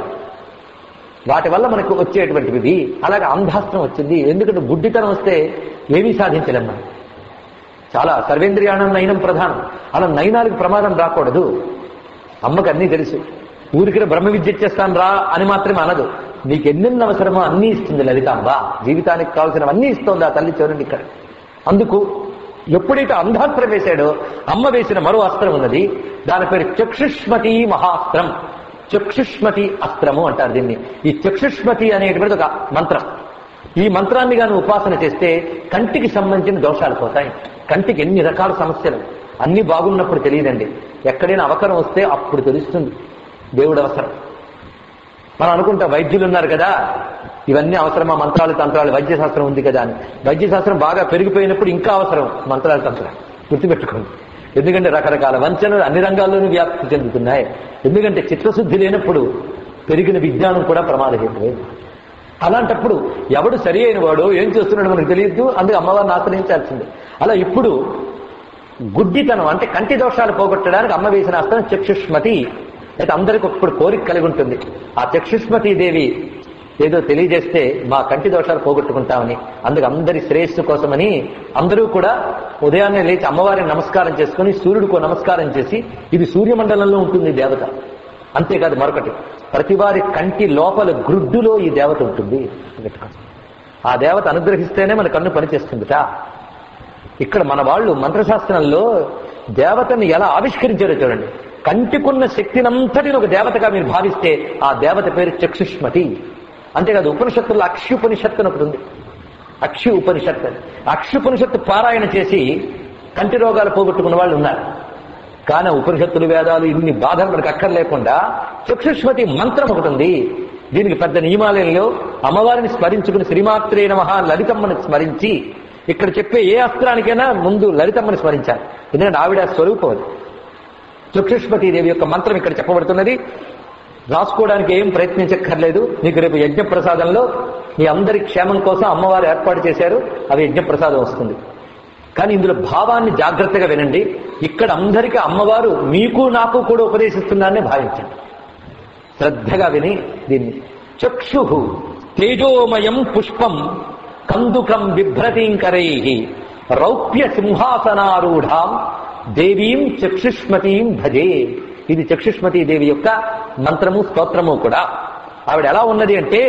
వాటి వల్ల మనకు వచ్చేటువంటివి అలాగే అంధాస్త్రం వచ్చింది ఎందుకంటే గుడ్డితనం వస్తే ఏమీ సాధించలేం మనం చాలా సర్వేంద్రియాణం నయనం ప్రధానం అలా నయనాలకు ప్రమాదం రాకూడదు అమ్మకి అన్నీ తెలుసు ఊరికి బ్రహ్మ విద్య ఇచ్చేస్తాను రా అని మాత్రమే అనదు నీకు ఎన్నెన్ని అవసరమో అన్నీ ఇస్తుంది లలితాంబ జీవితానికి కావాల్సినవన్నీ ఇస్తోంది ఆ తల్లి చూడండి ఇక్కడ అందుకు ఎప్పుడైతే అంధాస్త్రం వేశాడో అమ్మ వేసిన మరో అస్త్రం ఉన్నది దాని పేరు చక్షుష్మతి మహాస్త్రం చక్షుష్మతి అస్త్రము అంటారు దీన్ని ఈ చక్షుష్మతి అనేటువంటిది ఒక మంత్రం ఈ మంత్రాన్ని గాను ఉపాసన చేస్తే కంటికి సంబంధించిన దోషాలు పోతాయి కంటికి ఎన్ని రకాల సమస్యలు అన్ని బాగున్నప్పుడు తెలియదండి ఎక్కడైనా అవసరం వస్తే అప్పుడు తెలుస్తుంది దేవుడు అవసరం మనం అనుకుంటాం వైద్యులు ఉన్నారు కదా ఇవన్నీ అవసరమా మంత్రాలు తంత్రాలు వైద్యశాస్త్రం ఉంది కదా అని వైద్యశాస్త్రం బాగా పెరిగిపోయినప్పుడు ఇంకా అవసరం మంత్రాలు తంత్రాలు గుర్తుపెట్టుకోండి ఎందుకంటే రకరకాల వంచనలు అన్ని రంగాల్లోనూ వ్యాప్తి చెందుతున్నాయి ఎందుకంటే చిత్తశుద్ధి లేనప్పుడు పెరిగిన విజ్ఞానం కూడా ప్రమాదహేతువే అలాంటప్పుడు ఎవడు సరి అయిన వాడు ఏం చేస్తున్నాడు మనకు తెలియదు అందుకు అమ్మవారిని ఆశ్రయించాల్సిందే అలా ఇప్పుడు గుడ్డితనం అంటే కంటి దోషాలు పోగొట్టడానికి అమ్మ వేసిన అస్త్రం చక్షుష్మతి అయితే అందరికి ఇప్పుడు కోరిక కలిగి ఉంటుంది ఆ చక్షుష్మతి దేవి ఏదో తెలియజేస్తే మా కంటి దోషాలు పోగొట్టుకుంటామని అందుకు అందరి శ్రేయస్సు కోసమని అందరూ కూడా ఉదయాన్నే లేచి అమ్మవారిని నమస్కారం చేసుకుని సూర్యుడికో నమస్కారం చేసి ఇది సూర్యమండలంలో ఉంటుంది ఈ దేవత అంతేకాదు మరొకటి ప్రతివారి కంటి లోపల గ్రుడ్డులో ఈ దేవత ఉంటుంది పెట్టుకోండి. ఆ దేవత అనుగ్రహిస్తేనే మన కన్ను పనిచేస్తుందిట ఇక్కడ మన వాళ్ళు మంత్రశాస్త్రంలో దేవతని ఎలా ఆవిష్కరించారో చూడండి కంటికున్న శక్తినంతటిని ఒక దేవతగా మీరు భావిస్తే ఆ దేవత పేరు చక్షుష్మతి అంతేకాదు ఉపనిషత్తుల్లో అక్షుపనిషత్తు అని ఒకటి ఉంది అక్షి ఉపనిషత్ అక్షి ఉపనిషత్తు పారాయణ చేసి కంటి రోగాలు పోగొట్టుకున్న వాళ్ళు ఉన్నారు కానీ ఉపనిషత్తులు వేదాలు ఇన్ని బాధలు మనకు అక్కర్లేకుండా చక్షుష్మతి మంత్రం ఒకటి ఉంది దీనికి పెద్ద నియమాలయంలో అమ్మవారిని స్మరించుకుని శ్రీమాత్రే నమః లలితమ్మని స్మరించి ఇక్కడ చెప్పే ఏ అస్త్రానికైనా ముందు లలితమ్మని స్మరించాలి ఎందుకంటే ఆవిడ స్వరూపం అది చక్షుష్మతి దేవి యొక్క మంత్రం ఇక్కడ చెప్పబడుతున్నది రాసుకోవడానికి ఏం ప్రయత్నించక్కర్లేదు మీకు రేపు యజ్ఞ ప్రసాదంలో మీ అందరి క్షేమం కోసం అమ్మవారు ఏర్పాటు చేశారు అవి యజ్ఞ ప్రసాదం వస్తుంది కానీ ఇందులో భావాన్ని జాగ్రత్తగా వినండి ఇక్కడ అందరికీ అమ్మవారు మీకు నాకు కూడా ఉపదేశిస్తున్నారని భావించండి శ్రద్ధగా విని దీన్ని చక్షు తేజోమయం పుష్పం కందుకం బిభ్రతీంకరై రౌప్య సింహాసనారూఢాం దేవీం చక్షుష్మతీం భజే ఇది చక్షుష్మతీ దేవి యొక్క మంత్రము స్తోత్రము కూడా ఆవిడ ఎలా ఉన్నది అంటే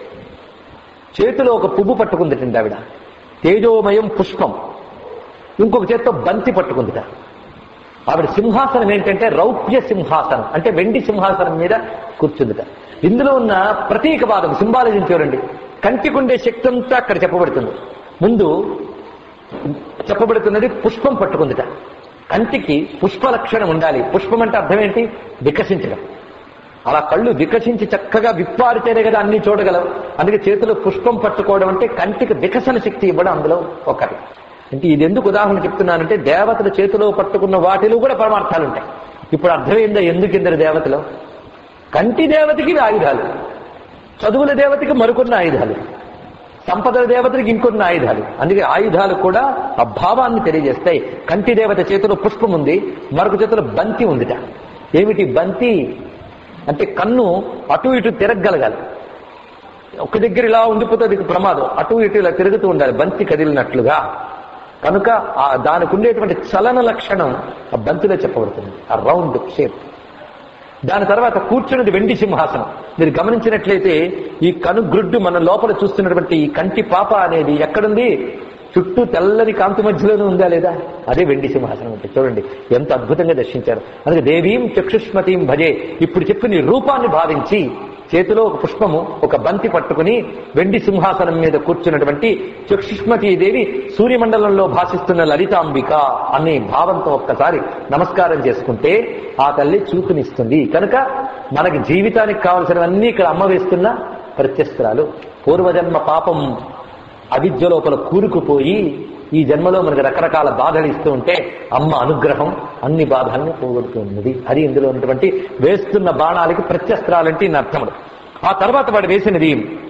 చేతిలో ఒక పువ్వు పట్టుకుందిటండి ఆవిడ తేజోమయం పుష్పం ఇంకొక చేత్తో బంతి పట్టుకుందిట ఆవిడ సింహాసనం ఏంటంటే రౌప్య సింహాసనం అంటే వెండి సింహాసనం మీద కూర్చుందిట ఇందులో ఉన్న ప్రతీకవాదం సింబాలజీని చూడండి కంటికుండే శక్తి అంతా అక్కడ చెప్పబడుతుంది ముందు చెప్పబడుతున్నది పుష్పం పట్టుకుందిట కంటికి పుష్ప లక్షణం ఉండాలి పుష్పం అంటే అర్థం ఏంటి వికసించడం అలా కళ్ళు వికసించి చక్కగా విప్పారితేనే కదా అన్ని చూడగలవు అందుకే చేతిలో పుష్పం పట్టుకోవడం అంటే కంటికి వికసన శక్తి ఇవ్వడం అందులో ఒకటి అంటే ఇది ఎందుకు ఉదాహరణ చెప్తున్నానంటే దేవతల చేతిలో పట్టుకున్న వాటిలో కూడా పరమార్థాలు ఉంటాయి ఇప్పుడు అర్థమైందా ఎందుకు ఇందరు దేవతలు కంటి దేవతకి ఇవి ఆయుధాలు చదువుల దేవతకి మరికొన్ని ఆయుధాలు సంపదల దేవతకి ఇంకొన్ని ఆయుధాలు అందుకే ఆయుధాలు కూడా ఆ భావాన్ని తెలియజేస్తాయి కంటి దేవత చేతిలో పుష్పం ఉంది మరొక చేతిలో బంతి ఉందిట ఏమిటి బంతి అంటే కన్ను అటు ఇటు తిరగగలగాలి ఒక దగ్గర ఇలా ఉండిపోతే అది ప్రమాదం అటు ఇటు ఇలా తిరుగుతూ ఉండాలి బంతి కదిలినట్లుగా కనుక ఆ దానికి ఉండేటువంటి చలన లక్షణం ఆ బంతిలో చెప్పబడుతుంది ఆ రౌండ్ షేప్ దాని తర్వాత కూర్చున్నది వెండి సింహాసనం మీరు గమనించినట్లయితే ఈ కనుగ్రుడ్డు మన లోపల చూస్తున్నటువంటి ఈ కంటి పాప అనేది ఎక్కడుంది చుట్టూ తెల్లని కాంతి మధ్యలోనే ఉందా లేదా అదే వెండి సింహాసనం అంటే చూడండి ఎంత అద్భుతంగా దర్శించారు అందుకే దేవీం చక్షుష్మతీం భజే ఇప్పుడు చెప్పిన ఈ రూపాన్ని భావించి చేతిలో ఒక పుష్పము ఒక బంతి పట్టుకుని వెండి సింహాసనం మీద కూర్చున్నటువంటి చక్షుష్మతీ దేవి సూర్యమండలంలో భాషిస్తున్న లలితాంబిక అనే భావంతో ఒక్కసారి నమస్కారం చేసుకుంటే ఆ తల్లి చూపునిస్తుంది కనుక మనకి జీవితానికి కావలసినవన్నీ ఇక్కడ అమ్మ వేస్తున్న ప్రత్యస్త్రాలు పూర్వజన్మ పాపం అవిద్య లోపల కూరుకుపోయి ఈ జన్మలో మనకి రకరకాల బాధలు ఇస్తూ ఉంటే అమ్మ అనుగ్రహం అన్ని బాధల్ని పోగొడుతున్నది అది ఇందులో ఉన్నటువంటి వేస్తున్న బాణాలకి ప్రత్యస్త్రాలంటే ఇన్ని అర్థములు ఆ తర్వాత వాడు వేసినది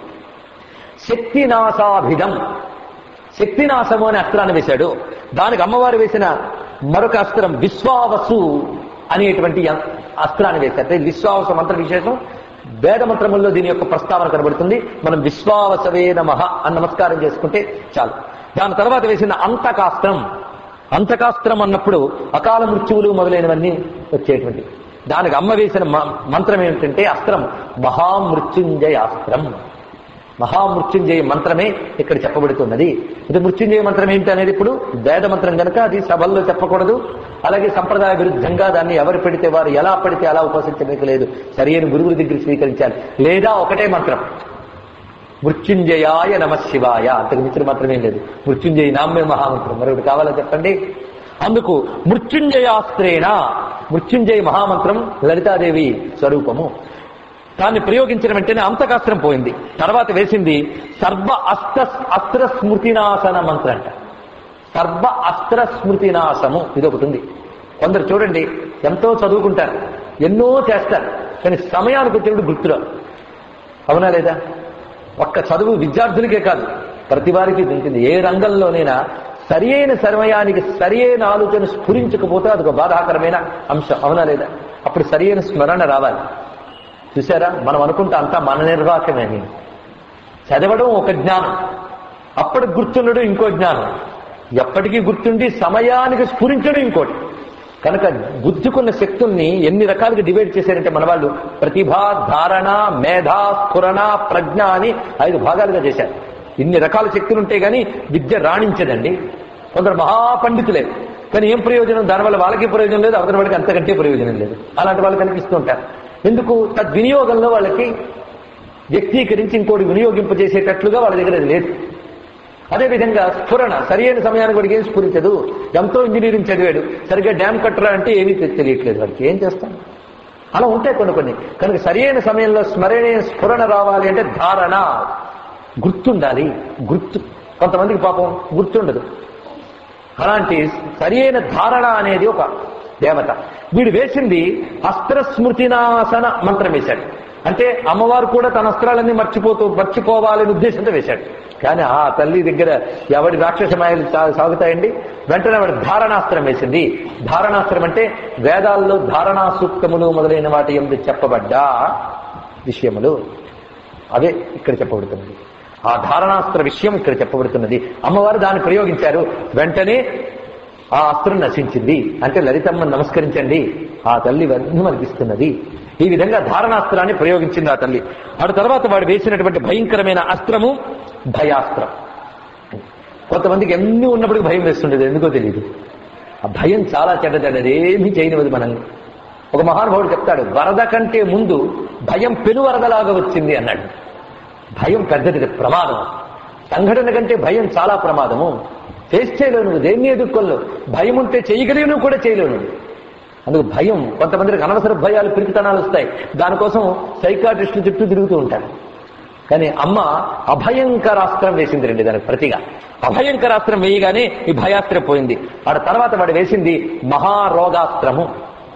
శక్తినాశాభిధం శక్తినాశము అనే అస్త్రాన్ని వేశాడు దానికి అమ్మవారు వేసిన మరొక అస్త్రం విశ్వావసు అనేటువంటి అస్త్రాన్ని వేశారు విశ్వావస మంత్ర విశేషం వేద మంత్రముల్లో దీని యొక్క ప్రస్తావన కనబడుతుంది మనం విశ్వావసవే నమ అని నమస్కారం చేసుకుంటే చాలు దాని తర్వాత వేసిన అంతకాస్త్రం అంతకాస్త్రం అన్నప్పుడు అకాల మృత్యువులు మొదలైనవన్నీ వచ్చేటువంటి దానికి అమ్మ వేసిన మ- మంత్రం ఏమిటంటే అస్త్రం మహామృత్యుంజయ అస్త్రం మహామృత్యుంజయ మంత్రమే ఇక్కడ చెప్పబడుతున్నది ఇది మృత్యుంజయ మంత్రం ఏంటి అనేది ఇప్పుడు వేద మంత్రం కనుక అది సభల్లో చెప్పకూడదు అలాగే సంప్రదాయ విరుద్ధంగా దాన్ని ఎవరు పెడితే వారు ఎలా పడితే అలా ఉపాసించడానికి లేదు సరైన గురువుల దగ్గర స్వీకరించాలి లేదా ఒకటే మంత్రం మృత్యుంజయాయ నమ శివాయ అంతకు మించిన మాత్రమే లేదు మృత్యుంజయ నామ్య మహామంత్రం మరొకటి కావాలో చెప్పండి అందుకు మృత్యుంజయాస్త్రేణ మృత్యుంజయ మహామంత్రం లలితాదేవి స్వరూపము దాన్ని ప్రయోగించిన వెంటనే అంతకాస్త్రం పోయింది తర్వాత వేసింది సర్వ అస్త్ర అస్త్ర స్మృతినాశన మంత్రం అంట సర్వ అస్త్ర స్మృతినాశము ఇది ఒకటి ఉంది కొందరు చూడండి ఎంతో చదువుకుంటారు ఎన్నో చేస్తారు కానీ సమయానికి వచ్చినప్పుడు గుర్తురావు అవునా లేదా ఒక్క చదువు విద్యార్థులకే కాదు ప్రతి వారికి ఇది ఉంటుంది ఏ రంగంలోనైనా సరి అయిన సమయానికి సరి అయిన ఆలోచన స్ఫురించకపోతే అది ఒక బాధాకరమైన అంశం అవునా లేదా అప్పుడు సరి అయిన స్మరణ రావాలి చూసారా మనం అనుకుంటా అంతా మన నిర్వాహకమే అని చదవడం ఒక జ్ఞానం అప్పటికి గుర్తుండడం ఇంకో జ్ఞానం ఎప్పటికీ గుర్తుండి సమయానికి స్ఫురించడం ఇంకోటి కనుక గుర్తుకున్న శక్తుల్ని ఎన్ని రకాలుగా డివైడ్ చేశారంటే మన వాళ్ళు ప్రతిభ ధారణ మేధ స్ఫురణ ప్రజ్ఞ అని ఐదు భాగాలుగా చేశారు ఇన్ని రకాల శక్తులు ఉంటే గానీ విద్య రాణించదండి కొందరు మహాపండితులే కానీ ఏం ప్రయోజనం దానివల్ల వాళ్ళకి ప్రయోజనం లేదు అవతల వాడికి అంతకంటే ప్రయోజనం లేదు అలాంటి వాళ్ళు కనిపిస్తూ ఉంటారు ఎందుకు తద్వినియోగంలో వాళ్ళకి వ్యక్తీకరించి ఇంకోటి వినియోగింపజేసేటట్లుగా వాళ్ళ దగ్గర అది లేదు అదేవిధంగా స్ఫురణ సరైన సమయానికి వాడికి ఏం స్ఫురించదు ఎంతో ఇంజనీరింగ్ చదివాడు సరిగ్గా డ్యామ్ కట్టరా అంటే ఏమీ తె- తెలియట్లేదు వాడికి ఏం చేస్తాం అలా ఉంటాయి కొన్ని కొన్ని కనుక సరైన సమయంలో స్మరణీయ స్ఫురణ రావాలి అంటే ధారణ గుర్తుండాలి గుర్తు కొంతమందికి పాపం గుర్తుండదు అలాంటి సరియైన ధారణ అనేది ఒక దేవత వీడు వేసింది అస్త్ర స్మృతినాసన మంత్రం వేశాడు అంటే అమ్మవారు కూడా తన అస్త్రాలన్నీ మర్చిపోతూ మర్చిపోవాలనే ఉద్దేశంతో వేశాడు కానీ ఆ తల్లి దగ్గర ఎవడి రాక్షస మాయలు సా- సాగుతాయండి వెంటనే వాడు ధారణాస్త్రం వేసింది ధారణాస్త్రం అంటే వేదాల్లో ధారణా సూక్తములు మొదలైన వాటి ఎందు చెప్పబడ్డ విషయములు అవే ఇక్కడ చెప్పబడుతున్నది ఆ ధారణాస్త్ర విషయం ఇక్కడ చెప్పబడుతున్నది అమ్మవారు దాన్ని ప్రయోగించారు వెంటనే ఆ అస్త్రం నశించింది అంటే లలితమ్మ నమస్కరించండి ఆ తల్లి ఇవన్నీ మనకిస్తున్నది ఈ విధంగా ధారణాస్త్రాన్ని ప్రయోగించింది ఆ తల్లి ఆ తర్వాత వాడు వేసినటువంటి భయంకరమైన అస్త్రము భయాస్త్రం కొంతమందికి ఎన్ని ఉన్నప్పటికీ భయం వేస్తుండేది ఎందుకో తెలియదు ఆ భయం చాలా చెడ్డదండి అదేమీ చేయనివ్వదు మనల్ని ఒక మహానుభావుడు చెప్తాడు వరద కంటే ముందు భయం పెను వరదలాగా వచ్చింది అన్నాడు భయం పెద్దది ప్రమాదం సంఘటన కంటే భయం చాలా ప్రమాదము ఫేస్ చేయలేవు నువ్వు దేన్ని ఎదుర్కొనలేవు భయం ఉంటే చేయగలిగి నువ్వు కూడా చేయలేవు నువ్వు అందుకు భయం కొంతమందికి అనవసర భయాలు పిరికితనాలు వస్తాయి దానికోసం సైకాట్రిస్టులు చుట్టూ తిరుగుతూ ఉంటారు కానీ అమ్మ అభయంకరాస్త్రం వేసింది రండి దానికి ప్రతిగా అభయంకరాస్త్రం వేయగానే ఈ భయాస్త్రం పోయింది ఆడ తర్వాత వాడు వేసింది మహారోగాస్త్రము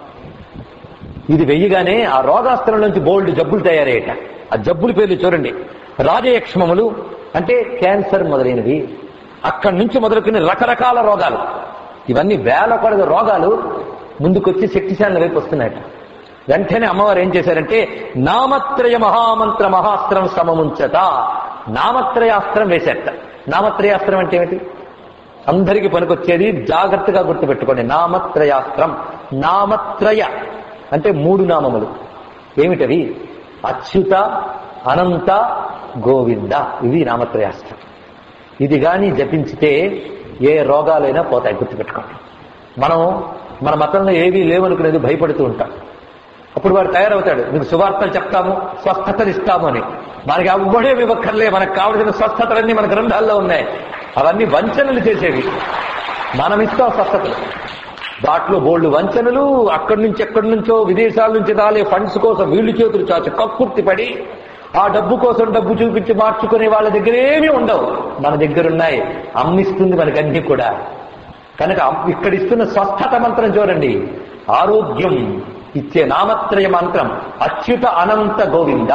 ఇది వెయ్యగానే ఆ రోగాస్త్రం నుంచి బోల్డ్ జబ్బులు తయారయ్యేట ఆ జబ్బుల పేర్లు చూడండి రాజయక్ష్మములు అంటే క్యాన్సర్ మొదలైనవి అక్కడి నుంచి మొదలుకుని రకరకాల రోగాలు ఇవన్నీ వేల కొలది రోగాలు ముందుకొచ్చి శక్తిశాల వైపు వస్తున్నాయట వెంటనే అమ్మవారు ఏం చేశారంటే నామత్రయ మహామంత్ర మహాస్త్రం సమముంచత నామత్రయాస్త్రం వేసేట నామత్రయాస్త్రం అంటే ఏమిటి అందరికీ పనికొచ్చేది జాగ్రత్తగా గుర్తుపెట్టుకోండి నామత్రయాస్త్రం నామత్రయ అంటే మూడు నామములు ఏమిటవి అచ్యుత అనంత గోవింద ఇవి నామత్రయాస్త్రం ఇది గాని జపించితే ఏ రోగాలైనా పోతాయి గుర్తుపెట్టుకోండి మనం మన మతంలో ఏవీ లేవనుకునేది భయపడుతూ ఉంటాం అప్పుడు వాడు తయారవుతాడు మీకు శుభార్తలు చెప్తాము స్వస్థతలు ఇస్తాము అని మనకి అవ్వడే ఇవ్వక్కర్లే మనకు కావలసిన స్వస్థతలన్నీ మన గ్రంథాల్లో ఉన్నాయి అవన్నీ వంచనలు చేసేవి మనం ఇస్తాం స్వస్థతలు దాంట్లో బోల్డ్ వంచనలు అక్కడి నుంచి ఎక్కడి నుంచో విదేశాల నుంచి రాలే ఫండ్స్ కోసం వీళ్ళు చేతులు చాచి కక్కుర్తి పడి ఆ డబ్బు కోసం డబ్బు చూపించి మార్చుకునే వాళ్ళ దగ్గర ఏమీ ఉండవు మన దగ్గర ఉన్నాయి అమ్మిస్తుంది మనకి అన్ని కూడా కనుక ఇక్కడ ఇస్తున్న స్వస్థత మంత్రం చూడండి ఆరోగ్యం ఇచ్చే నామత్రయ మంత్రం అచ్యుత అనంత గోవింద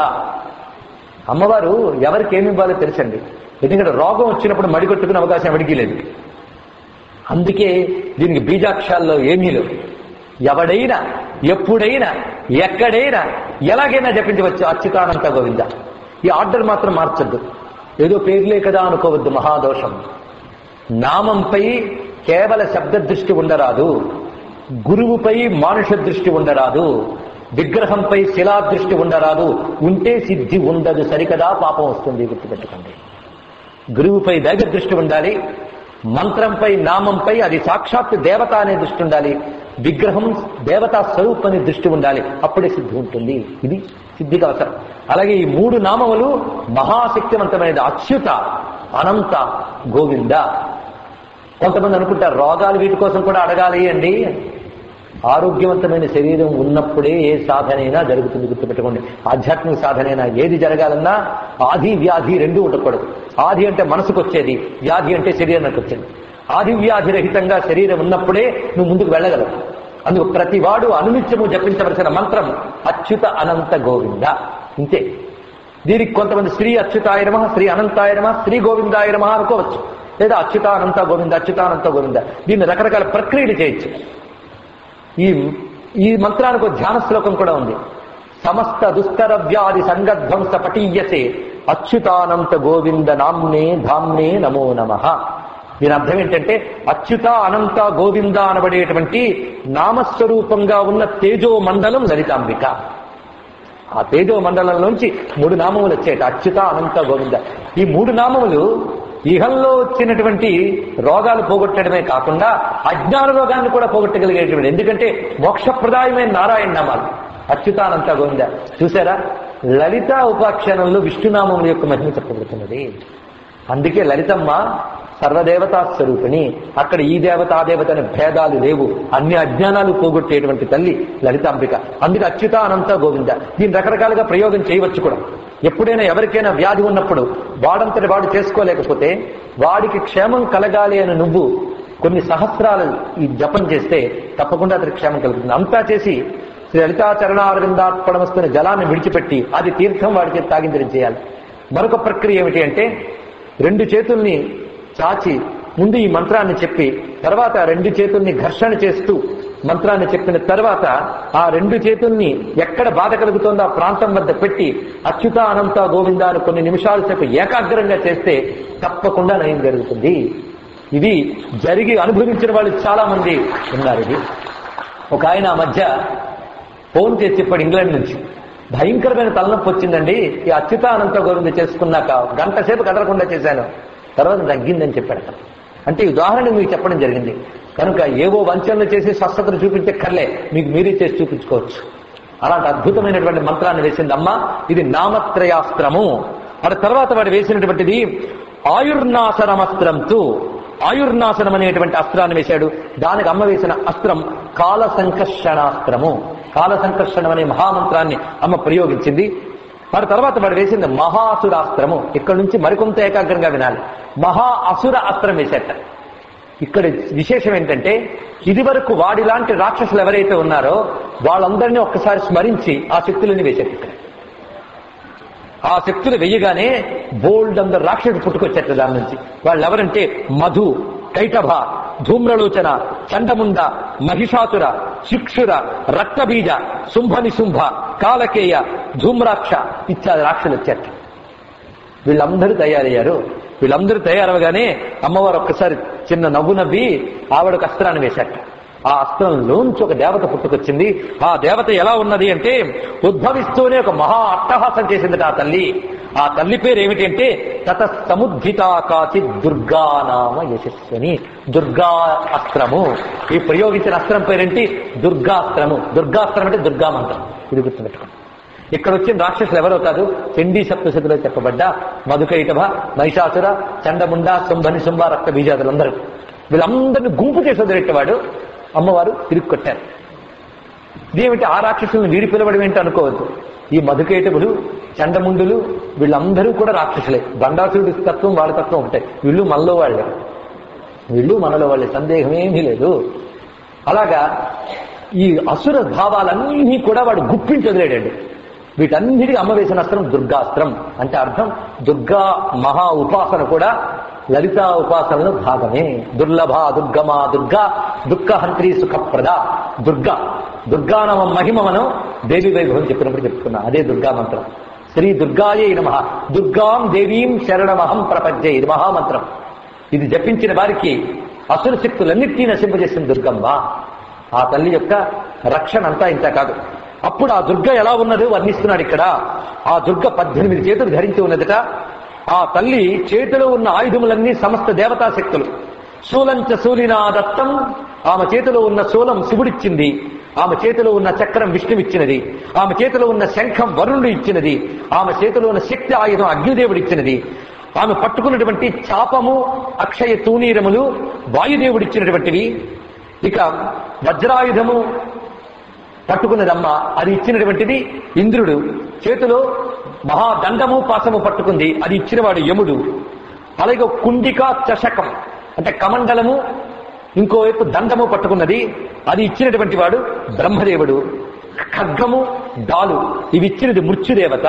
అమ్మవారు ఎవరికి ఏమి ఇవ్వాలో తెలుసండి ఎందుకంటే రోగం వచ్చినప్పుడు మడిగొట్టుకునే అవకాశం ఎవరికీ లేదు అందుకే దీనికి బీజాక్షాల్లో ఏమీ లేవు ఎవడైనా ఎప్పుడైనా ఎక్కడైనా ఎలాగైనా జపించవచ్చు అచ్యుతానంత గోవింద ఈ ఆర్డర్ మాత్రం మార్చొద్దు ఏదో పేర్లే కదా అనుకోవద్దు మహాదోషం నామంపై కేవల శబ్ద దృష్టి ఉండరాదు గురువుపై మానుష దృష్టి ఉండరాదు విగ్రహంపై శిలా దృష్టి ఉండరాదు ఉంటే సిద్ధి ఉండదు సరికదా పాపం వస్తుంది గుర్తుపెట్టుకోండి గురువుపై దైవ దృష్టి ఉండాలి మంత్రంపై నామంపై అది సాక్షాత్ దేవత అనే దృష్టి ఉండాలి విగ్రహం దేవతా స్వరూప్ అనే దృష్టి ఉండాలి అప్పుడే సిద్ధి ఉంటుంది ఇది సిద్ధికి అవసరం అలాగే ఈ మూడు నామములు మహాశక్తివంతమైనది అచ్యుత అనంత గోవింద కొంతమంది అనుకుంటారు రోగాలు వీటి కోసం కూడా అడగాలి అండి ఆరోగ్యవంతమైన శరీరం ఉన్నప్పుడే ఏ సాధనైనా జరుగుతుంది గుర్తుపెట్టుకోండి ఆధ్యాత్మిక సాధనైనా ఏది జరగాలన్నా ఆది వ్యాధి రెండూ ఉండకూడదు ఆది అంటే మనసుకు వచ్చేది వ్యాధి అంటే శరీరానికి వచ్చేది ఆది వ్యాధి రహితంగా శరీరం ఉన్నప్పుడే నువ్వు ముందుకు వెళ్ళగలవు అందుకు ప్రతివాడు అనునిత్యము జపించవలసిన మంత్రం అచ్యుత అనంత గోవింద ఇంతే దీనికి కొంతమంది శ్రీ అచ్యుతాయ నమ శ్రీ అనంతాయ నమ శ్రీ గోవిందాయ నమ అనుకోవచ్చు లేదా అచ్యుతానంత గోవింద అచ్యుతానంత గోవింద దీన్ని రకరకాల ప్రక్రియలు చేయొచ్చు ఈ ఈ మంత్రానికి ఒక ధ్యాన శ్లోకం కూడా ఉంది సమస్త దుస్తర వ్యాధి సంగధ్వంస పటీయసే అచ్యుతానంత గోవింద నామ్నే ధామ్నే నమో నమ దీని అర్థం ఏంటంటే అచ్యుత అనంత గోవింద అనబడేటువంటి నామస్వరూపంగా ఉన్న తేజో మండలం లలితాంబిక ఆ తేజో మండలంలోంచి మూడు నామములు వచ్చాయట అచ్యుత అనంత గోవింద ఈ మూడు నామములు ఇహంలో వచ్చినటువంటి రోగాలు పోగొట్టడమే కాకుండా అజ్ఞాన రోగాన్ని కూడా పోగొట్టగలిగేటువంటి ఎందుకంటే మోక్షప్రదాయమైన నారాయణ నామాలు అచ్యుతానంత గోవింద చూసారా లలిత ఉపాఖ్యానంలో విష్ణునామముల యొక్క మహిమ చెప్పబడుతున్నది అందుకే లలితమ్మ సర్వదేవతా స్వరూపిణి అక్కడ ఈ దేవత ఆ దేవత అనే భేదాలు లేవు అన్ని అజ్ఞానాలు పోగొట్టేటువంటి తల్లి లలితాంబిక అందుకే అచ్యుత అనంత గోవింద దీన్ని రకరకాలుగా ప్రయోగం చేయవచ్చు కూడా ఎప్పుడైనా ఎవరికైనా వ్యాధి ఉన్నప్పుడు వాడంతటి వాడు చేసుకోలేకపోతే వాడికి క్షేమం కలగాలి అని నువ్వు కొన్ని సహస్రాలు ఈ జపం చేస్తే తప్పకుండా అతనికి క్షేమం కలుగుతుంది అంతా చేసి శ్రీ లలితా చరణారవిందార్పణమస్తున్న జలాన్ని విడిచిపెట్టి అది తీర్థం వాడికి తాగించడం చేయాలి మరొక ప్రక్రియ ఏమిటి అంటే రెండు చేతుల్ని చాచి ముందు ఈ మంత్రాన్ని చెప్పి తర్వాత రెండు చేతుల్ని ఘర్షణ చేస్తూ మంత్రాన్ని చెప్పిన తర్వాత ఆ రెండు చేతుల్ని ఎక్కడ బాధ కలుగుతోందో ఆ ప్రాంతం వద్ద పెట్టి అచ్యుత అనంత గోవింద అని కొన్ని నిమిషాల సేపు ఏకాగ్రంగా చేస్తే తప్పకుండా నయం జరుగుతుంది ఇది జరిగి అనుభవించిన వాళ్ళు చాలా మంది ఉన్నారు ఇది ఒక ఆయన ఆ మధ్య ఫోన్ చేసి చెప్పాడు ఇంగ్లాండ్ నుంచి భయంకరమైన తలనొప్పి వచ్చిందండి ఈ అచ్యుతానంత గోవింద చేసుకున్నాక గంట సేపు కదలకుండా చేశాను తర్వాత తగ్గిందని చెప్పాడు అతను అంటే ఈ ఉదాహరణ మీకు చెప్పడం జరిగింది కనుక ఏవో వంచనలు చేసి స్వస్థతను చూపించే కర్లే మీకు మీరే చేసి చూపించుకోవచ్చు అలాంటి అద్భుతమైనటువంటి మంత్రాన్ని వేసింది అమ్మ ఇది నామత్రయాస్త్రము ఆ తర్వాత వాడు వేసినటువంటిది ఆయుర్నాశనమస్త్రంతో ఆయుర్నాశనం అనేటువంటి అస్త్రాన్ని వేశాడు దానికి అమ్మ వేసిన అస్త్రం కాల సంకర్షణాస్త్రము కాల సంకర్షణం అనే మహామంత్రాన్ని అమ్మ ప్రయోగించింది వాడి తర్వాత వాడు వేసింది మహాసురాస్త్రము ఇక్కడ నుంచి మరికొంత ఏకాగ్రంగా వినాలి మహా అసుర అస్త్రం వేసేట ఇక్కడ విశేషం ఏంటంటే ఇది వరకు వాడిలాంటి రాక్షసులు ఎవరైతే ఉన్నారో వాళ్ళందరినీ ఒక్కసారి స్మరించి ఆ శక్తులని వేసేట ఇక్కడ ఆ శక్తులు వెయ్యగానే బోల్డ్ అందరు రాక్షసుడు పుట్టుకొచ్చేట దాని నుంచి వాళ్ళు ఎవరంటే మధు కైటభ ధూమ్రలోచన చండముండ మహిషాసుర శిక్షుర రక్తబీజ శుంభ నిశుంభ కాలకేయ ధూమ్రాక్ష ఇత్యాది రాక్షసులు వచ్చారు వీళ్ళందరూ తయారయ్యారు వీళ్ళందరూ తయారవగానే అమ్మవారు ఒక్కసారి చిన్న నవ్వు నవ్వి ఆవిడకు అస్త్రాన్ని వేశాట ఆ అస్త్రంలోంచి ఒక దేవత పుట్టుకొచ్చింది ఆ దేవత ఎలా ఉన్నది అంటే ఉద్భవిస్తూనే ఒక మహా అట్టహాసం చేసిందట ఆ తల్లి ఆ తల్లి పేరు ఏమిటి అంటే తత సముద్ధితా కాచి దుర్గానామ యశస్విని దుర్గా అస్త్రము ఈ ప్రయోగించిన అస్త్రం పేరేంటి దుర్గాస్త్రము దుర్గాస్త్రం అంటే దుర్గా మంత్రం ఇది గుర్తుపెట్టుకోండి ఇక్కడ వచ్చిన రాక్షసులు ఎవరో కాదు చండీ సప్తశతిలో చెప్పబడ్డ మధుకైటభ మహిషాసుర చండముండ శుంభని శుంభ రక్త బీజాదులందరూ వీళ్ళందరినీ గుంపు చేసి వదిలేటవాడు అమ్మవారు తిరిగి కొట్టారు ఇదేమిటి ఆ రాక్షసులను వీడి పిలవడం ఏంటి అనుకోవద్దు ఈ మధుకేటవులు చండముండులు వీళ్ళందరూ కూడా రాక్షసులే బండాసురుడి తత్వం వాళ్ళ తత్వం ఉంటాయి వీళ్ళు మనలో వాళ్ళే వీళ్ళు మనలో వాళ్ళే సందేహమేమీ లేదు అలాగా ఈ అసుర భావాలన్నీ కూడా వాడు గుప్పించి వదిలేడండి వీటన్నిటికీ అమ్మ వేసిన అస్త్రం దుర్గాస్త్రం అంటే అర్థం దుర్గా మహా ఉపాసన కూడా లలితా ఉపాసనలో భాగమే దుర్లభ దుర్గమా దుర్గా దుఃఖహంత్రి సుఖప్రద దుర్గా దుర్గానమ మహిమ మనం దేవి వైభవం చెప్పినప్పుడు చెప్పుకున్నా అదే దుర్గా మంత్రం శ్రీ దుర్గాయే నమ దుర్గాం దేవీం శరణమహం ప్రపంచే ఇది మహామంత్రం ఇది జపించిన వారికి అసుర శక్తులన్నిటినీ నశింపజేసిన దుర్గమ్మ ఆ తల్లి యొక్క రక్షణ అంతా ఇంత కాదు అప్పుడు ఆ దుర్గ ఎలా ఉన్నదో వర్ణిస్తున్నాడు ఇక్కడ ఆ దుర్గ పద్దెనిమిది చేతులు ధరించి ఉన్నదట ఆ తల్లి చేతిలో ఉన్న ఆయుధములన్నీ సమస్త దేవతా శక్తులు శూలంచ శూలినా దత్తం ఆమె చేతిలో ఉన్న శూలం శివుడిచ్చింది ఆమె చేతిలో ఉన్న చక్రం విష్ణువిచ్చినది ఆమె చేతిలో ఉన్న శంఖం వరుణుడు ఇచ్చినది ఆమె చేతిలో ఉన్న శక్తి ఆయుధం అగ్నిదేవుడు ఇచ్చినది ఆమె పట్టుకున్నటువంటి చాపము అక్షయ తూనీరములు వాయుదేవుడిచ్చినటువంటివి ఇక వజ్రాయుధము పట్టుకున్నదమ్మ అది ఇచ్చినటువంటిది ఇంద్రుడు చేతిలో మహాదండము పాసము పట్టుకుంది అది ఇచ్చినవాడు యముడు అలాగే కుండిక చషకం అంటే కమండలము ఇంకోవైపు దండము పట్టుకున్నది అది ఇచ్చినటువంటి వాడు బ్రహ్మదేవుడు ఖడ్గము డాలు ఇవి ఇచ్చినది మృత్యుదేవత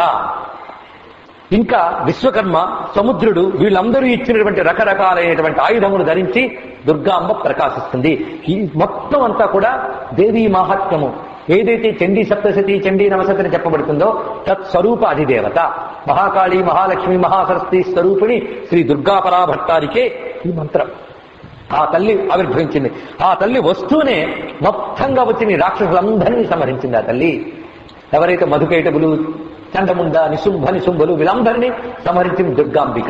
ఇంకా విశ్వకర్మ సముద్రుడు వీళ్ళందరూ ఇచ్చినటువంటి రకరకాలైనటువంటి ఆయుధములు ధరించి దుర్గాంబ ప్రకాశిస్తుంది ఈ మొత్తం అంతా కూడా దేవీ మాహాత్మ్యము ఏదైతే చండీ సప్తశతి చండీ నవసతిని చెప్పబడుతుందో తత్స్వరూప అధిదేవత మహాకాళి మహాలక్ష్మి మహాసరస్వతి స్వరూపిణి శ్రీ దుర్గా పరాభట్టారికే ఈ మంత్రం ఆ తల్లి ఆవిర్భవించింది ఆ తల్లి వస్తూనే మొత్తంగా వచ్చిన ఈ రాక్షసులందరినీ సంహరించింది ఆ తల్లి ఎవరైతే మధుకైటబులు చండముండ నిశుంభ నిశుంభులు వీళ్ళందరినీ సంహరించిన దుర్గాంబిక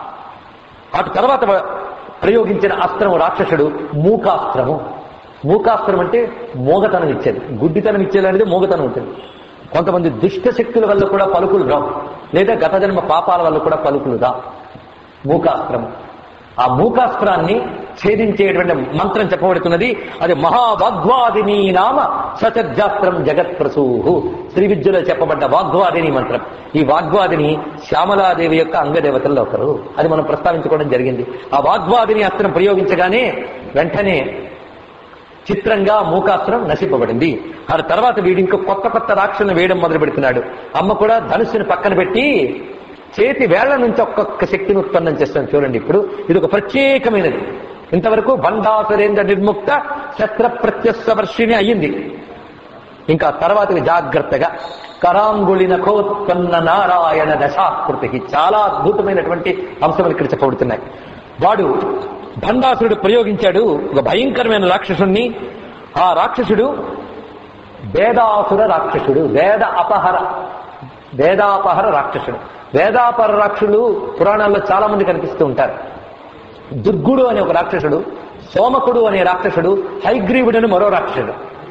అటు తర్వాత ప్రయోగించిన అస్త్రము రాక్షసుడు మూకాస్త్రము మూకాస్త్రం అంటే మోగతనం ఇచ్చేది గుడ్డితనం ఇచ్చేది అనేది మోగతనం ఉంటుంది కొంతమంది దుష్ట శక్తుల వల్ల కూడా పలుకులు రావు లేదా గత జన్మ పాపాల వల్ల కూడా పలుకులు రా మూకాస్త్రము ఆ మూకాస్త్రాన్ని ఛేదించేటువంటి మంత్రం చెప్పబడుతున్నది అది మహావాగ్వాదిని నామ సచర్జాస్త్రం జగత్ ప్రసూహు శ్రీ విద్యలో చెప్పబడ్డ వాగ్వాదిని మంత్రం ఈ వాగ్వాదిని శ్యామలాదేవి యొక్క అంగదేవతల్లో ఒకరు అది మనం ప్రస్తావించుకోవడం జరిగింది ఆ వాగ్వాదిని అస్త్రం ప్రయోగించగానే వెంటనే చిత్రంగా మూకాస్త్రం నశింపబడింది ఆ తర్వాత వీడు ఇంకా కొత్త కొత్త రాక్షసులను వేయడం మొదలు పెడుతున్నాడు అమ్మ కూడా ధనుస్సుని పక్కన పెట్టి చేతి వేళ్ల నుంచి ఒక్కొక్క శక్తిని ఉత్పన్నం చేస్తాను చూడండి ఇప్పుడు ఇది ఒక ప్రత్యేకమైనది ఇంతవరకు బండాసురేంద్ర నిర్ముక్త శస్త్ర ప్రత్యస్వర్షిణి అయ్యింది ఇంకా తర్వాతవి జాగ్రత్తగా కరాంగుళిన కోత్పన్న నారాయణ దశాకృతి చాలా అద్భుతమైనటువంటి అంశములు ఇక్కడ చెప్పబడుతున్నాయి వాడు భండాసురుడు ప్రయోగించాడు ఒక భయంకరమైన రాక్షసుణ్ణి ఆ రాక్షసుడు వేదాసుర రాక్షసుడు వేద అపహర వేదాపహర రాక్షసుడు వేదాపహర రాక్షసులు పురాణాల్లో చాలా మంది కనిపిస్తూ ఉంటారు దుర్గుడు అనే ఒక రాక్షసుడు సోమకుడు అనే రాక్షసుడు హైగ్రీవుడు అని మరో రాక్షసుడు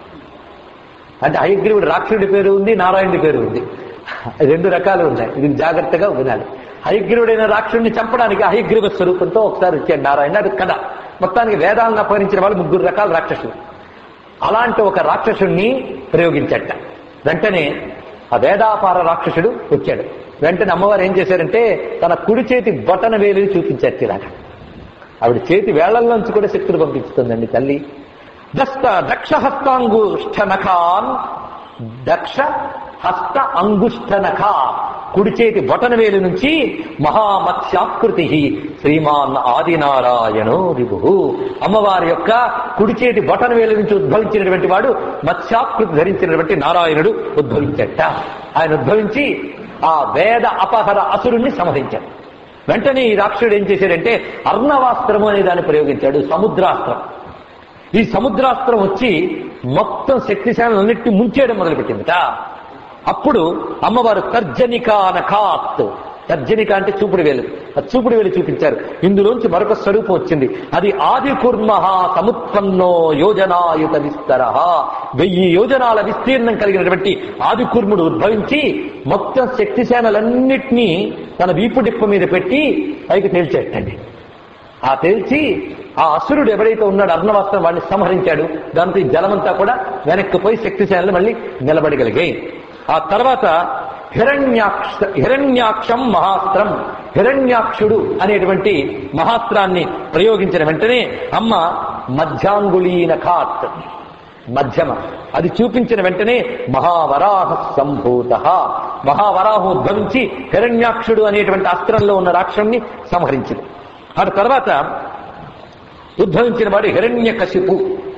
అంటే హయగ్రీవుడు రాక్షసుడి పేరు ఉంది నారాయణుడి పేరు ఉంది రెండు రకాలు ఉన్నాయి ఇది జాగ్రత్తగా వినాలి హయగ్రీవుడైన రాక్షసుడిని చంపడానికి హయగ్రీవ స్వరూపంతో ఒకసారి వచ్చాడు నారాయణ అది కథ మొత్తానికి వేదాలను అపహరించిన వాళ్ళు ముగ్గురు రకాల రాక్షసులు అలాంటి ఒక రాక్షసుణ్ణి ప్రయోగించట వెంటనే ఆ వేదాపార రాక్షసుడు వచ్చాడు వెంటనే అమ్మవారు ఏం చేశారంటే తన కుడి చేతి బొటన వేలిని చూపించారు ఇలాగా ఆవిడ చేతి వేళ్లలోంచి కూడా శక్తులు పంపిస్తుందండి తల్లి దస్త దక్ష హస్తాంగుష్ఠనఖాన్ దక్ష హస్త అంగుష్ఠనఖ కుడి చేతి బొటన వేలు నుంచి మహామత్స్యాకృతి శ్రీమాన్ ఆదినారాయణో విభు అమ్మవారి యొక్క కుడి చేతి బొటన వేలు నుంచి ఉద్భవించినటువంటి వాడు మత్స్యాకృతి ధరించినటువంటి నారాయణుడు ఉద్భవించట ఆయన ఉద్భవించి ఆ వేద అపహర అసురుణ్ణి సంహరించాడు వెంటనే ఈ రాక్షసుడు ఏం చేశాడంటే అర్ణవాస్త్రము అనే దాన్ని ప్రయోగించాడు సముద్రాస్త్రం ఈ సముద్రాస్త్రం వచ్చి మొత్తం శక్తిశాలన్నింటినీ ముంచేయడం మొదలుపెట్టిందిట అప్పుడు అమ్మవారు తర్జనికానఖాత్ తర్జనిక అంటే చూపుడు వేలు ఆ చూపుడు వేలు చూపించారు ఇందులోంచి మరొక స్వరూపం వచ్చింది అది ఆది కుర్మ సముత్పన్నో యోజనాయుత విస్తర వెయ్యి యోజనాల విస్తీర్ణం కలిగినటువంటి ఆది కుర్ముడు ఉద్భవించి మొత్తం శక్తిశాలన్నింటినీ తన వీపు డిప్ప మీద పెట్టి పైకి తేల్చేటండి ఆ తెలిసి ఆ అసురుడు ఎవరైతే ఉన్నాడో అర్ణవాస్త్రం వాడిని సంహరించాడు దాంతో ఈ జలమంతా కూడా వెనక్కి పోయి శక్తిశాలను మళ్ళీ నిలబడగలిగాయి ఆ తర్వాత హిరణ్యాక్ష హిరణ్యాక్షం మహాస్త్రం హిరణ్యాక్షుడు అనేటువంటి మహాస్త్రాన్ని ప్రయోగించిన వెంటనే అమ్మ మధ్యాంగుళీన ఖాత్ మధ్యమ అది చూపించిన వెంటనే మహావరాహ సంభూత మహావరాహం ఉద్భవించి హిరణ్యాక్షుడు అనేటువంటి అస్త్రంలో ఉన్న రాక్షుణ్ణి సంహరించింది ఆ తర్వాత ఉద్భవించిన వాడు హిరణ్య కశిపు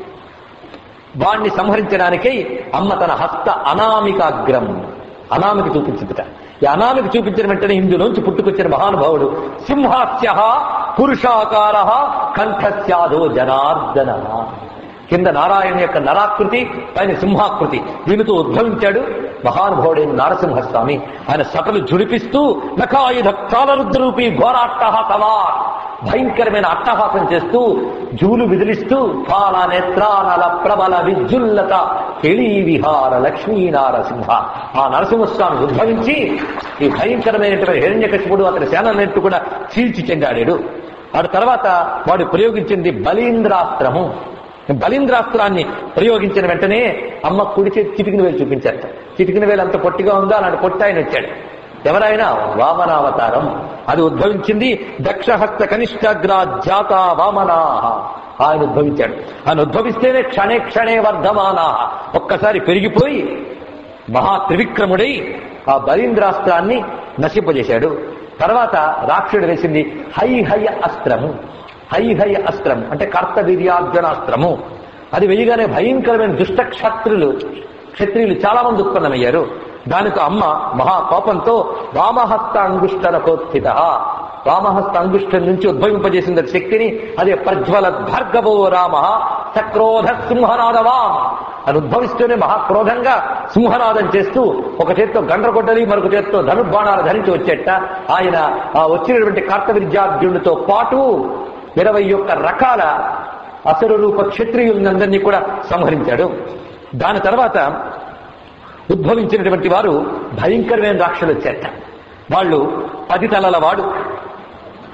వాణ్ణి సంహరించడానికై అమ్మ తన హస్త అనామికాగ్రం అనామిక చూపించిందిట ఈ అనామిక చూపించిన వెంటనే ఇందులోంచి పుట్టుకొచ్చిన మహానుభావుడు సింహాస్య పురుషాకార కంఠస్యాదో జనార్దన కింద నారాయణ యొక్క నరాకృతి పైన సింహాకృతి దీనితో ఉద్భవించాడు మహానుభావుడైన నారసింహస్వామి ఆయన సటలు జుడిపిస్తూ నఖాయుధ కాలరుద్రూపి ఘోరాట్టహతవా భయంకరమైన అట్టహాసం చేస్తూ జూలు విదిలిస్తూ పాల నేత్రానల ప్రబల విద్యుల్లత కెళీ విహార లక్ష్మీ నారసింహ ఆ నరసింహస్వామి ఉద్భవించి ఈ భయంకరమైనటువంటి హిరణ్యకశిపుడు అతని సేనలన్నింటి కూడా చీల్చి చెందాడాడు ఆ తర్వాత వాడు ప్రయోగించింది బలీంద్రాస్త్రము బలీంద్రాస్త్రాన్ని ప్రయోగించిన వెంటనే అమ్మ కుడి చేతి చిటికిన వేలు చూపించారట చిటికిన వేలు అంత పొట్టిగా ఉందో అలాంటి పొట్టి ఆయన వచ్చాడు ఎవరైనా వామనావతారం అది ఉద్భవించింది దక్షహస్త కనిష్టాగ్రా జాత వామనా ఆయన ఉద్భవించాడు ఆయన ఉద్భవిస్తేనే క్షణే క్షణే వర్ధమానా ఒక్కసారి పెరిగిపోయి మహా త్రివిక్రముడై ఆ బలీంద్రాస్త్రాన్ని నశింపజేశాడు తర్వాత రాక్షుడు వేసింది హై హయ అస్త్రము హై హయ అస్త్రం అంటే కర్తవీర్యార్జునాస్త్రము అది వెయ్యగానే భయంకరమైన దుష్ట క్షత్రులు క్షత్రియులు చాలా మంది ఉత్పన్నమయ్యారు దానికి అమ్మ మహా కోపంతో వామహస్త అంగుష్టనకోత్థిత వామహస్త అంగుష్టం నుంచి ఉద్భవింపజేసిన శక్తిని అదే ప్రజ్వల భార్గవో రామ సక్రోధ సింహనాదవాం అని ఉద్భవిస్తూనే మహాక్రోధంగా సింహనాదం చేస్తూ ఒక చేత్తో గండ్రగొడ్డలి మరొక చేత్తో ధనుర్బాణాలు ధరించి వచ్చేట ఆయన ఆ వచ్చినటువంటి కార్తవిద్యార్జునుడితో పాటు ఇరవై ఒక్క రకాల అసలు రూప క్షత్రియులందరినీ కూడా సంహరించాడు దాని తర్వాత ఉద్భవించినటువంటి వారు భయంకరమైన రాక్షలు వచ్చేట వాళ్ళు పది తలల వాడు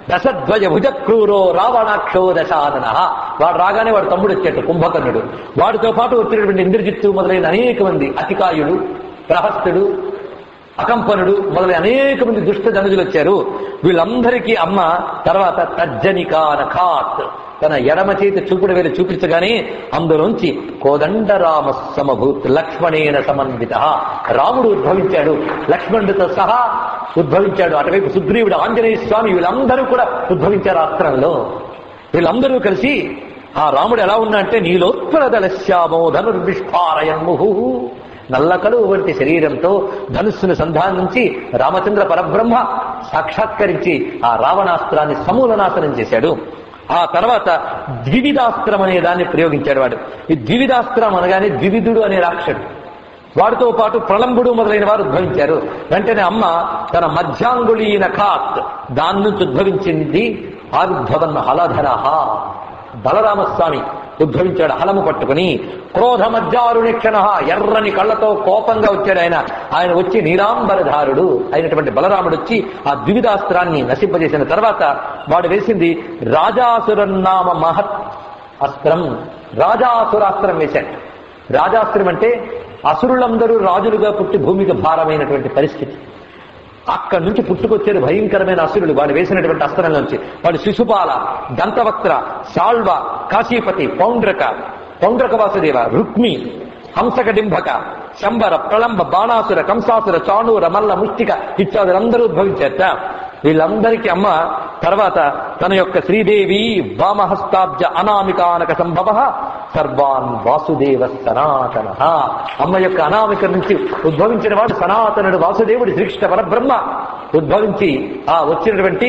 దశధ్వజ భుజ క్రూరో రావణాక్షో దశాదన వాడు రాగానే వాడు తమ్ముడు వచ్చేట కుంభకర్ణుడు వాడితో పాటు వచ్చినటువంటి ఇంద్రజిత్తు మొదలైన అనేక మంది అతికాయుడు ప్రహస్తుడు అకంపనుడు మొదలైన అనేక మంది దుష్ట జనుజులు వచ్చారు వీళ్ళందరికీ అమ్మ తర్వాత తర్జనికానఖాత్ తన ఎడమ చేతి చూపుడు వేలు చూపించగానే అందులోంచి కోదండరామ సమభూత్ లక్ష్మణేన సమన్విత రాముడు ఉద్భవించాడు లక్ష్మణుడితో సహా ఉద్భవించాడు అటువైపు సుగ్రీవుడు ఆంజనేయ స్వామి వీళ్ళందరూ కూడా ఉద్భవించారు ఆ అస్త్రంలో వీళ్ళందరూ కలిసి ఆ రాముడు ఎలా ఉన్నా అంటే నీలోత్పలదలశ్యామో ధనుర్విష్పారయన్ముహు నల్ల కలువు వంటి శరీరంతో ధనుస్సును సంధానించి రామచంద్ర పరబ్రహ్మ సాక్షాత్కరించి ఆ రావణాస్త్రాన్ని సమూలనాశనం చేశాడు ఆ తర్వాత ద్వివిధాస్త్రం అనే దాన్ని ప్రయోగించాడు వాడు ఈ ద్వివిధాస్త్రం అనగానే ద్వివిధుడు అనే రాక్షసుడు వాడితో పాటు ప్రళంబుడు మొదలైన వారు ఉద్భవించారు వెంటనే అమ్మ తన మధ్యాంగుళీ నఖాత్ దాని నుంచి ఉద్భవించింది ఆవిర్భవన్ హలధరహ బలరామస్వామి ఉద్భవించాడు హలము పట్టుకుని క్రోధ మధ్యారుని క్షణ ఎర్రని కళ్ళతో కోపంగా వచ్చాడు ఆయన ఆయన వచ్చి నీరాంబరధారుడు అయినటువంటి బలరాముడు వచ్చి ఆ ద్వివిధాస్త్రాన్ని నశింపజేసిన తర్వాత వాడు వేసింది రాజాసురన్నామ మహత్ అస్త్రం రాజాసురాస్త్రం వేశాడు రాజాస్త్రం అంటే అసురులందరూ రాజులుగా పుట్టి భూమికి భారమైనటువంటి పరిస్థితి అక్కడి నుంచి పుట్టుకొచ్చేది భయంకరమైన అసురులు వాడు వేసినటువంటి అస్త్రం నుంచి వాడు శిశుపాల దంతవక్త్ర శాల్వ కాశీపతి పౌండ్రక పౌండ్రక వాసుదేవ రుక్మి హంసక డింభక శంబర ప్రళంబ బాణాసుర కంసాసుర చాణూర మల్ల ముష్టిక ఇత్యాదులందరూ ఉద్భవించారట వీళ్ళందరికీ అమ్మ తర్వాత తన యొక్క శ్రీదేవి వామహస్తాబ్జ అనామికానక సంభవ సర్వాన్ వాసుదేవ సనాతన అమ్మ యొక్క అనామిక నుంచి ఉద్భవించిన వాడు సనాతనుడు వాసుదేవుడు శ్రీకృష్ణ పరబ్రహ్మ ఉద్భవించి ఆ వచ్చినటువంటి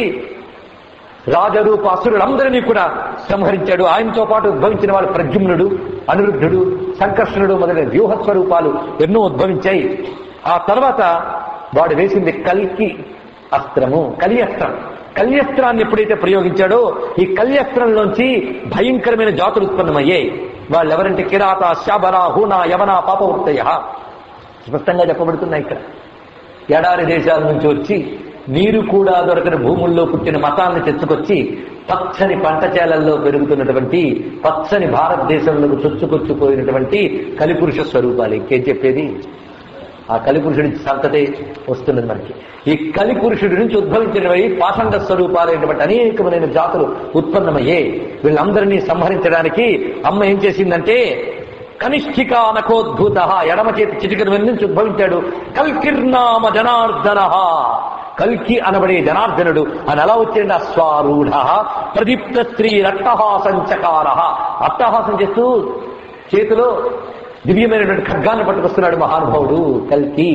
రాజరూప అసురులందరినీ కూడా సంహరించాడు ఆయనతో పాటు ఉద్భవించిన వాడు ప్రద్యుమ్నుడు అనిరుద్ధుడు సంకర్షణుడు మొదలైన వ్యూహ స్వరూపాలు ఎన్నో ఉద్భవించాయి ఆ తర్వాత వాడు వేసింది కల్కి అస్త్రము కలియస్త్రం కల్యస్త్రాన్ని ఎప్పుడైతే ప్రయోగించాడో ఈ కల్యస్త్రంలోంచి భయంకరమైన జాతులు ఉత్పన్నమయ్యాయి వాళ్ళెవరంటే కిరాత శబర హూన యవన పాపవృత్తయ స్పష్టంగా చెప్పబడుతున్నాయి ఇక్కడ ఎడారి దేశాల నుంచి వచ్చి నీరు కూడా దొరకని భూముల్లో పుట్టిన మతాలను తెచ్చుకొచ్చి పచ్చని పంట చేలల్లో పెరుగుతున్నటువంటి పచ్చని భారతదేశంలోకి చొచ్చుకొచ్చుపోయినటువంటి కలిపురుష స్వరూపాలు ఇంకేం చెప్పేది ఆ కలిపురుషుడి సంతతే వస్తున్నది మనకి ఈ కలిపురుషుడి నుంచి ఉద్భవించినవి పాషండ స్వరూపాలైనటువంటి అనేకమైన జాతులు ఉత్పన్నమయ్యే వీళ్ళందరినీ సంహరించడానికి అమ్మ ఏం చేసిందంటే కనిష్ఠికా నఖోద్భూత ఎడమ చేతి చిటికన వెన్ను నుంచి ఉద్భవించాడు కల్కిర్నామ జనార్దన కల్కి అనబడే జనార్దనుడు అని ఎలా వచ్చాడు అశ్వారూఢ ప్రదీప్త స్త్రీ రక్తహాసం చకార అట్టహాసం చేస్తూ చేతిలో దివ్యమైనటువంటి ఖడ్గాన్ని పట్టుకొస్తున్నాడు మహానుభావుడు కల్కి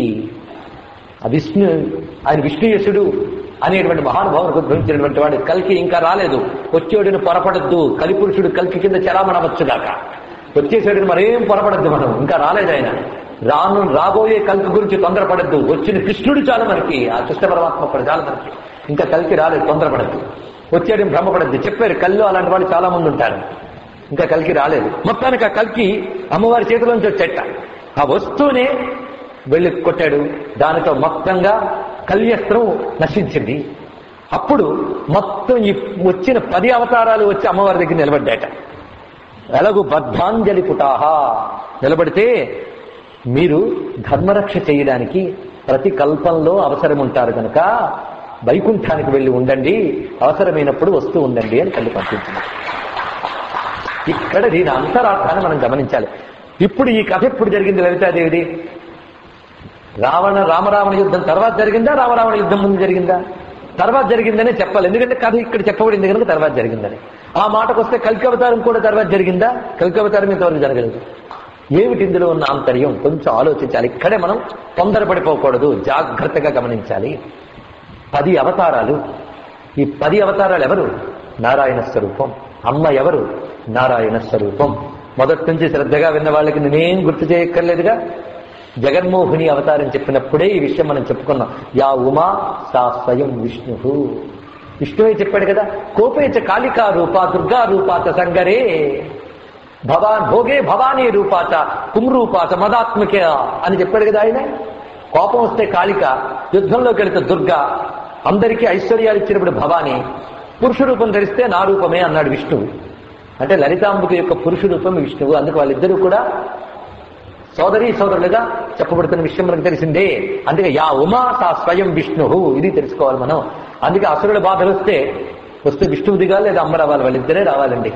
ఆ విష్ణు ఆయన విష్ణుయసుడు అనేటువంటి మహానుభావునికి ఉద్భవించినటువంటి వాడు కల్కి ఇంకా రాలేదు వచ్చేవాడిని పొరపడద్దు కలిపురుషుడు కల్కి కింద చలామణవచ్చుగాక వచ్చేసేవాడిని మరేం పొరపడద్దు మనం ఇంకా రాలేదు ఆయన రాను రాబోయే కల్కి గురించి తొందరపడద్దు వచ్చిన కృష్ణుడు చాలు మనకి ఆ కృష్ణ పరమాత్మ ఒక్కడు చాలు మనకి ఇంకా కల్కి రాలేదు తొందరపడద్దు వచ్చేయడం భ్రమపడద్దు చెప్పారు కళ్ళు అలాంటి వాళ్ళు చాలా మంది ఉంటారు ఇంకా కల్కి రాలేదు మొత్తానికి ఆ కల్కి అమ్మవారి చేతిలోంచి వచ్చేట ఆ వస్తువునే వెళ్ళి కొట్టాడు దానితో మొత్తంగా కల్యస్త్రం నశించింది అప్పుడు మొత్తం ఈ వచ్చిన పది అవతారాలు వచ్చి అమ్మవారి దగ్గర నిలబడ్డాట ఎలాగూ బద్ధాంజలి పుటాహ నిలబడితే మీరు ధర్మరక్ష చేయడానికి ప్రతి కల్పంలో అవసరం ఉంటారు కనుక వైకుంఠానికి వెళ్ళి ఉండండి అవసరమైనప్పుడు వస్తూ ఉండండి అని కళ్ళు పంపించింది ఇక్కడ దీని అంతరార్థాన్ని మనం గమనించాలి ఇప్పుడు ఈ కథ ఎప్పుడు జరిగింది లలితాదేవిది రావణ రామరావణ యుద్ధం తర్వాత జరిగిందా రామరావణ యుద్ధం ముందు జరిగిందా తర్వాత జరిగిందనే చెప్పాలి ఎందుకంటే కథ ఇక్కడ చెప్పబడింది కనుక తర్వాత జరిగిందని ఆ మాటకు వస్తే కలికి అవతారం కూడా తర్వాత జరిగిందా కలికి అవతారం ఇంతవరకు జరగలేదు ఏమిటి ఇందులో ఉన్న ఆంతర్యం కొంచెం ఆలోచించాలి ఇక్కడే మనం తొందరపడిపోకూడదు జాగ్రత్తగా గమనించాలి పది అవతారాలు ఈ పది అవతారాలు ఎవరు నారాయణ స్వరూపం అమ్మ ఎవరు నారాయణ స్వరూపం మొదటి నుంచి శ్రద్ధగా విన్న వాళ్ళకి నేనేం గుర్తు చేయక్కర్లేదుగా జగన్మోహిని అవతారం చెప్పినప్పుడే ఈ విషయం మనం చెప్పుకున్నాం యా ఉమా సా స్వయం విష్ణు విష్ణువే చెప్పాడు కదా కోపేచ కాళికా రూప దుర్గా రూపాచ సంగరే భవాన్ భోగే భవానీ రూపాచ పుంరూపాచ మదాత్మక అని చెప్పాడు కదా ఆయన కోపం వస్తే కాళిక యుద్ధంలోకి వెళితే దుర్గా అందరికీ ఐశ్వర్యాలు ఇచ్చినప్పుడు భవానీ పురుష రూపం ధరిస్తే నా రూపమే అన్నాడు విష్ణువు అంటే లలితాంబిక యొక్క పురుష రూపం విష్ణువు అందుకు వాళ్ళిద్దరూ కూడా సోదరి సోదరులుగా చెప్పబడుతున్న విషయం మనకు తెలిసిందే అందుకే యా ఉమా సా స్వయం విష్ణు ఇది తెలుసుకోవాలి మనం అందుకే అసురుల బాధలు వస్తే వస్తే విష్ణువు దిగాలి లేదా అమ్మ రావాలి వాళ్ళిద్దరే రావాలండి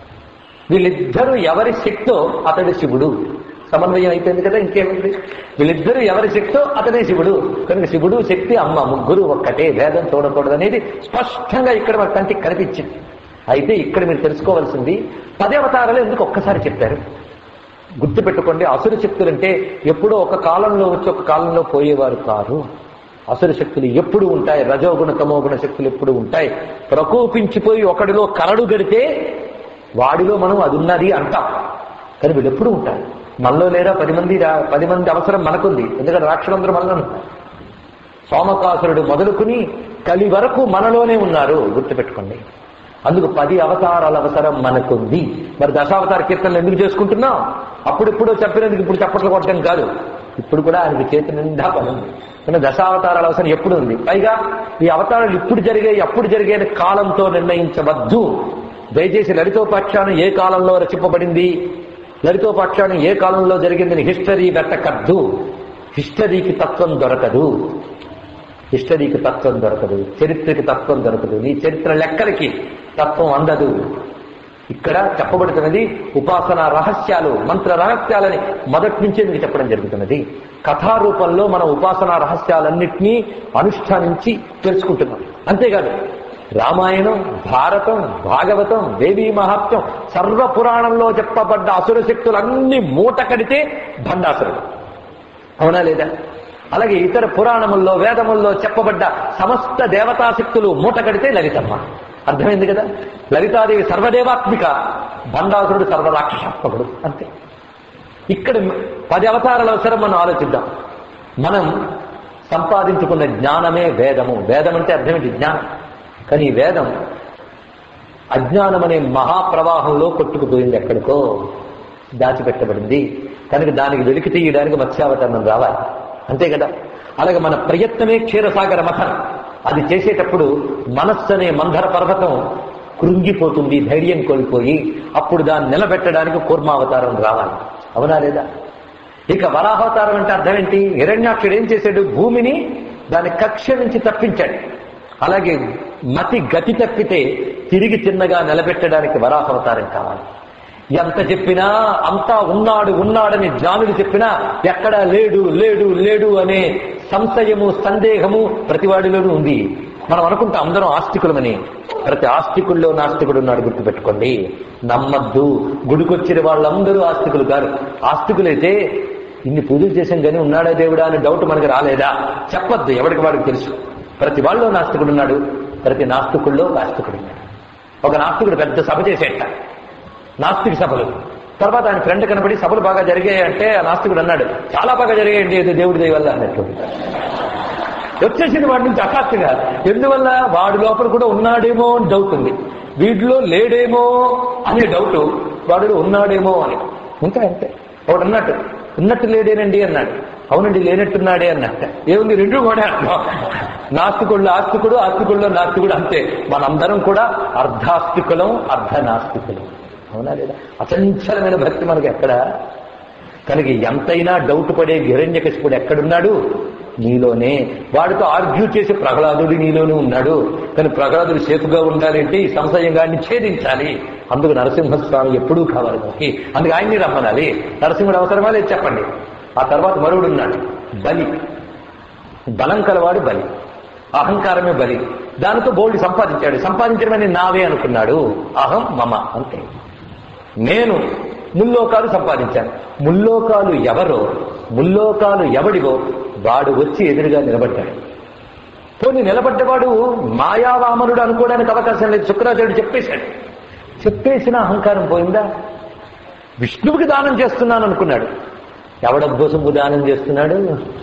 వీళ్ళిద్దరూ ఎవరి శక్తో అతడు శివుడు సమన్వయం అయిపోయింది కదా ఇంకేముంది వీళ్ళిద్దరూ ఎవరి శక్తో అతనే శివుడు కనుక శివుడు శక్తి అమ్మ ముగ్గురు ఒక్కటే భేదం చూడకూడదు అనేది స్పష్టంగా ఇక్కడ మన కంటికి కనిపించింది అయితే ఇక్కడ మీరు తెలుసుకోవాల్సింది పది అవతారాలు ఎందుకు ఒక్కసారి చెప్పారు గుర్తుపెట్టుకోండి అసురు శక్తులంటే ఎప్పుడో ఒక కాలంలో వచ్చి ఒక కాలంలో పోయేవారు కారు అసురు శక్తులు ఎప్పుడు ఉంటాయి రజోగుణ తమోగుణ శక్తులు ఎప్పుడు ఉంటాయి ప్రకోపించిపోయి ఒకడిలో కరడు గడితే వాడిలో మనం అది ఉన్నది అంటాం కానీ వీళ్ళు ఎప్పుడు ఉంటారు మనలో లేరా పది మంది రా- పది మంది అవసరం మనకుంది ఎందుకంటే రాక్షసులందరూ మనలో ఉన్నారు సోమకాసురుడు మొదలుకుని కలి వరకు మనలోనే ఉన్నారు గుర్తుపెట్టుకోండి అందుకు పది అవతారాల అవసరం మనకుంది మరి దశావతార కీర్తనలు ఎందుకు చేసుకుంటున్నాం అప్పుడిప్పుడు చెప్పినందుకు ఇప్పుడు చప్పట్లు కొట్టడం కాదు ఇప్పుడు కూడా ఆయనకి చేతి నిండా పని ఉంది కానీ దశావతారాల అవసరం ఎప్పుడు ఉంది పైగా ఈ అవతారాలు ఇప్పుడు జరిగాయి ఎప్పుడు జరిగే కాలంతో నిర్ణయించవద్దు దయచేసి లలితోపాఖ్యానం ఏ కాలంలో రచింపబడింది లలితోపాఖ్యానం ఏ కాలంలో జరిగిందని హిస్టరీ వెతకద్దు హిస్టరీకి తత్వం దొరకదు హిస్టరీకి తత్వం దొరకదు చరిత్రకి తత్వం దొరకదు నీ చరిత్ర లెక్కలకి తత్వం అందదు ఇక్కడ చెప్పబడుతున్నది ఉపాసన రహస్యాలు మంత్ర రహస్యాలని మొదటి నుంచే మీకు చెప్పడం జరుగుతున్నది కథారూపంలో మనం ఉపాసన రహస్యాలన్నింటినీ అనుష్ఠానించి తెలుసుకుంటున్నాం అంతేకాదు రామాయణం భారతం భాగవతం దేవీ మహాత్మ్యం సర్వ పురాణంలో చెప్పబడ్డ అసుర శక్తులన్నీ మూట కడితే భండాసురుడు అవునా లేదా అలాగే ఇతర పురాణముల్లో వేదముల్లో చెప్పబడ్డ సమస్త దేవతాశక్తులు మూట కడితే లలితమ్మ అర్థమైంది కదా లలితాదేవి సర్వదేవాత్మిక భండాసురుడు సర్వరాక్షసాత్మకుడు అంతే ఇక్కడ పది అవతారాల అవసరం మనం ఆలోచిద్దాం మనం సంపాదించుకున్న జ్ఞానమే వేదము వేదం అంటే అర్థమేంటి జ్ఞానం కానీ ఈ వేదం అజ్ఞానం అనే మహాప్రవాహంలో కొట్టుకుపోయింది ఎక్కడికో దాచిపెట్టబడింది కనుక దానికి వెలికి తీయడానికి మత్స్యావతరణం రావాలి అంతే కదా అలాగే మన ప్రయత్నమే క్షీరసాగర మథనం అది చేసేటప్పుడు మనస్సు అనే మందర పర్వతం కృంగిపోతుంది ధైర్యం కోల్పోయి అప్పుడు దాన్ని నిలబెట్టడానికి కూర్మావతారం రావాలి అవునా లేదా ఇక వరాహవతారం అంటే అర్థం ఏంటి హిరణ్యాక్షుడు ఏం చేశాడు భూమిని దాని కక్ష నుంచి తప్పించాడు అలాగే మతి గతి తప్పితే తిరిగి చిన్నగా నిలబెట్టడానికి వరాహవతారం కావాలి ఎంత చెప్పినా అంతా ఉన్నాడు ఉన్నాడని జానులు చెప్పినా ఎక్కడా లేడు లేడు లేడు అనే సంశయము సందేహము ప్రతివాడిలోనూ ఉంది మనం అనుకుంటాం అందరం ఆస్తికులమని ప్రతి ఆస్తికుల్లో నాస్తికుడు ఉన్నాడు గుర్తుపెట్టుకోండి నమ్మద్దు గుడికొచ్చిన వాళ్ళందరూ ఆస్తికులు కాదు ఆస్తికులైతే ఇన్ని పూజలు చేసాం కానీ ఉన్నాడా దేవుడా అనే డౌట్ మనకి రాలేదా చెప్పొద్దు ఎవరికి వాడికి తెలుసు ప్రతి వాళ్ళు నాస్తికుడు ఉన్నాడు ప్రతి నాస్తికుల్లో నాస్తికుడు ఉన్నాడు ఒక నాస్తికుడు పెద్ద సభ చేసేట నాస్తిక సభలు తర్వాత ఆయన ఫ్రెండ్ కనబడి సభలు బాగా జరిగాయి అంటే ఆ నాస్తికుడు అన్నాడు చాలా బాగా జరిగాయండి ఇది దేవుడి దయ వల్ల అన్నట్టు వచ్చేసింది వాడి నుంచి హఠాత్తుగా ఎందువల్ల వాడి లోపల కూడా ఉన్నాడేమో అని డౌట్ ఉంది వీడిలో లేడేమో అనే డౌట్ వాడు ఉన్నాడేమో అని ఇంకా అంతే వాడు అన్నట్టు ఉన్నట్టు లేడేనండి అన్నాడు అవునండి లేనట్టున్నాడే అన్నట్ట ఏముంది రెండు కూడా అన్నాం నాస్తికుళ్ళు ఆస్తికుడు ఆస్తికుల్లో నాస్తికుడు అంతే మనందరం కూడా అర్ధాస్తికులం అర్ధ నాస్తికులం అవునా లేదా అచంచలమైన భక్తి మనకి ఎక్కడ కనుక ఎంతైనా డౌట్ పడే హిరణ్యకశిపుడు ఎక్కడున్నాడు నీలోనే వాడితో ఆర్గ్యూ చేసే ప్రహ్లాదుడు నీలోనే ఉన్నాడు కానీ ప్రహ్లాదుడు సేఫ్గా ఉండాలంటే ఈ సంశయంగాన్ని ఛేదించాలి అందుకు నరసింహస్వామి ఎప్పుడూ కావాలి మనకి అందుకు ఆయన్ని రమ్మనాలి నరసింహుడు అవసరమా లేదు చెప్పండి ఆ తర్వాత మరువుడు ఉన్నాడు బలి బలం కలవాడు బలి అహంకారమే బలి దానితో బోల్డ్ సంపాదించాడు సంపాదించడమని నావే అనుకున్నాడు అహం మమ అంతే నేను ముల్లోకాలు సంపాదించాను ముల్లోకాలు ఎవరో ముల్లోకాలు ఎవడివో వాడు వచ్చి ఎదురుగా నిలబడ్డాడు పోనీ నిలబడ్డవాడు మాయావామనుడు అనుకోవడానికి అవకాశం లేదు శుక్రాచార్యుడు చెప్పేశాడు చెప్పేసిన అహంకారం పోయిందా విష్ణువుకి దానం చేస్తున్నాను అనుకున్నాడు ఎవడబ్బోసంపు దానం చేస్తున్నాడు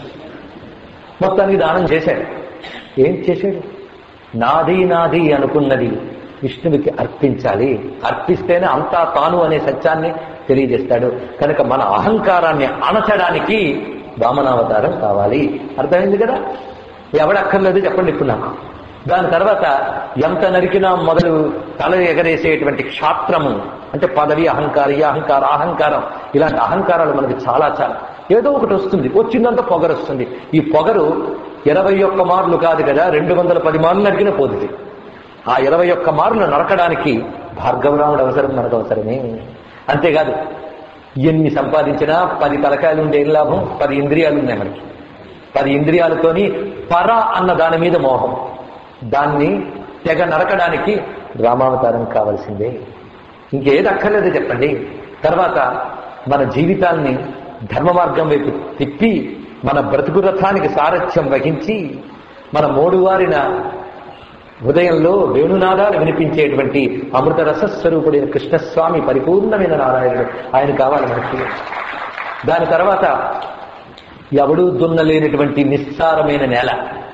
మొత్తానికి దానం చేశాడు ఏం చేశాడు నాది నాది అనుకున్నది విష్ణువుకి అర్పించాలి అర్పిస్తేనే అంతా తాను అనే సత్యాన్ని తెలియజేస్తాడు కనుక మన అహంకారాన్ని అణచడానికి వామనావతారం కావాలి అర్థమైంది కదా ఎవడక్కర్లేదు చెప్పండి ఇప్పుడు నాకు దాని తర్వాత ఎంత నరికినా మొదలు తల ఎగరేసేటువంటి క్షాత్రము అంటే పదవి అహంకారం ఈ అహంకారం అహంకారం ఇలాంటి అహంకారాలు మనకి చాలా చాలా ఏదో ఒకటి వస్తుంది వచ్చిందంతా పొగరు వస్తుంది ఈ పొగరు ఇరవై ఒక్క మార్లు కాదు కదా రెండు వందల పది మార్లు నరికిన పోతుంది ఆ ఇరవై ఒక్క మార్లు నరకడానికి భార్గవరాముడు అవసరం మనకు అవసరమే అంతేకాదు ఎన్ని సంపాదించినా పది తలకాయలు ఉండే ఏం లాభం పది ఇంద్రియాలు ఉన్నాయి మనకి పది ఇంద్రియాలతోని పర అన్న దాని మీద మోహం దాన్ని తెగ నరకడానికి రామావతారం కావాల్సిందే ఇంకేది అక్కర్లేదు చెప్పండి తర్వాత మన జీవితాన్ని ధర్మ మార్గం వైపు తిప్పి మన బ్రతుకు రథానికి సారథ్యం వహించి మన మోడువారిన హృదయంలో వేణునాదాలు వినిపించేటువంటి అమృత రసస్వరూపుడైన కృష్ణస్వామి పరిపూర్ణమైన నారాయణుడు ఆయన కావాలి మనకి దాని తర్వాత ఎవడూ దున్నలేనటువంటి నిస్సారమైన నేల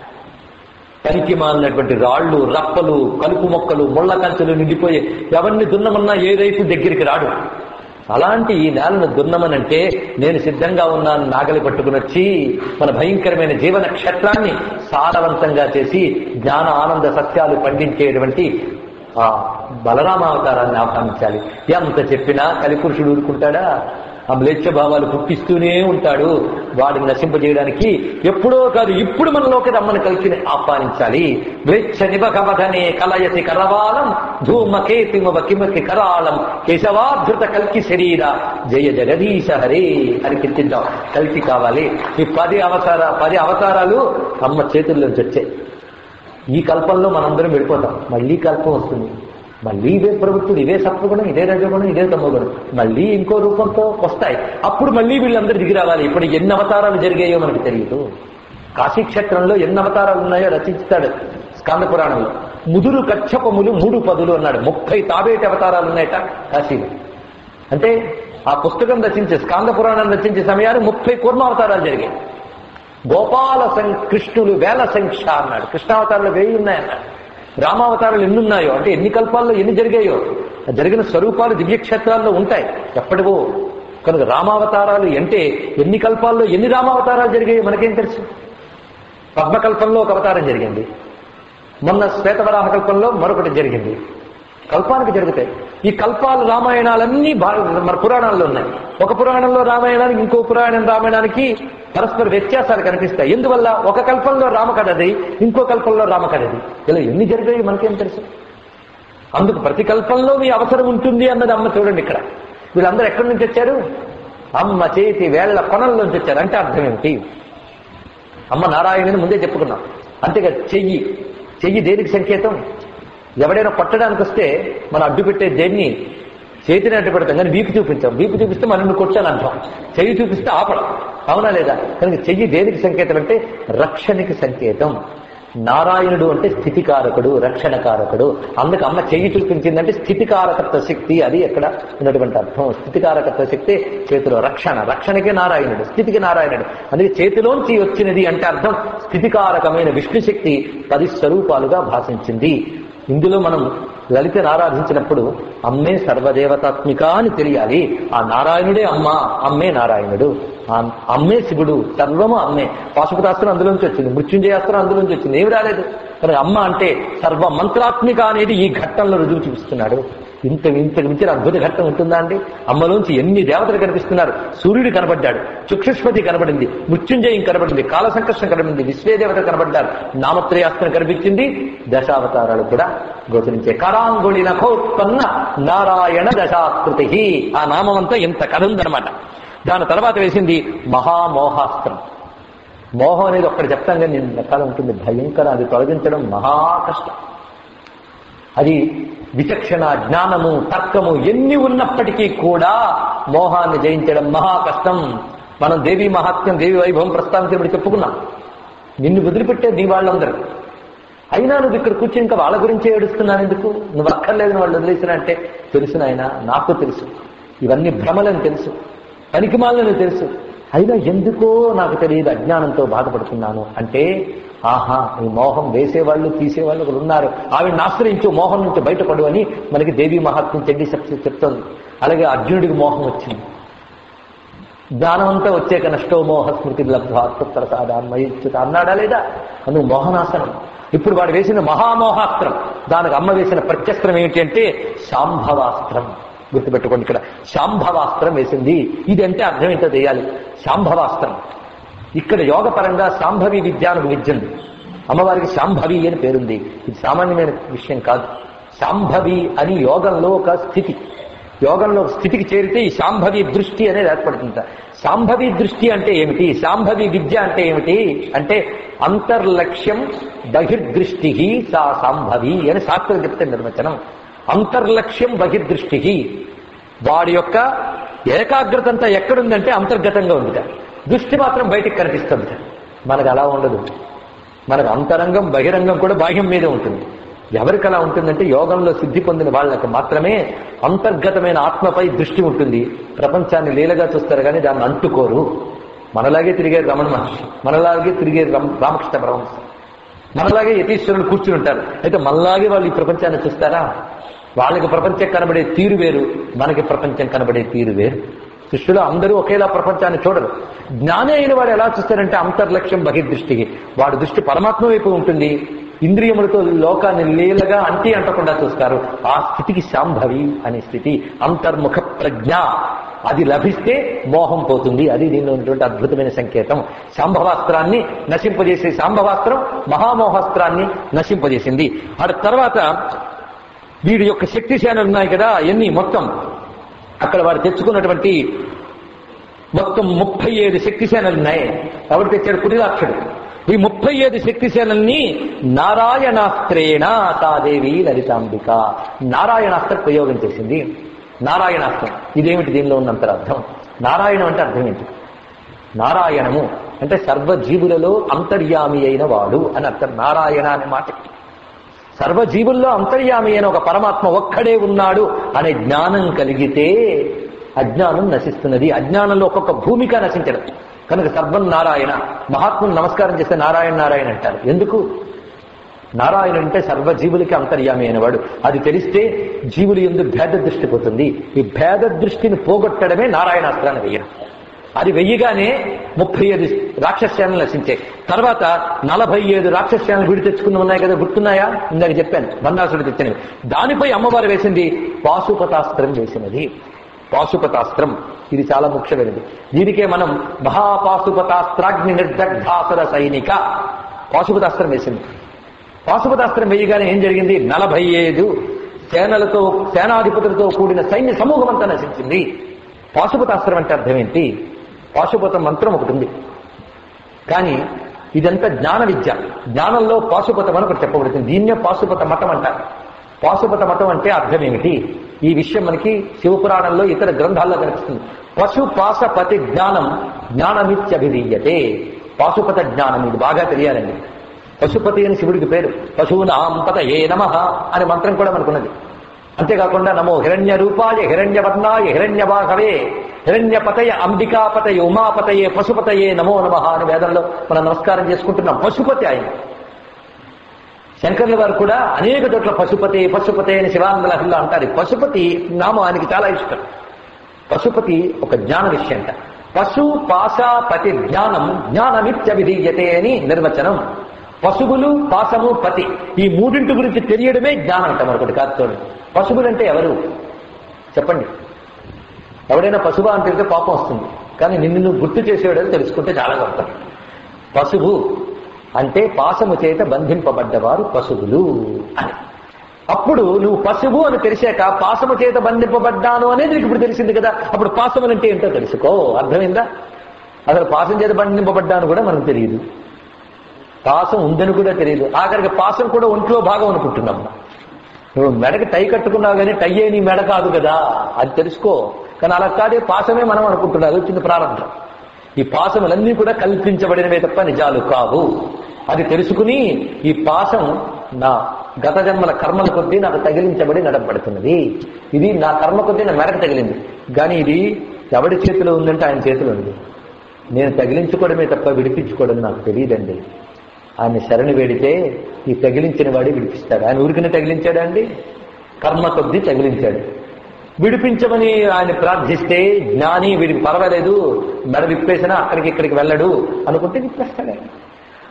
పనికి మాలినటువంటి రాళ్ళు రప్పలు కలుపు మొక్కలు ముళ్ళ కంచెలు నిండిపోయి ఎవరిని దున్నమన్నా ఏ రైతు దగ్గరికి రాడు అలాంటి ఈ నేలను దున్నమనంటే నేను సిద్ధంగా ఉన్నాను నాగలి పట్టుకుని వచ్చి మన భయంకరమైన జీవన క్షేత్రాన్ని సారవంతంగా చేసి జ్ఞాన ఆనంద సత్యాలు పండించేటువంటి ఆ బలరామావతారాన్ని ఆహ్వానించాలి ఎంత చెప్పినా కలిపురుషుడు ఊరుకుంటాడా ఆ మ్లేచ్ఛ భావాలు పుట్టిస్తూనే ఉంటాడు వాడిని నశింపజేయడానికి ఎప్పుడో కాదు ఇప్పుడు మనలోకి రమ్మని కలిసి ఆహ్వానించాలి మ్లేచ్ఛ నిబకమధనే కలయసి కరవాలం ధూమకేతిమవ కిమకి కరాళం కేశవాధృత కల్కి శరీర జయ జగదీశ హరే అని కీర్తిద్దాం కలిసి కావాలి ఈ పది అవతార పది అవతారాలు అమ్మ చేతుల్లోంచి వచ్చాయి ఈ కల్పంలో మనందరం వెళ్ళిపోతాం మళ్ళీ కల్పం వస్తుంది మళ్ళీ ఇదే ప్రవృత్తులు ఇదే సత్వగుణం ఇదే రజగుణం ఇదే తమగుణం మళ్ళీ ఇంకో రూపంతో వస్తాయి అప్పుడు మళ్ళీ వీళ్ళందరూ దిగి రావాలి ఇప్పుడు ఎన్ని అవతారాలు జరిగాయో మనకు తెలియదు కాశీక్షేత్రంలో ఎన్ని అవతారాలు ఉన్నాయో రచించుతాడు స్కాంద పురాణంలో ముదురు కచ్చపములు మూడు పదులు అన్నాడు ముప్పై తాబేటి అవతారాలు ఉన్నాయట కాశీలో అంటే ఆ పుస్తకం రచించే స్కాంద పురాణం రచించే సమయానికి ముప్పై కూర్మ అవతారాలు జరిగాయి గోపాల సం కృష్ణులు వేల సంఖ్య అన్నాడు కృష్ణావతారాలు వెయ్యి ఉన్నాయన్నాడు రామావతారాలు ఎన్ని ఉన్నాయో అంటే ఎన్ని కల్పాల్లో ఎన్ని జరిగాయో ఆ జరిగిన స్వరూపాలు దివ్యక్షేత్రాల్లో ఉంటాయి ఎప్పటివో కనుక రామావతారాలు అంటే ఎన్ని కల్పాల్లో ఎన్ని రామావతారాలు జరిగాయో మనకేం తెలుసు పద్మకల్పంలో ఒక అవతారం జరిగింది మొన్న శ్వేతవరాహ కల్పంలో మరొకటి జరిగింది కల్పానికి జరుగుతాయి ఈ కల్పాలు రామాయణాలన్నీ భా- మన పురాణాల్లో ఉన్నాయి ఒక పురాణంలో రామాయణానికి ఇంకో పురాణం రామాయణానికి పరస్పర వ్యత్యాసాలు కనిపిస్తాయి ఎందువల్ల ఒక కల్పంలో రామకథది ఇంకో కల్పంలో రామకథది ఇలా ఎన్ని జరిగాయి మనకేం తెలుసు అందుకు ప్రతి కల్పంలో మీ అవసరం ఉంటుంది అన్నది అమ్మ చూడండి ఇక్కడ వీళ్ళందరూ ఎక్కడి నుంచి వచ్చారు అమ్మ చేతి వేళ్ల కొనల్లోంచి వచ్చారు అంటే అర్థం ఏమిటి అమ్మ నారాయణని ముందే చెప్పుకున్నాం అంతేగా చెయ్యి చెయ్యి దేనికి సంకేతం ఎవడైనా కొట్టడానికి వస్తే మనం అడ్డు పెట్టే దేన్ని చేతిని అడ్డు పెడతాం కానీ వీపు చూపించాం వీపు చూపిస్తే మనం కొట్టాను అంటాం చెయ్యి చూపిస్తే ఆపడం అవునా లేదా కనుక చెయ్యి దేనికి సంకేతం అంటే రక్షణకి సంకేతం నారాయణుడు అంటే స్థితికారకుడు రక్షణకారకుడు అందుకు అమ్మ చెయ్యి చూపించిందంటే స్థితికారకత్వ శక్తి అది ఎక్కడ ఉన్నటువంటి అర్థం స్థితికారకత్వ శక్తి చేతిలో రక్షణ రక్షణకే నారాయణుడు స్థితికి నారాయణుడు అందుకే చేతిలోంచి వచ్చినది అంటే అర్థం స్థితికారకమైన విష్ణు శక్తి పది స్వరూపాలుగా భాషించింది ఇందులో మనం లలితను ఆరాధించినప్పుడు అమ్మే సర్వదేవతాత్మిక అని తెలియాలి ఆ నారాయణుడే అమ్మ అమ్మే నారాయణుడు ఆ అమ్మే శివుడు సర్వము అమ్మే పాశుపతాస్త్రం అందులోంచి వచ్చింది మృత్యుంజయాస్త్రం అందులోంచి వచ్చింది ఏమి రాలేదు కానీ అమ్మ అంటే సర్వ మంత్రాత్మిక అనేది ఈ ఘట్టంలో రుజువు చూపిస్తున్నాడు ఇంత ఇంతకు మించిన అద్భుత ఘట్టం ఉంటుందా అండి అమ్మలోంచి ఎన్ని దేవతలు కనిపిస్తున్నారు సూర్యుడు కనబడ్డాడు చక్షుష్పతి కనబడింది మృత్యుంజయం కనబడింది కాల సంకర్షణ కనబడింది విశ్వేదేవత కనబడ్డారు నామత్రయాస్త్రం కనిపించింది దశావతారాలు కూడా గోచరించే కరాంగుళి నఖోత్పన్న నారాయణ దశాకృతి ఆ నామం అంతా ఇంత కథ ఉందన్నమాట దాని తర్వాత వేసింది మహామోహాస్త్రం మోహం అనేది ఒక్కటి చెప్తాం కానీ నేను రకాల ఉంటుంది భయంకర అది తొలగించడం మహా కష్టం అది విచక్షణ జ్ఞానము తర్కము ఎన్ని ఉన్నప్పటికీ కూడా మోహాన్ని జయించడం మహా కష్టం మనం దేవి మహాత్మ్యం దేవి వైభవం ప్రస్తావించినప్పుడు చెప్పుకున్నాం నిన్ను వదిలిపెట్టే నీ వాళ్ళందరూ అయినా నువ్వు ఇక్కడ కూర్చుని ఇంకా వాళ్ళ గురించే ఏడుస్తున్నాను ఎందుకు నువ్వు అక్కర్లేదని వాళ్ళు వదిలేసిన అంటే తెలుసు నాయన నాకు తెలుసు ఇవన్నీ భ్రమలని తెలుసు పనికిమాలని తెలుసు అయినా ఎందుకో నాకు తెలియదు అజ్ఞానంతో బాధపడుతున్నాను అంటే ఆహా ఈ మోహం వేసేవాళ్ళు తీసేవాళ్ళు ఒకరు ఉన్నారు ఆవిడని ఆశ్రయించు మోహం నుంచి బయటపడు అని మనకి దేవి మహాత్మ్యం చెడ్డి శక్తి చెప్తోంది అలాగే అర్జునుడికి మోహం వచ్చింది జ్ఞానం అంతా వచ్చాక నష్టో మోహ స్మృతి లబ్ధ్వాత్మప్రసాదాన్మయుచ్యుత అన్నాడా లేదా అందుకు మోహనాసనం ఇప్పుడు వాడు వేసిన మహామోహాస్త్రం దానికి అమ్మ వేసిన ప్రత్యస్త్రం ఏమిటి అంటే శాంభవాస్త్రం గుర్తుపెట్టుకోండి ఇక్కడ శాంభవాస్త్రం వేసింది ఇది అంటే అర్థం ఏంటో తెలియాలి శాంభవాస్త్రం ఇక్కడ యోగపరంగా శాంభవి విద్య అని ఒక విద్య ఉంది అమ్మవారికి శాంభవి అని పేరుంది ఇది సామాన్యమైన విషయం కాదు శాంభవి అని యోగంలో ఒక స్థితి యోగంలో ఒక స్థితికి చేరితే ఈ శాంభవి దృష్టి అనేది ఏర్పడుతుంది శాంభవి దృష్టి అంటే ఏమిటి శాంభవి విద్య అంటే ఏమిటి అంటే అంతర్లక్ష్యం బహిర్దృష్టి సా శాంభవి అని శాస్త్రం చెప్తే నిర్వచనం అంతర్లక్ష్యం బహిర్దృష్టి వాడి యొక్క ఏకాగ్రత అంతా ఎక్కడుందంటే అంతర్గతంగా ఉందిట దృష్టి మాత్రం బయటికి కనిపిస్తుంది మనకు అలా ఉండదు మనకు అంతరంగం బహిరంగం కూడా బాహ్యం మీదే ఉంటుంది ఎవరికి అలా ఉంటుందంటే యోగంలో సిద్ధి పొందిన వాళ్ళకి మాత్రమే అంతర్గతమైన ఆత్మపై దృష్టి ఉంటుంది ప్రపంచాన్ని లీలగా చూస్తారు కానీ దాన్ని అంటుకోరు మనలాగే తిరిగే రమణ మహర్షి మనలాగే తిరిగే రమ- రామకృష్ణ పరమహంస మనలాగే యతీశ్వరులు కూర్చుని ఉంటారు అయితే మనలాగే వాళ్ళు ఈ ప్రపంచాన్ని చూస్తారా వాళ్ళకి ప్రపంచం కనబడే తీరు వేరు మనకి ప్రపంచం కనబడే తీరు వేరు శిష్యులు అందరూ ఒకేలా ప్రపంచాన్ని చూడరు జ్ఞాని అయిన వాడు ఎలా చూస్తారంటే అంతర్లక్ష్యం బహిర్దృష్టికి వాడి దృష్టి పరమాత్మ వైపు ఉంటుంది ఇంద్రియములతో లోకాన్ని లీలగా అంటి అంటకుండా చూస్తారు ఆ స్థితికి శాంభవి అనే స్థితి అంతర్ముఖ ప్రజ్ఞ అది లభిస్తే మోహం పోతుంది అది దీనిలో ఉన్నటువంటి అద్భుతమైన సంకేతం శాంభవాస్త్రాన్ని నశింపజేసే శాంభవాస్త్రం మహామోహాస్త్రాన్ని నశింపజేసింది ఆ తర్వాత వీడి యొక్క శక్తిశానాలు ఉన్నాయి కదా ఎన్ని మొత్తం అక్కడ వాడు తెచ్చుకున్నటువంటి మొత్తం ముప్పై ఏడు శక్తిసేనలు ఉన్నాయి ఎవరు తెచ్చాడు కుటిలాక్షుడు ఈ ముప్పై ఏడు శక్తిసేనల్ని నారాయణాస్త్రేణ తాదేవి లలితాంబిక నారాయణాస్త్ర ప్రయోగం చేసింది నారాయణాస్త్రం ఇదేమిటి దీనిలో ఉన్నంత అర్థం నారాయణం అంటే అర్థం ఏంటి నారాయణము అంటే సర్వజీవులలో అంతర్యామి అయిన వాడు అని అర్థం నారాయణ అనే మాట సర్వజీవుల్లో అంతర్యామి అయిన ఒక పరమాత్మ ఒక్కడే ఉన్నాడు అనే జ్ఞానం కలిగితే అజ్ఞానం నశిస్తున్నది అజ్ఞానంలో ఒక్కొక్క భూమిక నశించడం కనుక సర్వం నారాయణ మహాత్ములు నమస్కారం చేస్తే నారాయణ నారాయణ అంటారు ఎందుకు నారాయణ అంటే సర్వజీవులకి అంతర్యామి అయినవాడు అది తెలిస్తే జీవులు ఎందు భేద దృష్టి పోతుంది ఈ భేద దృష్టిని పోగొట్టడమే నారాయణాస్త్రాన్ని వెయ్యడం అది వెయ్యగానే ముప్పై ఐదు రాక్షస్యాలను నశించాయి తర్వాత నలభై ఏడు రాక్షస్యాలను విడి తెచ్చుకుని ఉన్నాయి కదా గుర్తున్నాయా ఇందాక చెప్పాను బండాసుడు తెచ్చినవి దానిపై అమ్మవారు వేసింది పాశుపతాస్త్రం వేసినది పాశుపతాస్త్రం ఇది చాలా ముఖ్యమైనది దీనికే మనం మహాపాశుపతాస్త్రాగ్ని నిర్దగ్ధాసుర సైనిక పాశుపతాస్త్రం వేసింది పాశుపతాస్త్రం వేయగానే ఏం జరిగింది నలభై ఐదు సేనలతో సేనాధిపతులతో కూడిన సైన్య సమూహం అంతా నశించింది పాశుపతాస్త్రం అంటే అర్థం ఏంటి పాశుపత మంత్రం ఒకటి ఉంది కానీ ఇదంతా జ్ఞాన విద్య జ్ఞానంలో పాశుపతం అని ఒకటి చెప్పబడుతుంది దీన్నే పాశుపత మతం అంటారు పాశుపత మతం అంటే అర్థం ఏమిటి ఈ విషయం మనకి శివపురాణంలో ఇతర గ్రంథాల్లో కనిపిస్తుంది పశు పాశపతి జ్ఞానం జ్ఞానమిత్యభిధీయతే పాశుపత జ్ఞానం ఇది బాగా తెలియాలండి పశుపతి అని శివుడికి పేరు పశువునాం పత ఏ నమ అనే మంత్రం కూడా మనకున్నది అంతేకాకుండా నమో హిరణ్య రూపాయ హిరణ్య వర్ణాయ హిరణ్య బాహవే హిరణ్యపతయ అంబికాపతయ ఉమాపతయే పశుపతయే నమో నమ అని వేదంలో మనం నమస్కారం చేసుకుంటున్నాం పశుపతి ఆయన శంకర్ల వారు కూడా అనేక చోట్ల పశుపతి పశుపతి అని శివానందలహరిలో అంటారు ఈ పశుపతి నామం ఆయనకి చాలా ఇష్టం పశుపతి ఒక జ్ఞాన విషయం అంట పశు పాశాపతి జ్ఞానం జ్ఞానమిత్య విధీయతే అని నిర్వచనం పశువులు పాశము పతి ఈ మూడింటి గురించి తెలియడమే జ్ఞానం అంట మరొకటి కాదు చూడండి పశువులు అంటే ఎవరు చెప్పండి ఎవడైనా పశువు అని తెలిస్తే పాపం వస్తుంది కానీ నిన్ను నువ్వు గుర్తు చేసేవాడని తెలుసుకుంటే చాలా గొప్ప పశువు అంటే పాశము చేత బంధింపబడ్డవారు పశువులు అని అప్పుడు నువ్వు పశువు అని తెలిసాక పాశము చేత బంధింపబడ్డాను అనేది నీకు ఇప్పుడు తెలిసింది కదా అప్పుడు పాశములు అంటే ఏంటో తెలుసుకో అర్థమైందా అసలు పాశం చేత బంధింపబడ్డాను కూడా మనకు తెలియదు పాసం ఉందని కూడా తెలియదు ఆఖరికి పాసం కూడా ఒంట్లో భాగం అనుకుంటున్నాం నువ్వు మెడకి టై కట్టుకున్నావు కానీ టై నీ మెడ కాదు కదా అది తెలుసుకో కానీ అలా కాదే పాసమే మనం అనుకుంటున్నాం అది వచ్చింది ప్రారంభం ఈ పాసములన్నీ కూడా కల్పించబడినవే తప్ప నిజాలు కావు అది తెలుసుకుని ఈ పాసం నా గత జన్మల కర్మల కొద్దీ నాకు తగిలించబడి నడపబడుతున్నది ఇది నా కర్మ కొద్దీ నా మెడకు తగిలింది కానీ ఇది ఎవడి చేతిలో ఉందంటే ఆయన చేతిలో ఉంది నేను తగిలించుకోవడమే తప్ప విడిపించుకోవడం నాకు తెలియదండి ఆయన శరణి వేడితే ఈ తగిలించిన వాడి విడిపిస్తాడు ఆయన ఊరికనే తగిలించాడా అండి కర్మ కొద్దీ తగిలించాడు విడిపించమని ఆయన ప్రార్థిస్తే జ్ఞాని వీడికి పర్వాలేదు మెడ విప్పేసినా అక్కడికి ఇక్కడికి వెళ్ళడు అనుకుంటే విప్పేస్తాడు ఆయన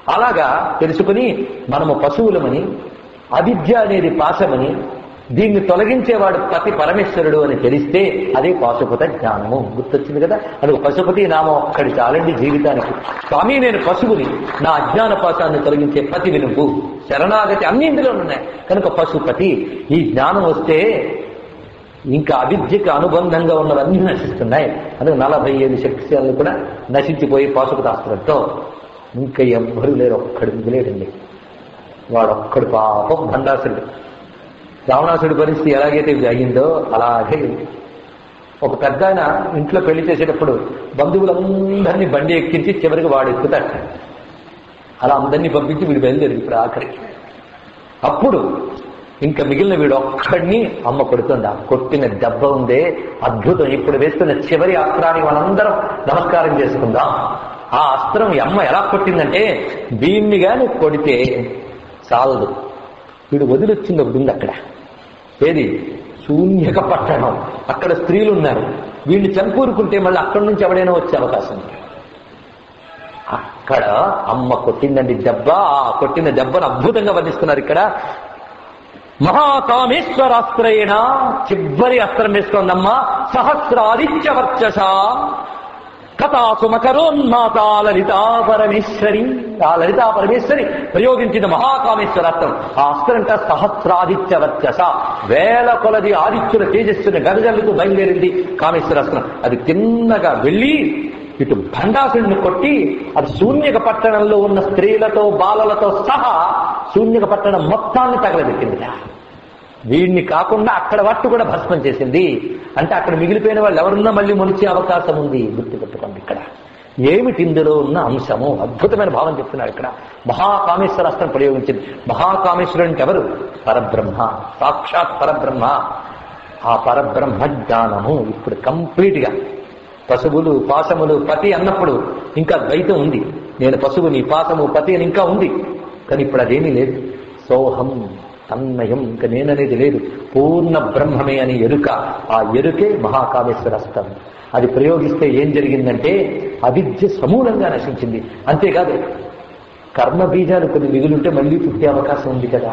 అలాగా తెలుసుకుని మనము పశువులమని అవిద్య అనేది పాశమని దీన్ని తొలగించేవాడు పతి పరమేశ్వరుడు అని తెలిస్తే అదే పాశుపత జ్ఞానము గుర్తొచ్చింది కదా అది ఒక పశుపతి నామం ఒక్కడి చాలండి జీవితానికి స్వామి నేను పశువుని నా అజ్ఞాన పాశాన్ని తొలగించే పతి వినుపు శరణాగతి అన్ని ఇందులో ఉన్నాయి కనుక పశుపతి ఈ జ్ఞానం వస్తే ఇంకా అవిద్యకు అనుబంధంగా ఉన్నవన్నీ నశిస్తున్నాయి అందుకే నలభై ఐదు శక్తిశాలను కూడా నశించిపోయి పాశుపతాస్త్రంతో ఇంకా ఎవ్వరూ లేరు ఒక్కడు మిగిలేడండి వాడొక్కడు పాపం భండాసురుడు రావణాసుడి పరిస్థితి ఎలాగైతే అయ్యిందో అలాగే ఒక పెద్ద ఆయన ఇంట్లో పెళ్లి చేసేటప్పుడు బంధువులందరినీ బండి ఎక్కించి చివరికి వాడు ఎక్కుతాడు అలా అందరినీ పంపించి వీడు బయలుదేరి ఇప్పుడు ఆఖరికి అప్పుడు ఇంకా మిగిలిన వీడు ఒక్కడిని అమ్మ కొడుతుంది ఆ కొట్టిన దెబ్బ ఉందే అద్భుతం ఇప్పుడు వేస్తున్న చివరి అస్త్రానికి మనందరం నమస్కారం చేసుకుందాం ఆ అస్త్రం ఈ అమ్మ ఎలా కొట్టిందంటే దీన్ని గాని కొడితే చాలదు వీడు వదిలొచ్చింది ఒకటి ఉంది అక్కడ ఏది శూన్యక పట్టణం అక్కడ స్త్రీలు ఉన్నారు వీడిని చంపూరుకుంటే మళ్ళీ అక్కడి నుంచి ఎవడైనా వచ్చే అవకాశం ఉంది అక్కడ అమ్మ కొట్టిందండి దెబ్బ ఆ కొట్టిన దెబ్బను అద్భుతంగా వర్ణిస్తున్నారు ఇక్కడ మహాకామేశ్వరాస్త్రయేణ చివరి అస్త్రం వేసుకోందమ్మా సహస్రాదిత్య వర్చస కథాసు మకరోన్మాత లలితా పరమేశ్వరి ఆ లలితా పరమేశ్వరి ప్రయోగించిన మహాకామేశ్వరాస్త్రం ఆ అస్త్రం అంటే సహస్రాదిత్య వర్చస వేల కొలది ఆదిత్యుల తేజస్సుని గదగలుతూ బయలుదేరింది కామేశ్వరాస్త్రం అది తిన్నగా వెళ్ళి ఇటు భండాసుడిని కొట్టి అది శూన్యక పట్టణంలో ఉన్న స్త్రీలతో బాలలతో సహా శూన్యక పట్టణం మొత్తాన్ని తగలబెట్టింది వీడిని కాకుండా అక్కడ వట్టు కూడా భస్మం చేసింది అంటే అక్కడ మిగిలిపోయిన వాళ్ళు ఎవరున్నా మళ్ళీ మొలిచే అవకాశం ఉంది గుర్తుపెట్టుకోండి ఇక్కడ ఏమిటి ఇందులో ఉన్న అంశము అద్భుతమైన భావం చెప్తున్నారు ఇక్కడ మహాకామేశ్వరాస్త్రం ప్రయోగించింది మహాకామేశ్వరుడు అంటే ఎవరు పరబ్రహ్మ సాక్షాత్ పరబ్రహ్మ ఆ పరబ్రహ్మ జ్ఞానము ఇప్పుడు కంప్లీట్ గా పశువులు పాశములు పతి అన్నప్పుడు ఇంకా ద్వైతం ఉంది నేను పశువుని పాశము పతి అని ఇంకా ఉంది కానీ ఇప్పుడు అదేమీ లేదు సోహం తన్మయం ఇంకా నేననేది లేదు పూర్ణ బ్రహ్మమే అని ఎరుక ఆ ఎరుకే మహాకామేశ్వరస్తం అది ప్రయోగిస్తే ఏం జరిగిందంటే అవిద్య సమూలంగా నశించింది అంతేకాదు కర్మ బీజాలు కొన్ని మిగులుంటే మళ్ళీ పుట్టే అవకాశం ఉంది కదా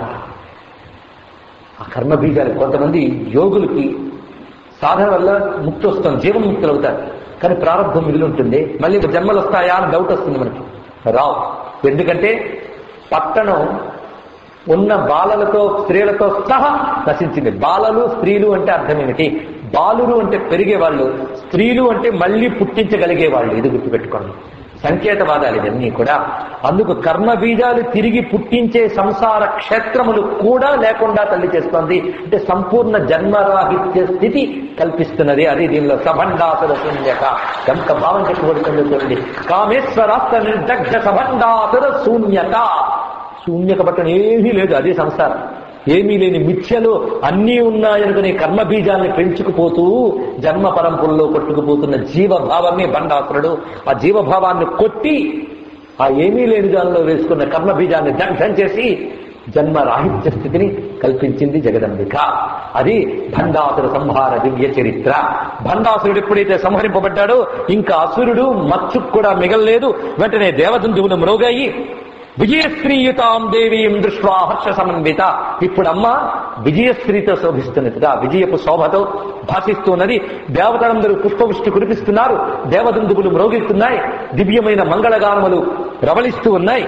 ఆ కర్మ బీజాలు కొంతమంది యోగులకి సాధన వల్ల ముక్తి వస్తుంది జీవన్ముక్తులు అవుతారు కానీ ప్రారంభం మిగిలి ఉంటుంది మళ్ళీ జన్మలు వస్తాయా అని డౌట్ వస్తుంది మనకి రావు ఎందుకంటే పట్టణం ఉన్న బాలలతో స్త్రీలతో సహా నశించింది బాలలు స్త్రీలు అంటే అర్థం ఏమిటి బాలురు అంటే పెరిగే వాళ్ళు స్త్రీలు అంటే మళ్ళీ పుట్టించగలిగే వాళ్ళు ఇది గుర్తుపెట్టుకోండి సంకేతవాదాలు ఇవన్నీ కూడా అందుకు కర్మ బీజాలు తిరిగి పుట్టించే సంసార క్షేత్రములు కూడా లేకుండా తల్లి చేస్తోంది అంటే సంపూర్ణ జన్మరాహిత్య స్థితి కల్పిస్తున్నది అది దీనిలో సభండాసుర శూన్యక కనుక భావం చెప్పబడుతుంది చూడండి కామేశ్వరాస్త నిర్దగ్ధ సభండాసుర శూన్యత శూన్యక పట్టణం ఏమీ లేదు అదే సంసారం ఏమీ లేని మిథ్యలో అన్నీ ఉన్నాయనుకునే కర్మ బీజాన్ని పెంచుకుపోతూ జన్మ పరంపుల్లో కొట్టుకుపోతున్న జీవభావాన్ని బండాసురుడు ఆ జీవభావాన్ని కొట్టి ఆ ఏమీ లేని దానిలో వేసుకున్న కర్మ బీజాన్ని దగ్ధం చేసి జన్మ రాహిత్య స్థితిని కల్పించింది జగదంబిక అది భండాసుర సంహార దివ్య చరిత్ర భండాసురుడు ఎప్పుడైతే సంహరింపబడ్డాడో ఇంకా అసురుడు మచ్చుకు కూడా మిగలలేదు వెంటనే దేవదందువులు మ్రోగాయి విజయశ్రీయుతాం దేవీం దృష్ట్వా హర్ష సమన్విత ఇప్పుడు అమ్మ విజయశ్రీతో శోభిస్తున్నదిగా విజయపు శోభతో భాషిస్తున్నది దేవతలందరూ పుష్పవృష్టి కురిపిస్తున్నారు దేవదందువులు మ్రోగిస్తున్నాయి దివ్యమైన మంగళగానములు రవళిస్తూ ఉన్నాయి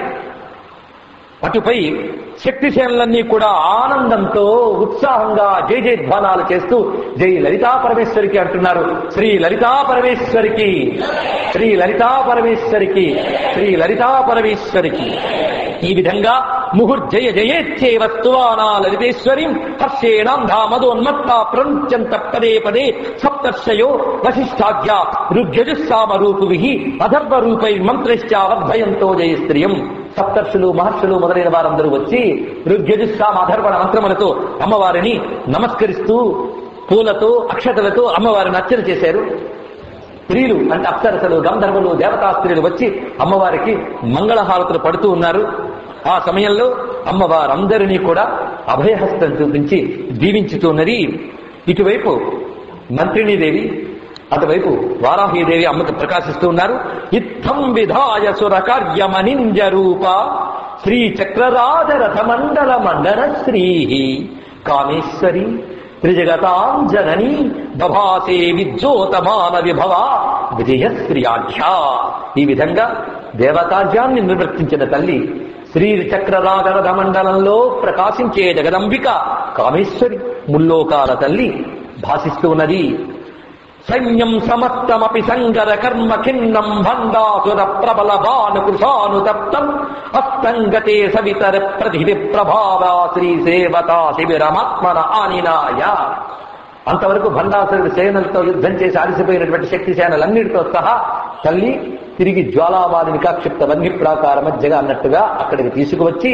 అటుపై శక్తిసేనలన్నీ కూడా ఆనందంతో ఉత్సాహంగా జై జయధ్వానాలు చేస్తూ జై లలితా పరమేశ్వరికి అంటున్నారు శ్రీ లలితా పరమేశ్వరికి శ్రీ లలితా పరమేశ్వరికి శ్రీ లలితా పరమేశ్వరికి ఈ విధంగా ముహుర్జయ జయేచ్చేవ స్తువానా లలితేశ్వరీం హర్షేణాంధా మదోన్మత్త ప్రముచ్యంత పదే పదే సప్తర్షయో వశిష్టాఖ్య రుగ్యజుస్సామ రూపువి అధర్వ రూపై మంత్రశ్చావర్ధయంతో జయస్త్రియం సప్తర్షులు మహర్షులు మొదలైన వారందరూ వచ్చి రుగ్యజుస్సామ అధర్వణ మంత్రములతో అమ్మవారిని నమస్కరిస్తూ పూలతో అక్షతలతో అమ్మవారిని అర్చన చేశారు స్త్రీలు అంటే అప్సరసలు గంధర్వులు దేవతా స్త్రీలు వచ్చి అమ్మవారికి మంగళహారతులు పడుతూ ఉన్నారు ఆ సమయంలో అమ్మవారందరినీ కూడా అభయహస్తం చూపించి దీవించుతున్నది ఇటువైపు మంత్రిణీదేవి అటువైపు వారాహీదేవి అమ్మకు ప్రకాశిస్తూ ఉన్నారు ఇత్తం విధాయ సుర కార్యమనింజ రూప శ్రీ చక్రరాజ రథమండల మండల శ్రీ కామేశ్వరి త్రిజగతాం జనని బభాసే విద్యోతమాన విభవ విజయశ్రియాఖ్య ఈ విధంగా దేవకార్యాన్ని నిర్వర్తించిన తల్లి శ్రీ చక్రరాజరథ మండలంలో ప్రకాశించే జగదంబిక కామేశ్వరి ముల్లోకాల తల్లి భాషిస్తూ ఉన్నది సైన్యం సమస్తమపి సంగర కర్మ ఖిన్నం భండాసుర ప్రబల భానుకృషాను తప్తం అస్తంగతే సవితర ప్రతిభి ప్రభావా శ్రీ సేవతా శిబిరమాత్మన ఆనినాయ అంతవరకు భండాసురుడి సేనలతో యుద్ధం చేసి అలసిపోయినటువంటి శక్తి సేనలన్నిటితో సహా తల్లి తిరిగి జ్వాలాబాది వికాక్షిప్త వన్య ప్రాకార మధ్యగా అన్నట్టుగా అక్కడికి తీసుకువచ్చి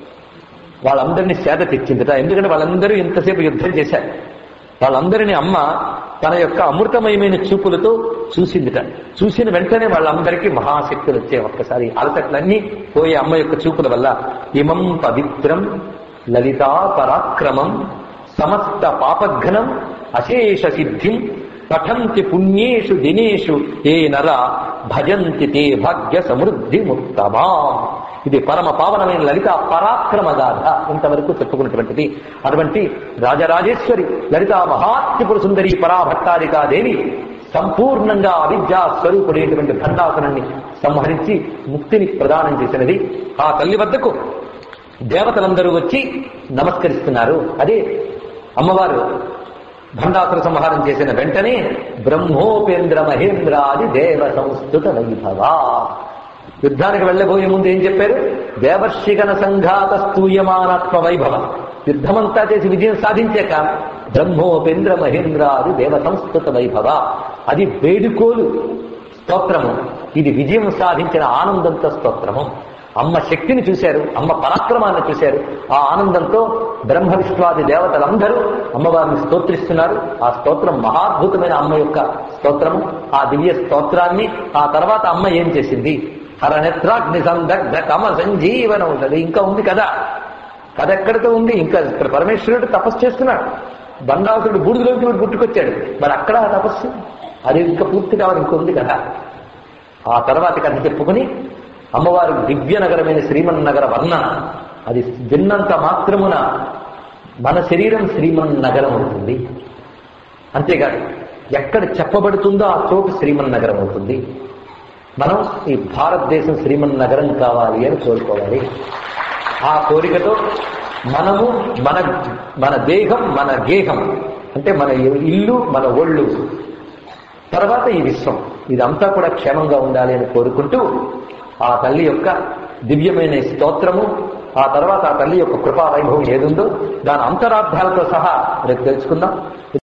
వాళ్ళందరినీ సేద తెచ్చిందిట ఎందుకంటే వాళ్ళందరూ ఇంతసేపు యుద్ధం చేశారు వాళ్ళందరినీ అమ్మ తన యొక్క అమృతమయమైన చూపులతో చూసిందిట చూసిన వెంటనే వాళ్ళందరికీ మహాశక్తులు వచ్చాయి ఒక్కసారి అలసట్లన్నీ పోయే అమ్మ యొక్క చూపుల వల్ల ఇమం పవిత్రం లలితా పరాక్రమం సమస్త పాపఘ్నం అశేష సిద్ధిం పఠంతి పుణ్యేషు దినేషు ఏ నర భజంతి తే భాగ్య సమృద్ధి ముత్తమా ఇది పరమ పావనమైన లలిత పరాక్రమ గాథ ఇంతవరకు చెప్పుకున్నటువంటిది అటువంటి రాజరాజేశ్వరి లలిత మహాత్యపుర సుందరి పరాభట్టారికాదేవి సంపూర్ణంగా అవిద్యా స్వరూపుడైనటువంటి భండాసురుణ్ణి సంహరించి ముక్తిని ప్రదానం చేసినది ఆ తల్లి వద్దకు దేవతలందరూ వచ్చి నమస్కరిస్తున్నారు అదే అమ్మవారు భండాసుర సంహారం చేసిన వెంటనే బ్రహ్మోపేంద్ర మహేంద్రాది దేవ సంస్థుత వైభవ యుద్ధానికి వెళ్ళబోయే ముందు ఏం చెప్పారు దేవర్షిగణ సంఘాత స్తూయమానాత్మ వైభవ యుద్ధమంతా చేసి విజయం సాధించాక బ్రహ్మోపేంద్ర మహేంద్రాది దేవ సంస్థుత వైభవ అది వేడుకోలు స్తోత్రము ఇది విజయం సాధించిన ఆనందంతో స్తోత్రము అమ్మ శక్తిని చూశారు అమ్మ పరాక్రమాన్ని చూశారు ఆ ఆనందంతో బ్రహ్మ విష్ణువాది దేవతలందరూ అమ్మవారిని స్తోత్రిస్తున్నారు ఆ స్తోత్రం మహాద్భుతమైన అమ్మ యొక్క స్తోత్రము ఆ దివ్య స్తోత్రాన్ని ఆ తర్వాత అమ్మ ఏం చేసింది హరనేత్రాగ్ని సందగ్ధ కమ సంజీవనం ఉంటుంది ఇంకా ఉంది కదా కథ ఎక్కడితో ఉంది ఇంకా ఇక్కడ పరమేశ్వరుడు తపస్సు చేస్తున్నాడు బండాసుడు బూడిదలోకి వీడు పుట్టుకొచ్చాడు మరి అక్కడ ఆ తపస్సు అది ఇంకా పూర్తి కావాలి ఇంకొంది కదా ఆ తర్వాత కథ చెప్పుకుని అమ్మవారి దివ్య నగరమైన శ్రీమన్నగర వర్ణన అది విన్నంత మాత్రమున మన శరీరం శ్రీమన్నగరం అవుతుంది అంతేకాదు ఎక్కడ చెప్పబడుతుందో ఆ చోటు శ్రీమన్నగరం అవుతుంది మనం ఈ భారతదేశం శ్రీమన్నగరం కావాలి అని కోరుకోవాలి ఆ కోరికతో మనము మన మన దేహం మన గేహం అంటే మన ఇల్లు మన ఒళ్ళు తర్వాత ఈ విశ్వం ఇదంతా కూడా క్షేమంగా ఉండాలి అని కోరుకుంటూ ఆ తల్లి యొక్క దివ్యమైన స్తోత్రము ఆ తర్వాత ఆ తల్లి యొక్క కృపా వైభవం ఏదుందో దాని అంతరార్థాలతో సహా రేపు తెలుసుకుందాం